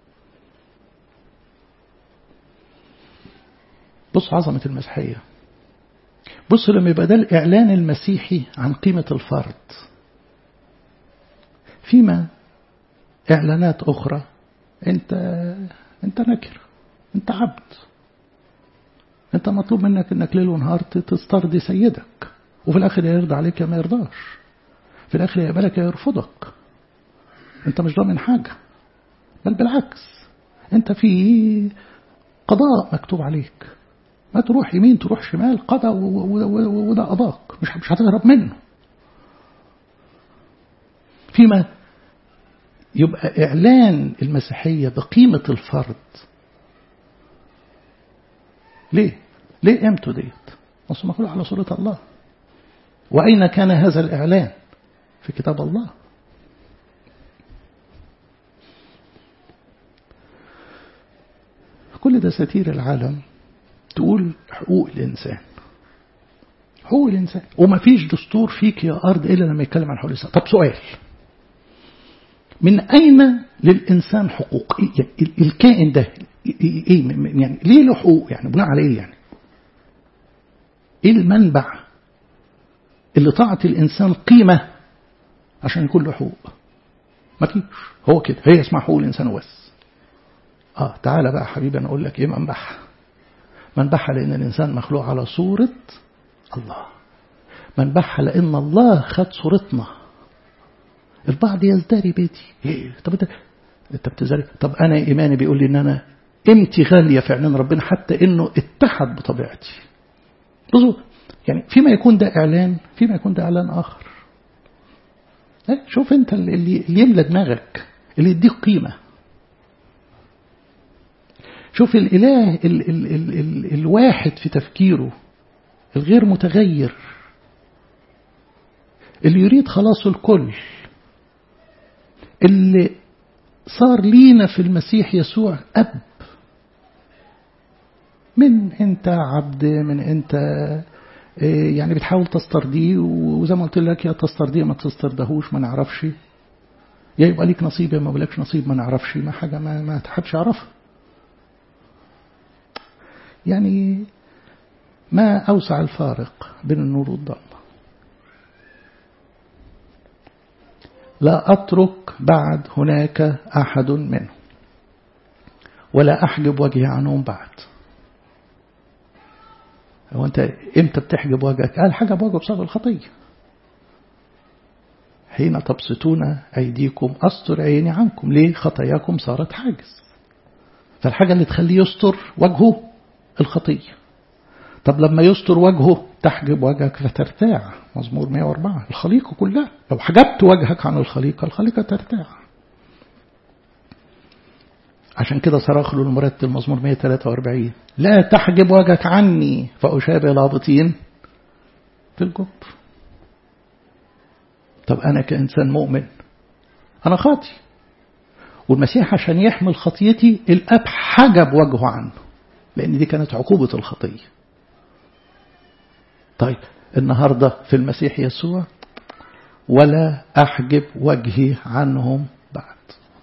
بص عظمة المسيحية بص لما يبقى ده الإعلان المسيحي عن قيمة الفرد فيما إعلانات أخرى أنت أنت نكر أنت عبد أنت مطلوب منك أنك ليل ونهار تسترضي سيدك وفي الآخر يرضى عليك يا ما يرضاش في الآخر يقبلك يرفضك أنت مش ضامن حاجة بل بالعكس أنت في قضاء مكتوب عليك ما تروح يمين تروح شمال قضاء وده قضاك مش مش هتهرب منه فيما يبقى إعلان المسيحية بقيمة الفرد ليه؟ ليه قيمته ديت؟ أصل مخلوق على صورة الله وأين كان هذا الإعلان؟ في كتاب الله كل دساتير العالم تقول حقوق الإنسان حقوق الإنسان وما فيش دستور فيك يا أرض إلا لما يتكلم عن حقوق الإنسان طب سؤال من أين للإنسان حقوق إيه الكائن ده إيه يعني ليه له حقوق يعني بناء على إيه يعني إيه المنبع اللي طاعت الإنسان قيمة عشان يكون له حقوق ما فيش هو كده هي اسمها حقوق الإنسان وبس آه تعالى بقى حبيبي أنا أقول لك إيه منبعها منبعها لأن الإنسان مخلوق على صورة الله منبعها لأن الله خد صورتنا البعض يزدري بيتي إيه طب أنت أنت بتزدري طب أنا إيماني بيقول لي إن أنا قيمتي غالية في عينين ربنا حتى إنه اتحد بطبيعتي بصوا يعني فيما يكون ده إعلان فيما يكون ده إعلان آخر شوف أنت اللي, اللي يملى دماغك اللي يديك قيمة شوف الإله ال ال ال ال الواحد في تفكيره الغير متغير اللي يريد خلاص الكل اللي صار لينا في المسيح يسوع أب من أنت عبد من أنت يعني بتحاول تسترضيه وزي ما قلت لك يا تسترضيه ما تسترضهوش ما نعرفش يا يبقى ليك نصيب يا ما بلكش نصيب ما نعرفش ما حاجة ما, ما حدش يعرفها يعني ما أوسع الفارق بين النور والضلمة لا أترك بعد هناك أحد منهم ولا أحجب وجهي عنهم بعد هو أنت إمتى بتحجب وجهك قال حجب وجهه بسبب الخطية حين تبسطون أيديكم أستر عيني عنكم ليه خطاياكم صارت حاجز فالحاجة اللي تخليه يستر وجهه الخطية طب لما يستر وجهه تحجب وجهك فترتاع مزمور 104 الخليقة كلها لو حجبت وجهك عن الخليقة الخليقة ترتاع عشان كده صرخ له المرتب مزمور 143 لا تحجب وجهك عني فأشابه الهابطين في الجب طب أنا كإنسان مؤمن أنا خاطي والمسيح عشان يحمل خطيتي الأب حجب وجهه عنه لأن دي كانت عقوبة الخطية طيب النهاردة في المسيح يسوع ولا أحجب وجهي عنهم بعد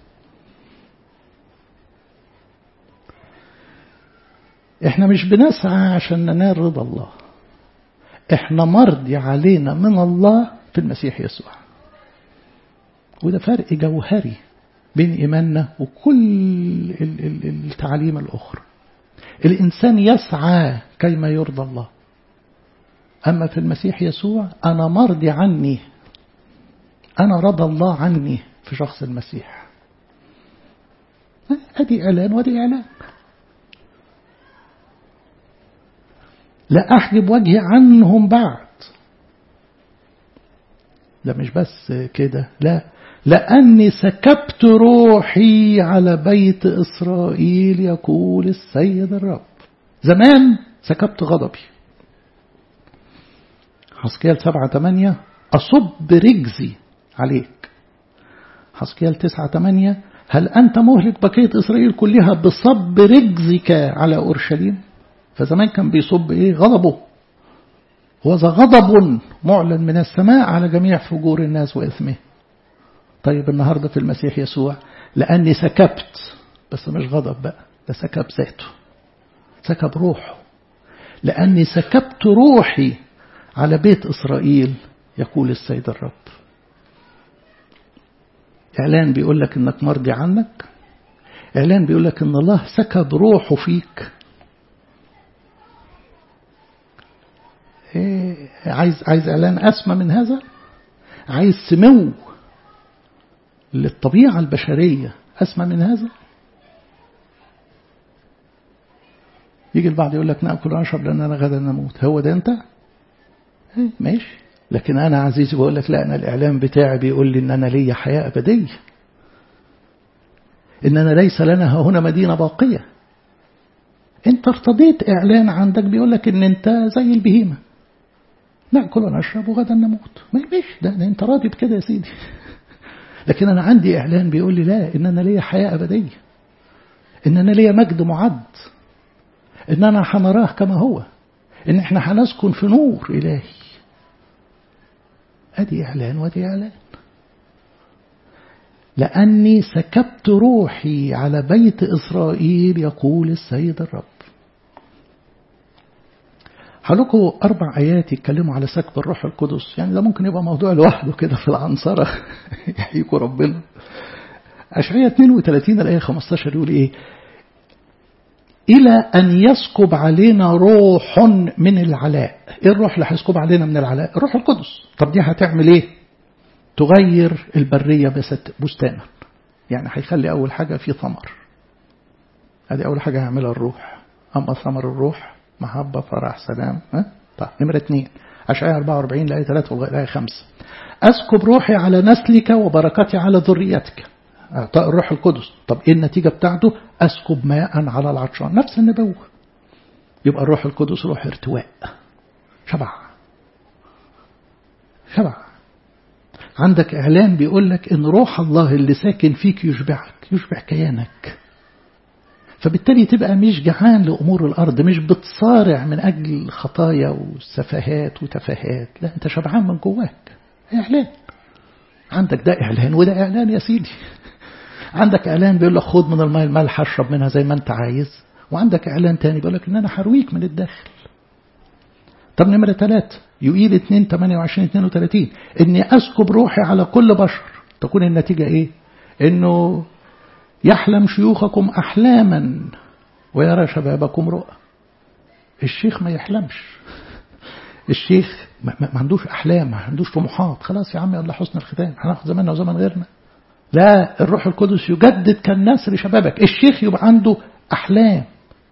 احنا مش بنسعى عشان ننال رضا الله احنا مرضي علينا من الله في المسيح يسوع وده فرق جوهري بين إيماننا وكل التعاليم الأخرى الإنسان يسعى كيما يرضى الله أما في المسيح يسوع أنا مرضي عني أنا رضى الله عني في شخص المسيح أدي إعلان ودي إعلان لا أحجب وجهي عنهم بعد لا مش بس كده لا لأني سكبت روحي على بيت إسرائيل يقول السيد الرب زمان سكبت غضبي حسكيال سبعة تمانية أصب رجزي عليك حسكيال تسعة تمانية هل أنت مهلك بقية إسرائيل كلها بصب رجزك على أورشليم فزمان كان بيصب إيه غضبه وذا غضب معلن من السماء على جميع فجور الناس وإثمه طيب النهاردة في المسيح يسوع لأني سكبت بس مش غضب بقى ده سكب ذاته سكب روحه لأني سكبت روحي على بيت إسرائيل يقول السيد الرب إعلان بيقول لك إنك مرضي عنك إعلان بيقول لك إن الله سكب روحه فيك إيه عايز عايز إعلان أسمى من هذا عايز سمو للطبيعة البشرية أسمى من هذا يجي البعض يقول لك نأكل ونشرب لأننا غدا نموت هو ده أنت إيه ماشي لكن أنا عزيزي بقول لك لا أنا الإعلام بتاعي بيقول لي إن أنا ليا حياة أبدية إن أنا ليس لنا هنا مدينة باقية أنت ارتضيت إعلان عندك بيقول لك إن أنت زي البهيمة نأكل ونشرب وغدا نموت ما ماشي ده, ده أنت راضي بكده يا سيدي لكن أنا عندي إعلان بيقول لي لا إن أنا ليا حياة أبدية إن أنا ليا مجد معد إن أنا هنراه كما هو إن إحنا هنسكن في نور إلهي أدي إعلان وأدي إعلان لأني سكبت روحي على بيت إسرائيل يقول السيد الرب هلكوا أربع آيات يتكلموا على سكب الروح القدس يعني ده ممكن يبقى موضوع لوحده كده في العنصرة يحييكوا ربنا أشعية 32 الآية 15 يقول إيه إلى أن يسكب علينا روح من العلاء إيه الروح اللي هيسكب علينا من العلاء الروح القدس طب دي هتعمل إيه تغير البرية بستانا يعني هيخلي أول حاجة في ثمر هذه أول حاجة هيعملها الروح أما ثمر الروح محبة فرح سلام ها؟ طيب نمرة اثنين أشعياء 44 لآية 3 ولآية 5 أسكب روحي على نسلك وبركتي على ذريتك أعطاء الروح القدس طب إيه النتيجة بتاعته أسكب ماء على العطشان نفس النبوة يبقى الروح القدس روح ارتواء شبع شبع عندك إعلان بيقول لك إن روح الله اللي ساكن فيك يشبعك يشبع كيانك فبالتالي تبقى مش جعان لأمور الأرض مش بتصارع من أجل خطايا وسفاهات وتفاهات لا أنت شبعان من جواك إعلان عندك ده إعلان وده إعلان يا سيدي عندك إعلان بيقول لك خد من الماء المالح اشرب منها زي ما أنت عايز وعندك إعلان تاني بيقول لك إن أنا هرويك من الداخل طب نمرة ثلاثة يقيل 2 28 32 إني أسكب روحي على كل بشر تكون النتيجة إيه؟ إنه يحلم شيوخكم أحلاما ويرى شبابكم رؤى الشيخ ما يحلمش الشيخ ما, ما عندوش أحلام ما عندوش طموحات خلاص يا عم يلا حسن الختام هناخد زماننا وزمن غيرنا لا الروح القدس يجدد كالنسر شبابك الشيخ يبقى عنده أحلام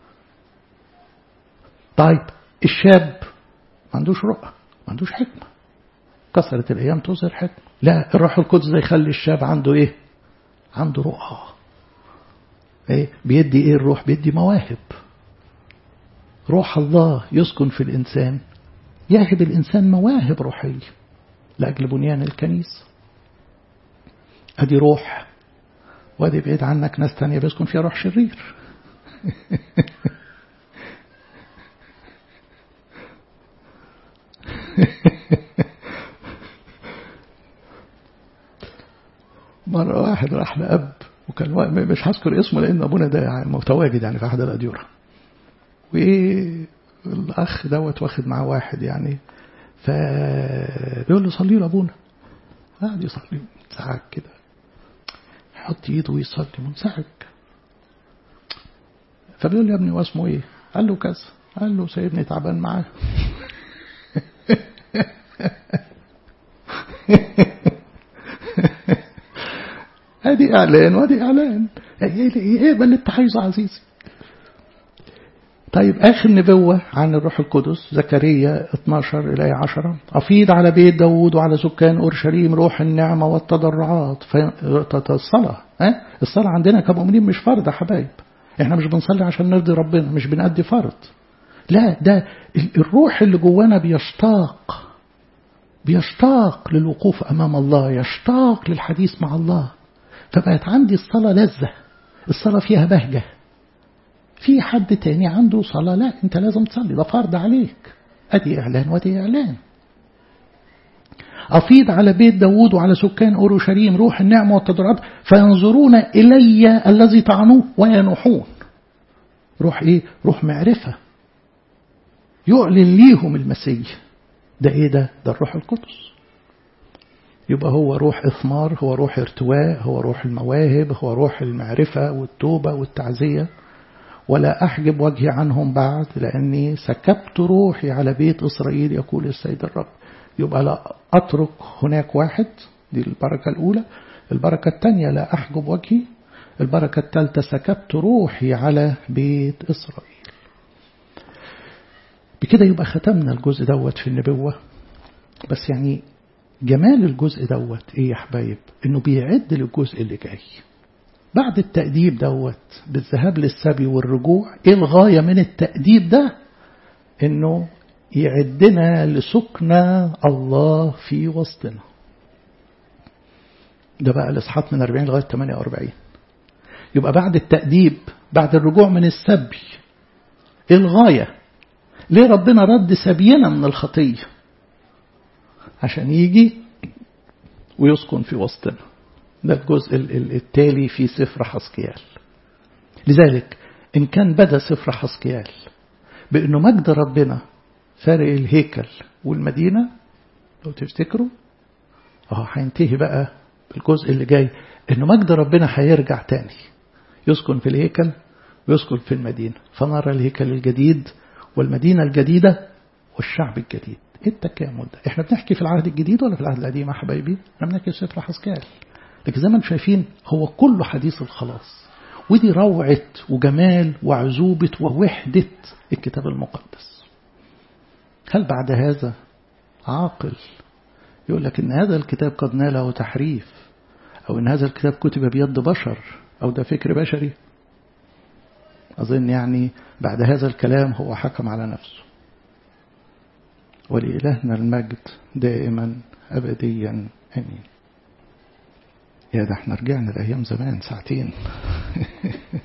طيب الشاب ما عندوش رؤى ما عندوش حكمة كثرة الأيام تظهر حكمة لا الروح القدس ده يخلي الشاب عنده إيه عنده رؤى إيه بيدي إيه الروح بيدي مواهب روح الله يسكن في الإنسان يهب الإنسان مواهب روحية لأجل بنيان الكنيسة أدي روح وأدي بعيد عنك ناس تانية بيسكن فيها روح شرير مرة واحد راح لأب وكان مش هذكر اسمه لأن أبونا ده متواجد يعني في أحد الأديرة والأخ دوت واخد معاه واحد يعني فبيقول له صلي له أبونا قاعد يصلي منسعج كده يحط ايده ويصلي منسعج فبيقول له يا ابني واسمه ايه قال له كذا قال له سيبني تعبان معاه ادي اعلان وادي اعلان ايه بل انت عايزه عزيزي طيب آخر نبوة عن الروح القدس زكريا 12 إلى 10 أفيض على بيت داود وعلى سكان أورشليم روح النعمة والتضرعات الصلاة ها؟ الصلاة عندنا كمؤمنين مش فرض يا حبايب احنا مش بنصلي عشان نرضي ربنا مش بنأدي فرض لا ده الروح اللي جوانا بيشتاق بيشتاق للوقوف أمام الله يشتاق للحديث مع الله فبقت عندي الصلاة لذة الصلاة فيها بهجة في حد تاني عنده صلاة لا انت لازم تصلي ده فرض عليك ادي اعلان وادي اعلان أفيض على بيت داود وعلى سكان أورشليم روح النعمة والتضرعات فينظرون إلي الذي طعنوه وينوحون روح إيه؟ روح معرفة يعلن ليهم المسيح ده إيه ده؟ ده الروح القدس يبقى هو روح إثمار هو روح ارتواء هو روح المواهب هو روح المعرفة والتوبة والتعزية ولا أحجب وجهي عنهم بعد لأني سكبت روحي على بيت إسرائيل يقول السيد الرب يبقى لا أترك هناك واحد دي البركة الأولى البركة الثانية لا أحجب وجهي البركة الثالثة سكبت روحي على بيت إسرائيل بكده يبقى ختمنا الجزء دوت في النبوة بس يعني جمال الجزء دوت ايه يا حبايب انه بيعد للجزء اللي جاي بعد التأديب دوت بالذهاب للسبي والرجوع ايه الغاية من التأديب ده انه يعدنا لسكنى الله في وسطنا ده بقى الإصحاح من 40 لغاية 48 يبقى بعد التأديب بعد الرجوع من السبي ايه الغاية ليه ربنا رد سبينا من الخطية عشان يجي ويسكن في وسطنا ده الجزء التالي في سفر حسكيال لذلك إن كان بدأ سفر حسكيال بأنه مجد ربنا فارق الهيكل والمدينة لو تفتكروا اه هينتهي بقى بالجزء اللي جاي انه مجد ربنا هيرجع تاني يسكن في الهيكل ويسكن في المدينة فنرى الهيكل الجديد والمدينة الجديدة والشعب الجديد ايه التكامل ده احنا بنحكي في العهد الجديد ولا في العهد القديم يا حبايبي احنا بنحكي في سفر حسكال لكن زي ما انتم شايفين هو كله حديث الخلاص ودي روعة وجمال وعزوبة ووحدة الكتاب المقدس هل بعد هذا عاقل يقول لك إن هذا الكتاب قد ناله تحريف أو إن هذا الكتاب كتب بيد بشر أو ده فكر بشري أظن يعني بعد هذا الكلام هو حكم على نفسه ولإلهنا المجد دائما أبديا أمين يا ده احنا رجعنا لأيام زمان ساعتين